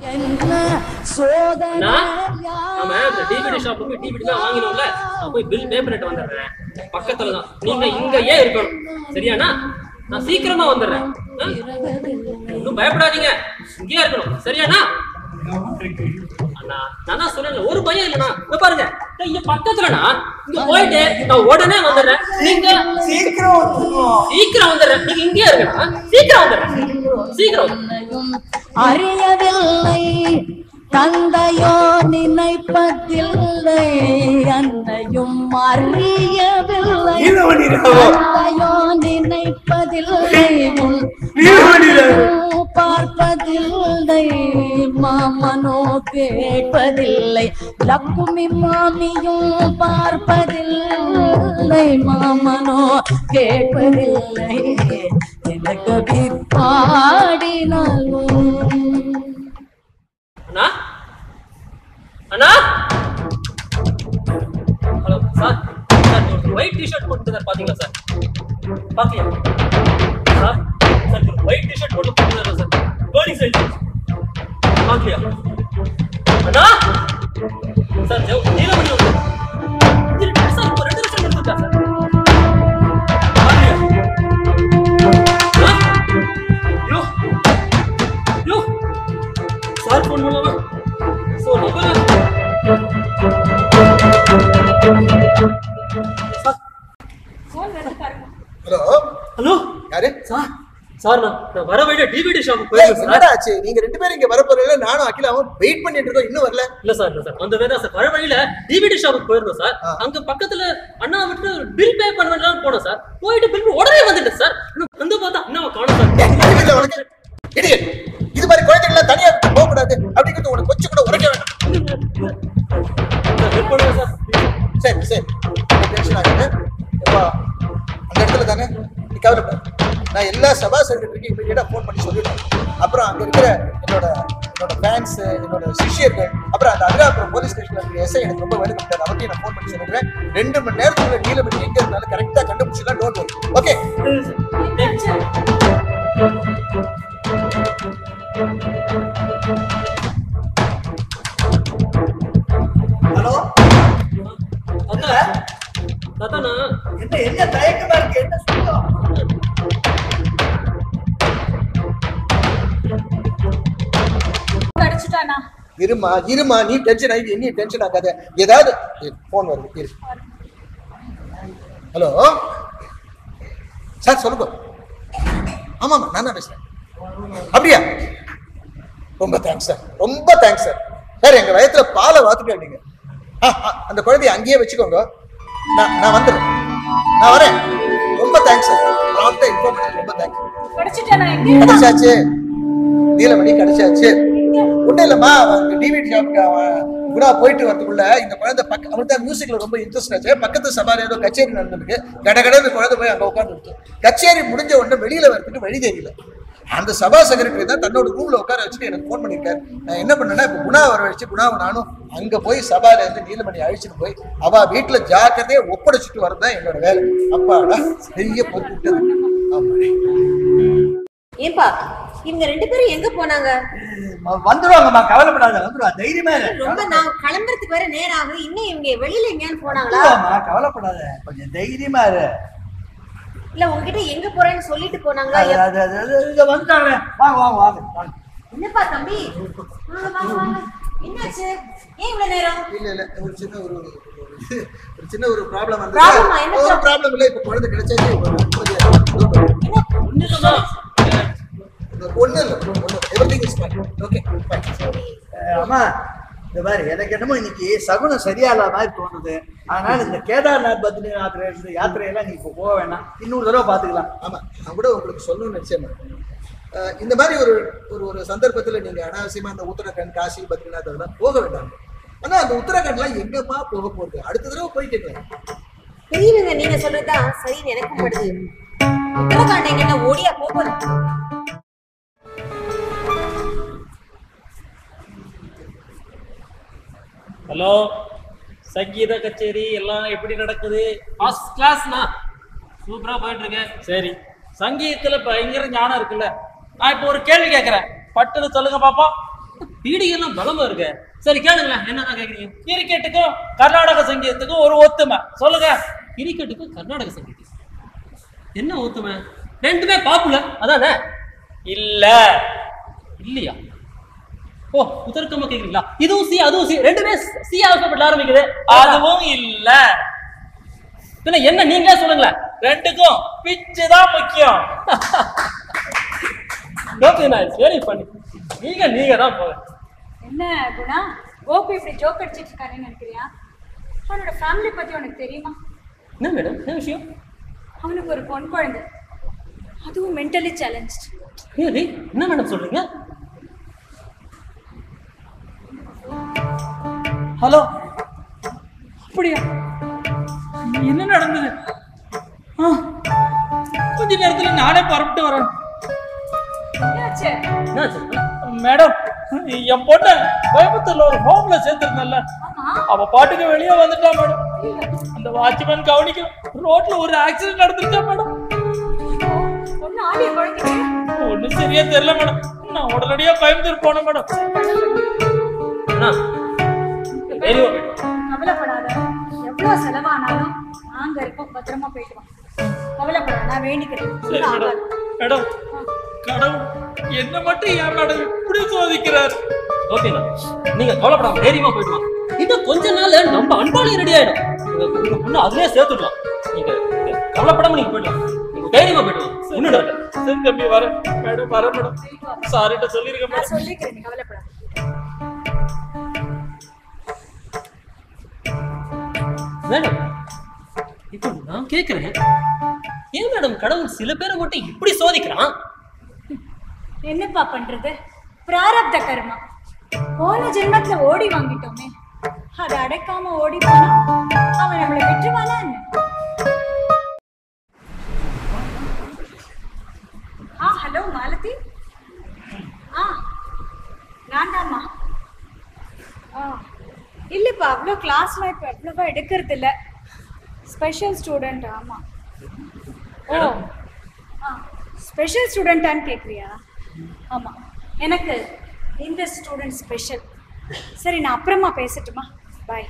நாம இந்த டிவிடி ஷாப்ல போய் டிவிடி தான் வாங்கினோம்ல நான் போய் பில் பே பண்ணிட்டு வந்துடுறேன் பக்கத்துல தான் நீங்க இங்கேயே இருக்கணும் சரியாண்ணா நான் சீக்கிரமா வந்துடுறேன் ஆ? ஒண்ணும் பயப்படாதீங்க இங்கேயே இருக்கணும் சரியாண்ணா அண்ணா நான் தான் சொன்னேன்ல ஒரு பயம் இல்லைண்ணா இங்க பாருங்க நான் இங்க பக்கத்துலண்ணா இங்க போயிட்டு நான் உடனே வந்துடுறேன் நீங்க சீக்கிரம் சீக்கிரம் வந்துடுறேன் நீங்க இங்கேயே இருக்கணும் சீக்கிரம் வந்துடுறேன் சீக்கிரம் வந்துடுறேன். அறியவில்லை தந்தையோ நினைப்பதில்லை அன்னையும் அறியவில்லை நீலமணி ராவோ. தந்தையோ நினைப்பதில்லை உன் நீலமணி ராவோ. மாமனோ பார்ப்பதில்லை மாமனோ கேட்பதில்லை லக்குமி மாமியும் பார்ப்பதில்லை மாமனோ கேட்பதில்லை எனக்கு பாடினாலும் அண்ணா அண்ணா ஹலோ சார் சார் ஒரு ஒயிட் டிஷர்ட் போட்டு சார் பாத்தீங்களா சார் பாக்கலையா சார் சார் ஒரு ஒயிட் டிஷர்ட் போட்டு போட்டுருக்காரு சார் கோலிங் சைடு பாக்கலையா அண்ணா சார் ஜெவ் நீலமணி வந்து இருக்கு சார் ஒரு ரெண்டு நிமிஷம் எடுத்துட்டா சார் பாக்கலையா அண்ணா? யோ யோ சார் ஃபோன் பண்ணலாமா ஸோ நம்பர் ஹலோ ஹலோ யாரு சார் சார் நான் நான் வர வழியில டிவிடி ஷாப் ஏய், போயிருக்கேன் என்னடா சார் ஆச்சு நீங்க ரெண்டு பேரும் இங்க வர போறீங்க நானும் அகிலாவும் வெயிட் பண்ணிட்டு இருக்கோம் இன்னும் வரல இல்ல சார் இல்ல சார் அந்த வேதா சார் வர வழியில டிவிடி ஷாப்புக்கு போயிருந்தோம் சார் அங்க பக்கத்துல அண்ணா விட்டு பில் பே பண்ண வேண்டாம்னு போனோம் சார் போயிட்டு பில் உடனே வந்துட்டேன் சார் இன்னும் வந்து பார்த்தா அண்ணாவை காணும் சார் இடியட் இது மாதிரி குழந்தைகள் தனியா போக கூடாது அப்படிங்கிறது உனக்கு கொஞ்சம் கூட உரைக்க வேண்டாம் சரி சரி டென்ஷன் ஆகுது எப்பா அந்த இடத்துல தானே நீ கவலைப்பட நான் எல்லா சபா செக்ரட்டரிக்கும் இமீடியட்டா ஃபோன் பண்ணி சொல்லிடுறேன் அப்புறம் அங்க இருக்கிற என்னோட என்னோட ஃபேன்ஸ் என்னோட சிஷியர்கள் அப்புறம் அந்த அருகாபுரம் போலீஸ் ஸ்டேஷன்ல இருக்கிற எஸ்ஐ எனக்கு ரொம்ப வேலை கொடுத்தாரு அவர்கிட்ட நான் ஃபோன் பண்ணி சொல்லிடுறேன் ரெண்டு மணி நேரத்துக்குள்ள நீலமணி எங்க இருந்தாலும் கரெக்டா கண்டுபிடிச்சலாம் டோன்ட் வரி ஓகே ஹலோ தாத்தா தாத்தா நான் என்ன என்ன தயக்கமா இருக்கு என்ன சொல்லும் அடிச்சுட்டானா இருமா இருமா நீ டென்ஷன் ஆகி நீ டென்ஷன் ஆகாத ஏதாவது ஃபோன் வருது இரு ஹலோ சார் சொல்லுங்க ஆமாம் நான் தான் பேசுறேன் அப்படியா ரொம்ப தேங்க்ஸ் சார் ரொம்ப தேங்க்ஸ் சார் சார் எங்க வயத்துல பாலை வாத்துட்டு நீங்க ஆ, ஆ, அந்த குழந்தைய அங்கேயே வச்சுக்கோங்க நான் நான் வந்துடுறேன் நான் வரேன் ரொம்ப தேங்க்ஸ் சார் ப்ராப்டா இன்ஃபார்ம் பண்ணி ரொம்ப தேங்க்ஸ் அடிச்சுட்டானா எங்க கிடைச்சாச்சு நீலமணி கிடைச்சாச்சு ஒண்ணும் இல்லம்மா அவன் டிவிடி ஷாப்புக்கு அவன் குணா போயிட்டு வரதுக்குள்ள இந்த குழந்தை பக்க அவனுக்கு தான் மியூசிக்ல ரொம்ப இன்ட்ரெஸ்ட் ஆச்சு பக்கத்து சபால ஏதோ கச்சேரி நடந்திருக்கு கடகட இந்த குழந்தை போய் அங்க உட்காந்து கச்சேரி முடிஞ்ச உடனே வெளியில வரதுக்கு வழி தெரியல அந்த சபா செக்ரட்டரி தான் தன்னோட ரூம்ல உட்கார வச்சுட்டு எனக்கு ஃபோன் பண்ணிருக்காரு நான் என்ன பண்ணேன்னா இப்ப குணா வர வச்சு குணாவும் நானும் அங்க போய் சபால இருந்து நீலமணி அழிச்சிட்டு போய் அவ வீட்டுல ஜாக்கிரதையா ஒப்படைச்சிட்டு வரதான் என்னோட வேலை அப்பாடா பெரிய பொறுப்பு விட்டது ஆமாடி ஏன்பா இவங்க ரெண்டு பேரும் எங்க போனாங்க வந்துருவாங்கம்மா கவலைப்படாத வந்துருவா தைரியமா இரு. ரொம்ப நான் கிளம்புறதுக்கு வேற நேரம் ஆகுது இன்னும் இவங்க வெளியில எங்கேயான்னு போனாங்களா வந்துருவாம்மா கவலைப்படாத கொஞ்சம் தைரியமா இரு இல்ல உங்ககிட்ட எங்க போறேன்னு சொல்லிட்டு போனாங்களா அது அது அது அது இங்க வந்துட்டாங்களே வாங்க வாங்க வாங்க வாங்க என்னப்பா தம்பி வாங்க வாங்க வாங்க என்னாச்சு ஏன் இவ்வளவு நேரம் இல்ல இல்ல ஒரு சின்ன ஒரு ஒரு- ஒரு சின்ன ஒரு ப்ராப்ளம் வந்து Problem ஆ? என்ன ஒரு ப்ராப்ளம் இல்ல இப்ப குழந்தை கிடைச்சாச்சு ஒரு நிம்மதியா இருக்கு. ஒண்ணு இல்ல ஒண்ணு everything is fine okay fine ah அம்மா இந்த மாதிரி எனக்கு என்னமோ இன்னைக்கு சகுனம் சரியா இல்லாத மாதிரி தோணுது அதனால இந்த கேதார்நாத் பத்ரிநாத் இந்த யாத்திரையெல்லாம் நீ இப்போ போக வேணாம் இன்னொரு தடவை பாத்துக்கலாம் ஆமா நான் கூட உங்களுக்கு சொல்லணும்னு நினைச்சேன் அஹ் இந்த மாதிரி ஒரு ஒரு ஒரு சந்தர்ப்பத்துல நீங்க அனாவசியமா அந்த உத்தரகண்ட் காசி பத்ரிநாத் அதெல்லாம் போக வேண்டாம் ஆனா அந்த உத்தரகண்ட்லாம் எங்கப்பா போக போகுது அடுத்த தடவை போயிட்டு பெரியவங்க நீங்க சொல்றதுதான் சரின்னு எனக்கும் படுது உத்தரகாண்ட் எங்கன்னா ஓடியா போகணும் ஹலோ சங்கீத கச்சேரி எல்லாம் எப்படி நடக்குது ஃபர்ஸ்ட் கிளாஸ்னா சூப்பரா போயிட்டு இருக்கு சரி சங்கீதத்துல பயங்கர ஞானம் இருக்குல்ல நான் இப்போ ஒரு கேள்வி கேட்கறேன் பட்டுன்னு சொல்லுங்க பாப்பா பீடிகெல்லாம் பலமா இருக்கு சரி கேளுங்களேன் என்னதான் கேக்குறீங்க கிரிக்கெட்டுக்கும் கர்நாடக சங்கீதத்துக்கும் ஒரு ஒத்துமை சொல்லுங்க கிரிக்கெட்டுக்கும் கர்நாடக சங்கீதம் என்ன ஒத்துமை ரெண்டுமே பாப்புலர் அதானே இல்ல இல்லையா ஓ உதர்க்கமா கேக்குறீங்களா இதுவும் சி அதுவும் சி ரெண்டுமே சி ஆல்பபெட்ல ஆரம்பிக்குது அதுவும் இல்ல பின்ன என்ன நீங்களே சொல்லுங்களேன் ரெண்டுக்கும் பிச்சு தான் முக்கியம் ஓகே நான் வெரி பண்ணி நீங்க நீங்க தான் போங்க என்ன குணா கோபி இப்படி ஜோக் அடிச்சிட்டு இருக்காருன்னு நினைக்கிறியா அவனோட ஃபேமிலி பத்தி உனக்கு தெரியுமா என்ன மேடம் என்ன விஷயம் அவனுக்கு ஒரு பொன் குழந்தை அதுவும் மென்டலி சேலஞ்ச் ஏய் என்ன மேடம் சொல்றீங்க ஹலோ அப்படியா என்ன நடந்தது ஆ, கொஞ்ச நேரத்துல நானே புறப்பட்டு வரேன் மேடம் என் பொண்ணு கோயம்புத்தூர்ல ஒரு ஹோம்ல சேர்த்திருந்தேன்ல அவ பாட்டுக்கு வெளியே வந்துட்டா மேடம் அந்த வாட்ச்மேன் கவனிக்க ரோட்ல ஒரு ஆக்சிடென்ட் நடந்துருச்சா மேடம் ஒன்னும் ஆடிய குழந்தைங்க ஒண்ணும் சரியா தெரியல மேடம் நான் உடனடியா கோயம்புத்தூர் போனேன் மேடம் கவலைப்படாத எவ்வளவு செலவானாலும் நாங்க இருக்கோம் பத்திரமா போயிட்டு வா கவலைப்படாத நான் வேண்டிக்கிறேன் சரி மேடம் மேடம் கடவுள் என்ன மட்டும் ஏன் மேடம் இப்படி சோதிக்கிறார் ஓகேண்ணா நீங்க கவலைப்படாம தைரியமா போயிட்டு வாங்க இன்னும் கொஞ்ச நாள்ல நம்ம அன்பாளையம் ரெடி ஆயிடும் உங்க உங்க பொண்ணு அதுலயே சேர்த்துடலாம் நீங்க நீங்க கவலைப்படாம நீங்க போயிடலாம் நீங்க தைரியமா போயிட்டு வாங்க ஒண்ணும் நடக்காது. சரி தம்பி வரேன் மேடம் வரேன் மேடம் சாரிட்ட சொல்லிருக்க நான் மேடம் சொல்லிக்கிறேன் நீ கவலைப்படாத மேடம் இப்போ நான் கேக்குறேன் ஏன் மேடம் கடவுள் சில பேரை மட்டும் இப்படி சோதிக்கிறான் என்னப்பா பண்றது பிராரப்த கர்மா போன ஜென்மத்துல ஓடி வாங்கிட்டோமே அதை அடைக்காம ஓடி போனா அவன் நம்மளை விட்டுருவானா என்ன ஆ ஹலோ மாலதி ஆ நான் தாம்மா ஆ இல்லைப்பா அவ்வளோ கிளாஸ்லாம் இப்போ எவ்வளோவா எடுக்கிறது இல்லை ஸ்பெஷல் ஸ்டூடெண்ட் ஆமாம் ஓ ஆ ஸ்பெஷல் ஸ்டூடெண்ட்டான்னு கேட்குறியா ஆமாம் எனக்கு இந்த ஸ்டூடெண்ட் ஸ்பெஷல் சரி நான் அப்புறமா பேசட்டுமா பாய்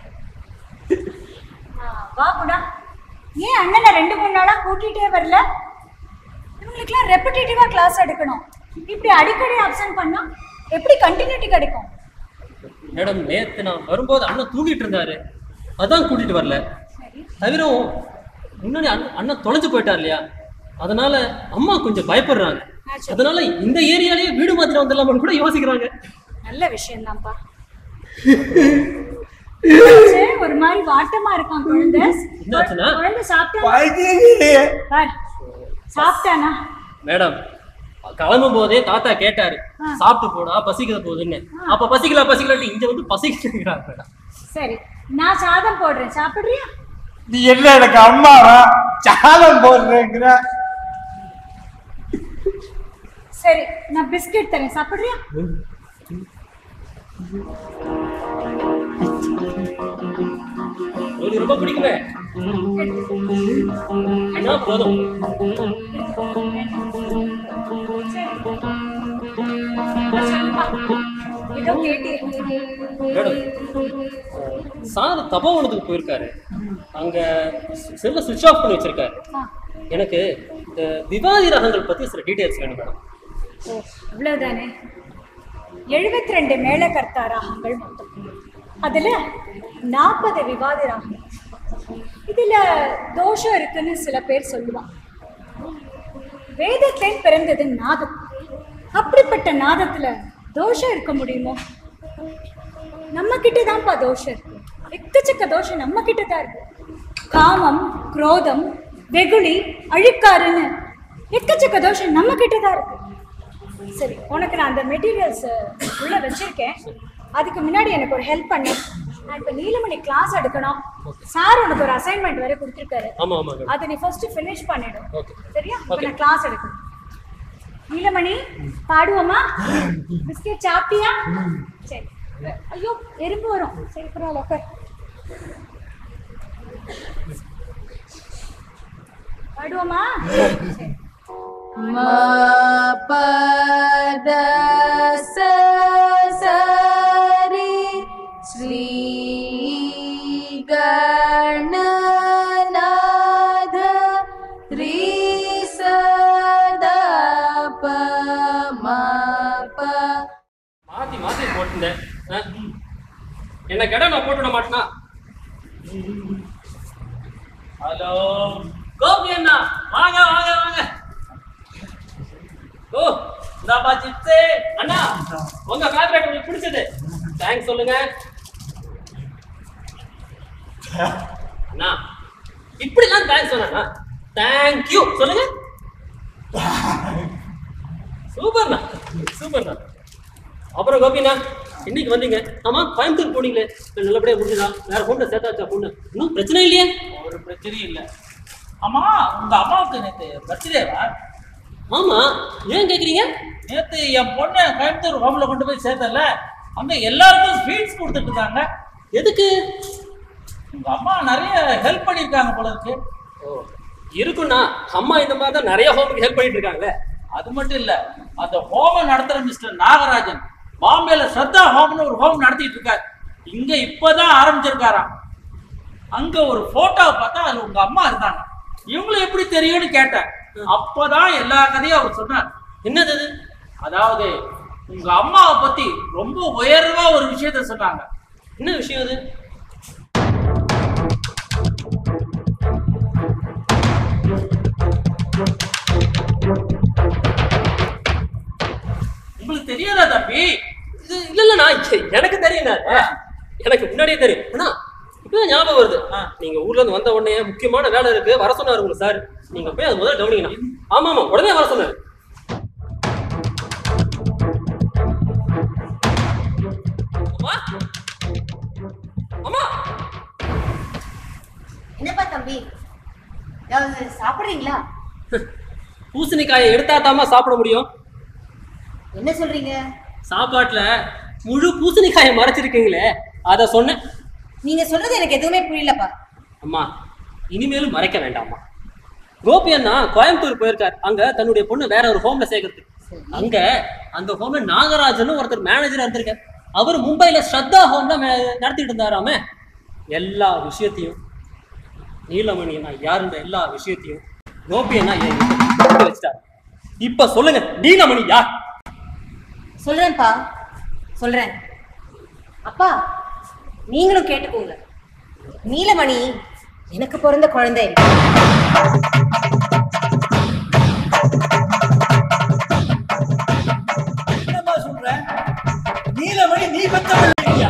வா குணா ஏன் அண்ணனை ரெண்டு மூணு நாளாக கூட்டிகிட்டே வரல இவங்களுக்குலாம் ரெப்பிட்டேட்டிவாக கிளாஸ் எடுக்கணும் இப்படி அடிக்கடி அப்சென்ட் பண்ணால் எப்படி கண்டினியூட்டி கிடைக்கும் மேடம் நேத்து நான் வரும்போது அண்ணன் தூங்கிட்டு இருந்தாரு அதான் கூட்டிட்டு வரல தவிர முன்னாடி அண்ணன் அண்ணன் தொலைஞ்சு போயிட்டார் இல்லையா அதனால அம்மா கொஞ்சம் பயப்படுறாங்க அதனால இந்த ஏரியாலயே வீடு மாத்திரம் வந்துடலாமான்னு கூட யோசிக்கிறாங்க நல்ல விஷயம்தான்ப்பா என்னாச்சு? ஒரு மாதிரி வாட்டமா இருக்கான் குழந்தை என்னாச்சுன்னா? குழந்தை சாப்பிட்டா பார், சாப்பிட்டானா மேடம் கிளம்பும் போதே தாத்தா கேட்டாரு சாப்பிட்டு போடா பசிக்கிற போகுதுன்னு அப்ப பசிக்கல பசிக்கலாட்டி இங்க வந்து பசிக்கிறாங்க மேடம் சரி நான் சாதம் போடுறேன் சாப்பிடுறியா நீ என்ன எனக்கு அம்மாவா சாதம் போடுறேங்கிற சரி நான் பிஸ்கெட் தரேன் சாப்பிடுறியா உங்களுக்கு ரொம்ப பிடிக்குமே என்ன போதும் சொல்லுப்பா. ஏதோ கேட்டீங்க மேடம் சார் தபோவனத்துக்கு போயிருக்காரு அங்க செல்ல சுவிட்ச் ஆஃப் பண்ணி வச்சிருக்காரு எனக்கு இந்த விவாதி ரகங்கள் பத்தி சில டீடைல்ஸ் வேணும் மேடம் ஓ இவ்வளவுதானே எழுபத்தி ரெண்டு மேளகர்த்தா ராகங்கள் மொத்தம் அதுல நாற்பது விவாதி ராகங்கள் இதுல தோஷம் இருக்குன்னு சில பேர் சொல்லுவான் வேதத்தில் பிறந்தது நாதம் அப்படிப்பட்ட நாதத்துல தோஷம் இருக்க முடியுமோ நம்ம கிட்ட தான்ப்பா தோஷம் இருக்கு எக்கச்சக்க தோஷம் நம்ம கிட்ட தான் இருக்கு காமம் குரோதம் வெகுளி அழுக்காருன்னு எக்கச்சக்க தோஷம் நம்ம கிட்ட தான் இருக்கு சரி உனக்கு நான் அந்த மெட்டீரியல்ஸ் உள்ள வச்சிருக்கேன் அதுக்கு முன்னாடி எனக்கு ஒரு ஹெல்ப் பண்ணு நான் இப்போ நீலமணி கிளாஸ் எடுக்கணும் சார் உனக்கு ஒரு அசைன்மெண்ட் வேற கொடுத்துருக்காரு ஆமா ஆமா மேடம் அதை நீ ஃபர்ஸ்ட் ஃபினிஷ் பண்ணிடும் ஓகே சரியா இப்போ Okay. நான் கிளாஸ் எடுக்கணும் நீலமணி பாடுவோமா பிஸ்கெட் சாப்பிட்டியா சரி ஐயோ எறும்பு வரும் சரி பரவாயில்ல உட்கார் பாடுவோமா சரி ma pa da sa sa re Sri Gananadha Tri Sada pa ma pa மாத்தி மாத்தி போட்டிருந்தேன் ஆ? என்ன கடை நான் போட்டு விட மாட்டேனா ஹலோ கோபி அண்ணா வாங்க வாங்க வாங்க ஓ இந்தாப்பா சிப்ஸு அண்ணா உங்க ஃபேவரட் உங்களுக்கு பிடிச்சது தேங்க்ஸ் சொல்லுங்க அண்ணா இப்படிலாம் தேங்க்ஸ் சொன்னா தேங்க்யூ சொல்லுங்க சூப்பர்ண்ணா சூப்பர்ண்ணா அப்புறம் கோபிண்ணா இன்னைக்கு வந்தீங்க ஆமா கோயம்புத்தூர் போனீங்களே நல்லபடியா முடிஞ்சுதா வேற பொண்ணு சேர்த்தாச்சா பொண்ணு இன்னும் பிரச்சனை இல்லையே ஒரு பிரச்சனையும் இல்ல ஆமா உங்க அம்மாவுக்கு நேத்து பர்த்டேவா ஆமா ஏன் கேக்குறீங்க நேத்து என் பொண்ணை கோயம்புத்தூர் ஹோம்ல கொண்டு போய் சேர்த்தல அங்க எல்லாருக்கும் ஸ்வீட்ஸ் கொடுத்துட்டு இருக்காங்க எதுக்கு உங்க அம்மா நிறைய ஹெல்ப் பண்ணிருக்காங்க போல இருக்கு இருக்குண்ணா அம்மா இந்த மாதிரி தான் நிறைய ஹோமுக்கு ஹெல்ப் பண்ணிட்டு இருக்காங்களே அது மட்டும் இல்ல அந்த ஹோம நடத்துற மிஸ்டர் நாகராஜன் பாம்பேல ஸ்ரத்தா ஹோம்னு ஒரு ஹோம் நடத்திட்டு இருக்காரு இங்க இப்பதான் ஆரம்பிச்சிருக்காராம் அங்க ஒரு போட்டோவை பார்த்தா அதுல உங்க அம்மா இருந்தாங்க இவங்களும் எப்படி தெரியும்னு கேட்டேன் அப்பதான் எல்லா கதையும் அவர் சொன்னார் என்னது அது அதாவது உங்க அம்மாவை பத்தி ரொம்ப உயர்வா ஒரு விஷயத்த சொன்னாங்க என்ன விஷயம் அது உங்களுக்கு தெரியாதா தம்பி இது இல்ல இல்லண்ணா எ- எனக்கு தெரியுண்ணா எனக்கு முன்னாடியே தெரியும் அண்ணா இப்பதான் ஞாபகம் வருது நீங்க ஊர்ல இருந்து வந்த உடனே முக்கியமான வேலை இருக்கு வர சொன்னாரு உங்களுக்கு சார் நீங்க போய் அது முதல்ல கவனிங்கண்ணா ஆமா ஆமா உடனே வர சொன்னாரு அம்மா அம்மா என்னப்பா தம்பி ஏதாவது சாப்பிடுறீங்களா பூசணிக்காயை எடுத்தா தாமா சாப்பிட முடியும் என்ன சொல்றீங்க சாப்பாட்டுல முழு பூசணிக்காயை மறைச்சிருக்கீங்களே அத சொன்னேன் நீங்க சொல்றது எனக்கு எதுவுமே புரியலப்பா அம்மா இனிமேலும் மறைக்க வேண்டாம்மா கோபி அண்ணா கோயம்புத்தூர் போயிருக்கார் அங்க தன்னுடைய பொண்ணு வேற ஒரு ஹோம்ல சேர்க்கறதுக்கு அங்க அந்த ஹோம்ல நாகராஜன் ஒருத்தர் மேனேஜரா இருந்திருக்கார் அவர் மும்பைல ஸ்ரத்தா ஹோம்ல மே- நடத்திட்டு இருந்தாராமே எல்லா விஷயத்தையும் நீலமணி அண்ணா யாருன்ற எல்லா விஷயத்தையும் கோபி அண்ணா என்கிட்ட புரிய வச்சிட்டார் இப்ப சொல்லுங்க நீலமணி யார் சொல்றேன்ப்பா சொல்றேன் அப்பா நீங்களும் கேட்டுக்கோங்க நீலமணி எனக்கு பிறந்த குழந்தை இல்லை. என்னம்மா சொல்ற நீலமணி நீ பெத்த இல்லையா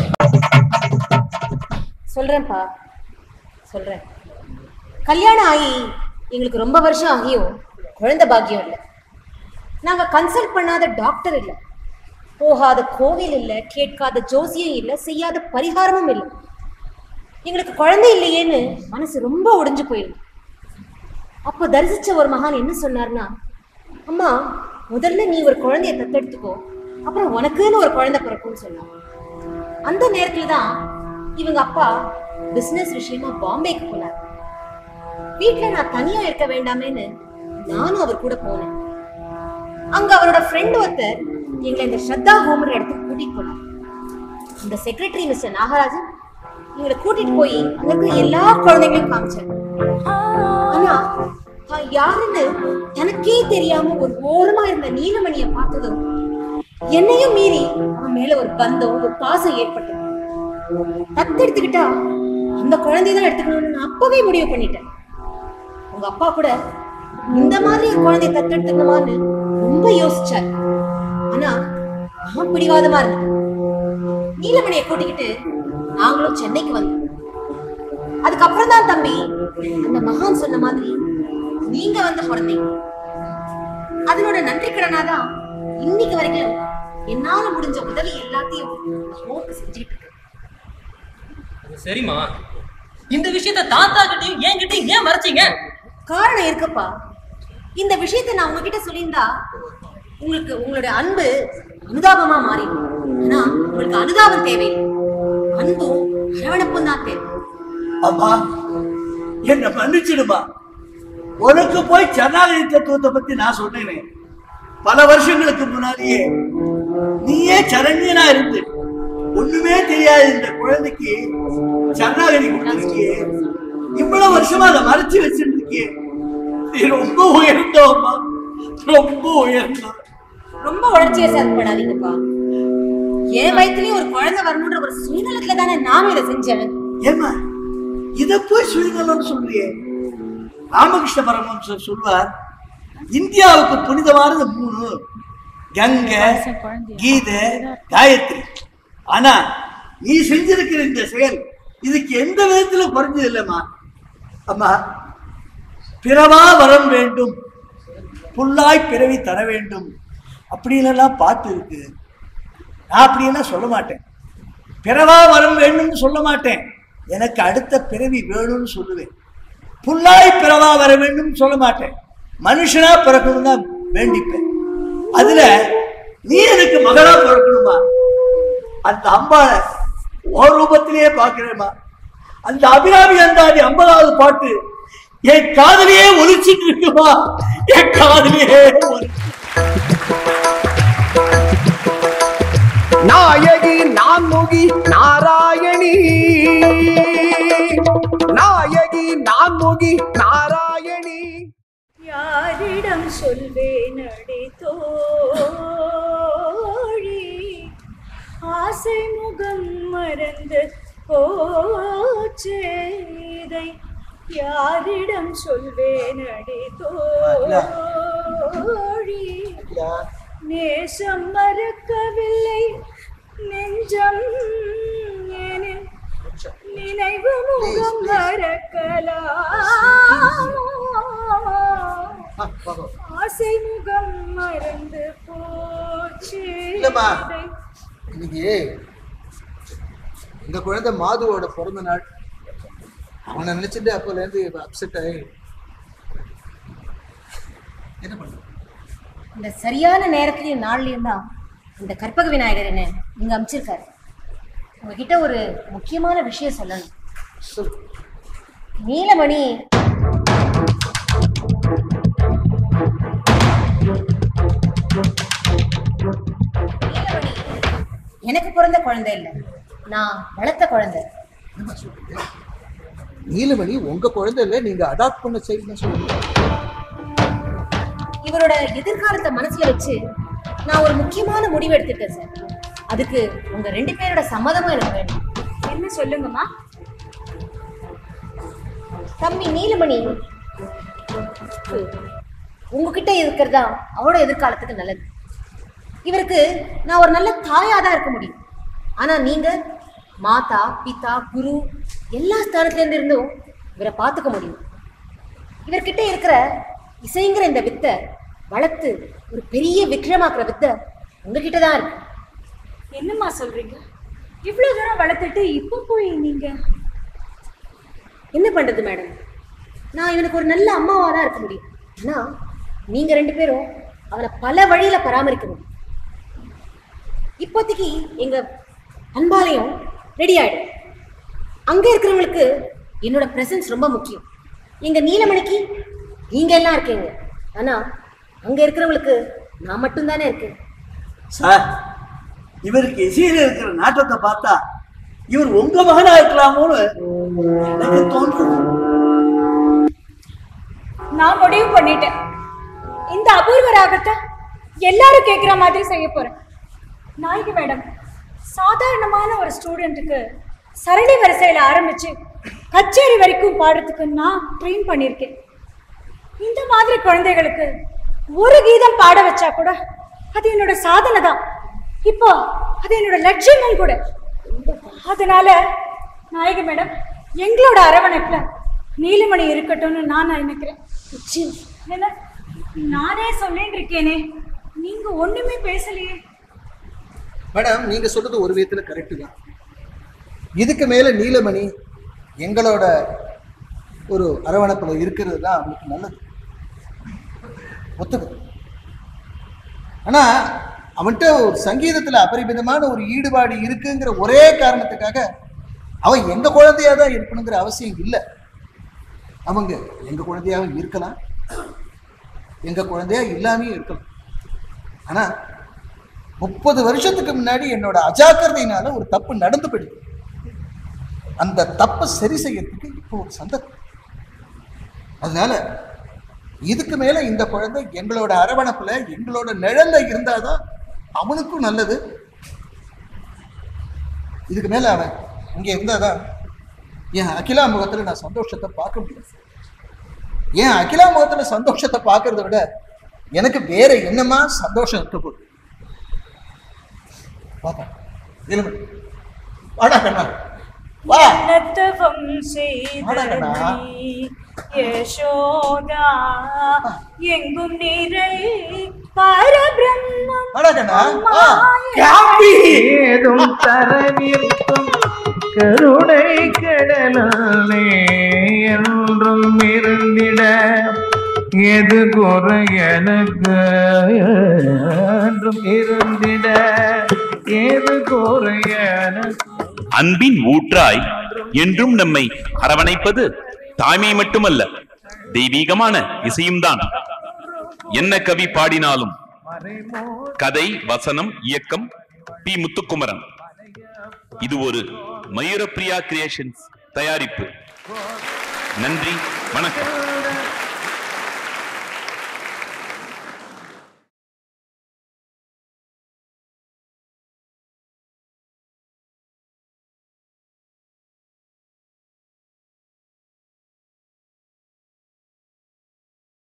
சொல்றேன்ப்பா சொல்றேன் கல்யாணம் ஆகி எங்களுக்கு ரொம்ப வருஷம் ஆகியும் குழந்தை பாக்கியம் இல்லை நாங்க கன்சல்ட் பண்ணாத டாக்டர் இல்லை போகாத கோவில் இல்லை கேட்காத ஜோசியம் இல்லை செய்யாத பரிகாரமும் இல்லை எங்களுக்கு குழந்தை இல்லையேன்னு மனசு ரொம்ப உடைஞ்சு போயிடும் அப்போ தரிசிச்ச ஒரு மகான் என்ன சொன்னார்னா அம்மா முதல்ல நீ ஒரு குழந்தைய தத்தெடுத்துக்கோ அப்புறம் உனக்குன்னு ஒரு குழந்தை பிறக்கும்னு சொன்னார் அந்த நேரத்துல தான் இவங்க அப்பா பிசினஸ் விஷயமா பாம்பேக்கு போனார் வீட்ல நான் தனியா இருக்க வேண்டாமேன்னு நானும் அவர் கூட போனேன் அங்க அவரோட ஃப்ரெண்ட் ஒருத்தர் எங்களை இந்த ஸ்ரத்தா ஹோம்ன்ற இடத்துக்கு கூட்டிட்டு போனார் இந்த செக்ரட்டரி மிஸ்டர் நாகராஜன் எங்களை கூட்டிட்டு போய் அங்க இருக்கிற எல்லா குழந்தைங்களையும் காமிச்சார் ஆனா தான் யாருன்னு தனக்கே தெரியாம ஒரு ஓரமா இருந்த நீலமணியை பார்த்ததும் என்னையும் மீறி அவன் மேல ஒரு பந்தம் ஒரு பாசம் ஏற்பட்டது தத்தெடுத்துக்கிட்டா அந்த குழந்தைதான் எடுத்துக்கணும்னு நான் அப்பவே முடிவு பண்ணிட்டேன் உங்க அப்பா கூட இந்த மாதிரி ஒரு குழந்தைய தத்தெடுத்துக்கணுமான்னு ரொம்ப யோசிச்சார் ஆனா அவன் பிடிவாதமா இருந்தான் நீலமணியை கூட்டிக்கிட்டு நாங்களும் சென்னைக்கு வந்தோம் அதுக்கப்புறம் தான் தம்பி அந்த மகான் சொன்ன மாதிரி நீங்க வந்து பிறந்தீங்க அதனோட நன்றி கடனாதான் இன்னைக்கு வரைக்கும் என்னால முடிஞ்ச உதவி எல்லாத்தையும் ஹோம்க்கு செஞ்சுட்டு இருக்கேன் அது சரிம்மா இந்த விஷயத்த தாத்தா கிட்டயும் என்கிட்டயும் ஏன் மறைச்சீங்க காரணம் இருக்குப்பா இந்த விஷயத்தை நான் உங்ககிட்ட சொல்லியிருந்தா உங்களுக்கு உங்களுடைய அன்பு அனுதாபமா மாறிடும் ஆனா உங்களுக்கு அனுதாபம் தேவையில்லை அன்பும் அரவணைப்பும் தான் தேவை அம்மா என்ன மன்னிச்சிடுமா உனக்கு போய் சரணாகதி தத்துவத்தை பத்தி நான் சொன்னேனே பல வருஷங்களுக்கு முன்னாடியே நீயே சரண்யனா இருந்து ஒண்ணுமே தெரியாது இந்த குழந்தைக்கு சரணாகதி கொடுத்திருக்கியே இவ்வளவு வருஷமா அதை மறைச்சு வச்சிருந்திருக்கியே நீ ரொம்ப உயர்ந்தோம்மா ரொம்ப உயர்ந்தோம் ரொம்ப உணர்ச்சியை செயல்படாதீங்கப்பா என் வயிற்றுலயும் ஒரு குழந்தை வரணுன்ற ஒரு சுயநலத்துல தானே நானும் இதை செஞ்சேன் ஏமா இத போய் சுயநலம்னு சொல்றியே ராமகிருஷ்ண பரமஹம்சர் சொல்வார் இந்தியாவுக்கு புனிதமானது மூணு கங்கை கீதை காயத்ரி ஆனா நீ செஞ்சிருக்கிற இந்த செயல் இதுக்கு எந்த விதத்துல குறைஞ்சது இல்லைம்மா அம்மா பிறவா வரம் வேண்டும் புல்லாய் பிறவி தர வேண்டும் அப்படின்னுலாம் பாட்டு இருக்கு நான் அப்படியெல்லாம் சொல்ல மாட்டேன் பிறவா வரம் வேண்டும்னு சொல்ல மாட்டேன் எனக்கு அடுத்த பிறவி வேணும்னு சொல்லுவேன் புல்லாய் பிறவா வர வேண்டும்னு சொல்ல மாட்டேன் மனுஷனா பிறக்கணும் தான் வேண்டிப்பேன் அதுல நீ எனக்கு மகளா பிறக்கணுமா அந்த அம்பாளை ஓர் ரூபத்திலேயே பார்க்கிறேம்மா அந்த அபிராமி அந்தாதி ஐம்பதாவது பாட்டு என் காதலியே ஒலிச்சிட்டு இருக்குமா என் காதலியே ஒலி நாயகி நான்முகி நாராயணி நாயகி நான்முகி நாராயணி யாரிடம் சொல்வேன் அடி தோழி ஆசை முகம் மறந்து போச்சே இதை யாரிடம் சொல்வேன் அடி தோழி நேசம் மறக்கவில்லை நெஞ்சம் எனில் நினைவு முகம் மறக்கலாமோ ஆசை முகம் மறந்து போச்சு இல்லம்மா இன்னைக்கு இந்த குழந்தை மாதுவோட பிறந்த நாள் அவனை நினைச்சிட்டு அப்போல இருந்து அப்செட் ஆகி என்ன பண்ண இந்த சரியான நேரத்துலயும் நாள்லயும் தான் இந்த கற்பக விநாயகர் என்ன இங்க அமைச்சிருக்காரு உங்ககிட்ட ஒரு முக்கியமான விஷயம் சொல்லணும் நீலமணி நீலமணி எனக்கு பிறந்த குழந்தை இல்லை நான் வளர்த்த குழந்தை நீலமணி உங்க குழந்தை இல்ல நீங்க அடாப்ட் பண்ண சைல்டு சொல்லுங்க இவரோட எதிர்காலத்தை மனசுல வச்சு நான் ஒரு முக்கியமான முடிவு எடுத்திருக்கேன் சார் அதுக்கு உங்க ரெண்டு பேரோட சம்மதமும் எனக்கு வேணும் என்ன சொல்லுங்கம்மா தம்பி நீலமணி உங்ககிட்ட இருக்கிறதா அவரோட எதிர்காலத்துக்கு நல்லது இவருக்கு நான் ஒரு நல்ல தாயா தான் இருக்க முடியும் ஆனா நீங்க மாதா பிதா குரு எல்லா ஸ்தானத்துல இருந்து இருந்தும் இவரை பார்த்துக்க முடியும் இவர்கிட்ட இருக்கிற இசைங்கிற இந்த வித்தை வளர்த்து ஒரு பெரிய விக்ரமாக்குற வித்தை உங்ககிட்ட தான் இருக்கு என்னம்மா சொல்றீங்க இவ்வளவு தூரம் வளர்த்துட்டு இப்போ போய் நீங்க என்ன பண்றது மேடம் நான் இவனுக்கு ஒரு நல்ல அம்மாவா தான் இருக்க முடியும் ஆனா நீங்க ரெண்டு பேரும் அவனை பல வழியில பராமரிக்கணும் இப்போதைக்கு எங்க அன்பாலயம் ரெடி ஆயிடும் அங்க இருக்கிறவங்களுக்கு என்னோட பிரசன்ஸ் ரொம்ப முக்கியம் எங்க நீலமணிக்கு நீங்க எல்லாம் இருக்கீங்க ஆனா அங்க இருக்கிறவங்களுக்கு நான் மட்டும்தானே இருக்கேன் சார் இவருக்கு இசையில இருக்கிற நாட்டத்தை பார்த்தா இவர் உங்க மகனா இருக்கலாமோன்னு எனக்கு தோன்றுது நான் முடிவு பண்ணிட்டேன் இந்த அபூர்வ ராகத்தை எல்லாரும் கேட்குற மாதிரி செய்ய போறேன் நாயகி மேடம் சாதாரணமான ஒரு ஸ்டூடெண்ட்டுக்கு சரணி வரிசையில் ஆரம்பிச்சு கச்சேரி வரைக்கும் பாடுறதுக்கு நான் ட்ரெயின் பண்ணியிருக்கேன் இந்த மாதிரி குழந்தைகளுக்கு ஒரு கீதம் பாட வச்சா கூட அது என்னோட சாதனை தான் இப்போ அது என்னோட லட்சியமும் கூட அதனால நாயகி மேடம் எங்களோட அரவணைப்புல நீலிமணி இருக்கட்டும்னு நான் நினைக்கிறேன் என்ன நானே சொல்லிட்டு இருக்கேனே நீங்க ஒண்ணுமே பேசலையே மேடம் நீங்க சொல்றது ஒரு விதத்துல கரெக்டு தான் இதுக்கு மேல நீலமணி எங்களோட ஒரு அரவணைப்புல இருக்கிறது தான் அவனுக்கு நல்லது ஒத்துக்கு ஆனா அவன்கிட்ட ஒரு சங்கீதத்துல அபரிமிதமான ஒரு ஈடுபாடு இருக்குங்கிற ஒரே காரணத்துக்காக அவன் எங்க குழந்தையா தான் இருக்கணுங்கிற அவசியம் இல்லை அவங்க எங்க குழந்தையாவும் இருக்கலாம் எங்க குழந்தையா இல்லாமையும் இருக்கலாம் ஆனா முப்பது வருஷத்துக்கு முன்னாடி என்னோட அஜாக்கிரதையினால ஒரு தப்பு நடந்து போயிடுது அந்த தப்பை சரி செய்யறதுக்கு இப்போ ஒரு சந்தர்ப்பம் அதனால இதுக்கு மேல இந்த குழந்தை எங்களோட அரவணைப்புல எங்களோட நிழல்ல இருந்தாதான் அவனுக்கும் நல்லது இதுக்கு மேல அவன் இங்க இருந்தாதான் என் அகிலா முகத்துல நான் சந்தோஷத்தை பார்க்க முடியாது என் அகிலா முகத்துல சந்தோஷத்தை பார்க்கறத விட எனக்கு வேற என்னமா சந்தோஷம் இருக்க போகுது பாப்பா இளமணி வாடா கண்ணா வா நத்தவம் வாடா கண்ணா யசோதா எங்கும் நிறை பரபிரம்மம் வாடா கண்ணா வா ஏதும் தரவிருக்கும் கருணை கடலே என்றும் இருந்திட எது குறை எனக்கு என்றும் இருந்திட எது குறை எனக்கு அன்பின் ஊற்றாய் என்றும் நம்மை அரவணைப்பது தாய்மை மட்டுமல்ல தெய்வீகமான இசையும் தான் என்ன கவி பாடினாலும் கதை வசனம் இயக்கம் பி முத்துக்குமரன் இது ஒரு மயூரப்பிரியா கிரியேஷன்ஸ் தயாரிப்பு நன்றி வணக்கம்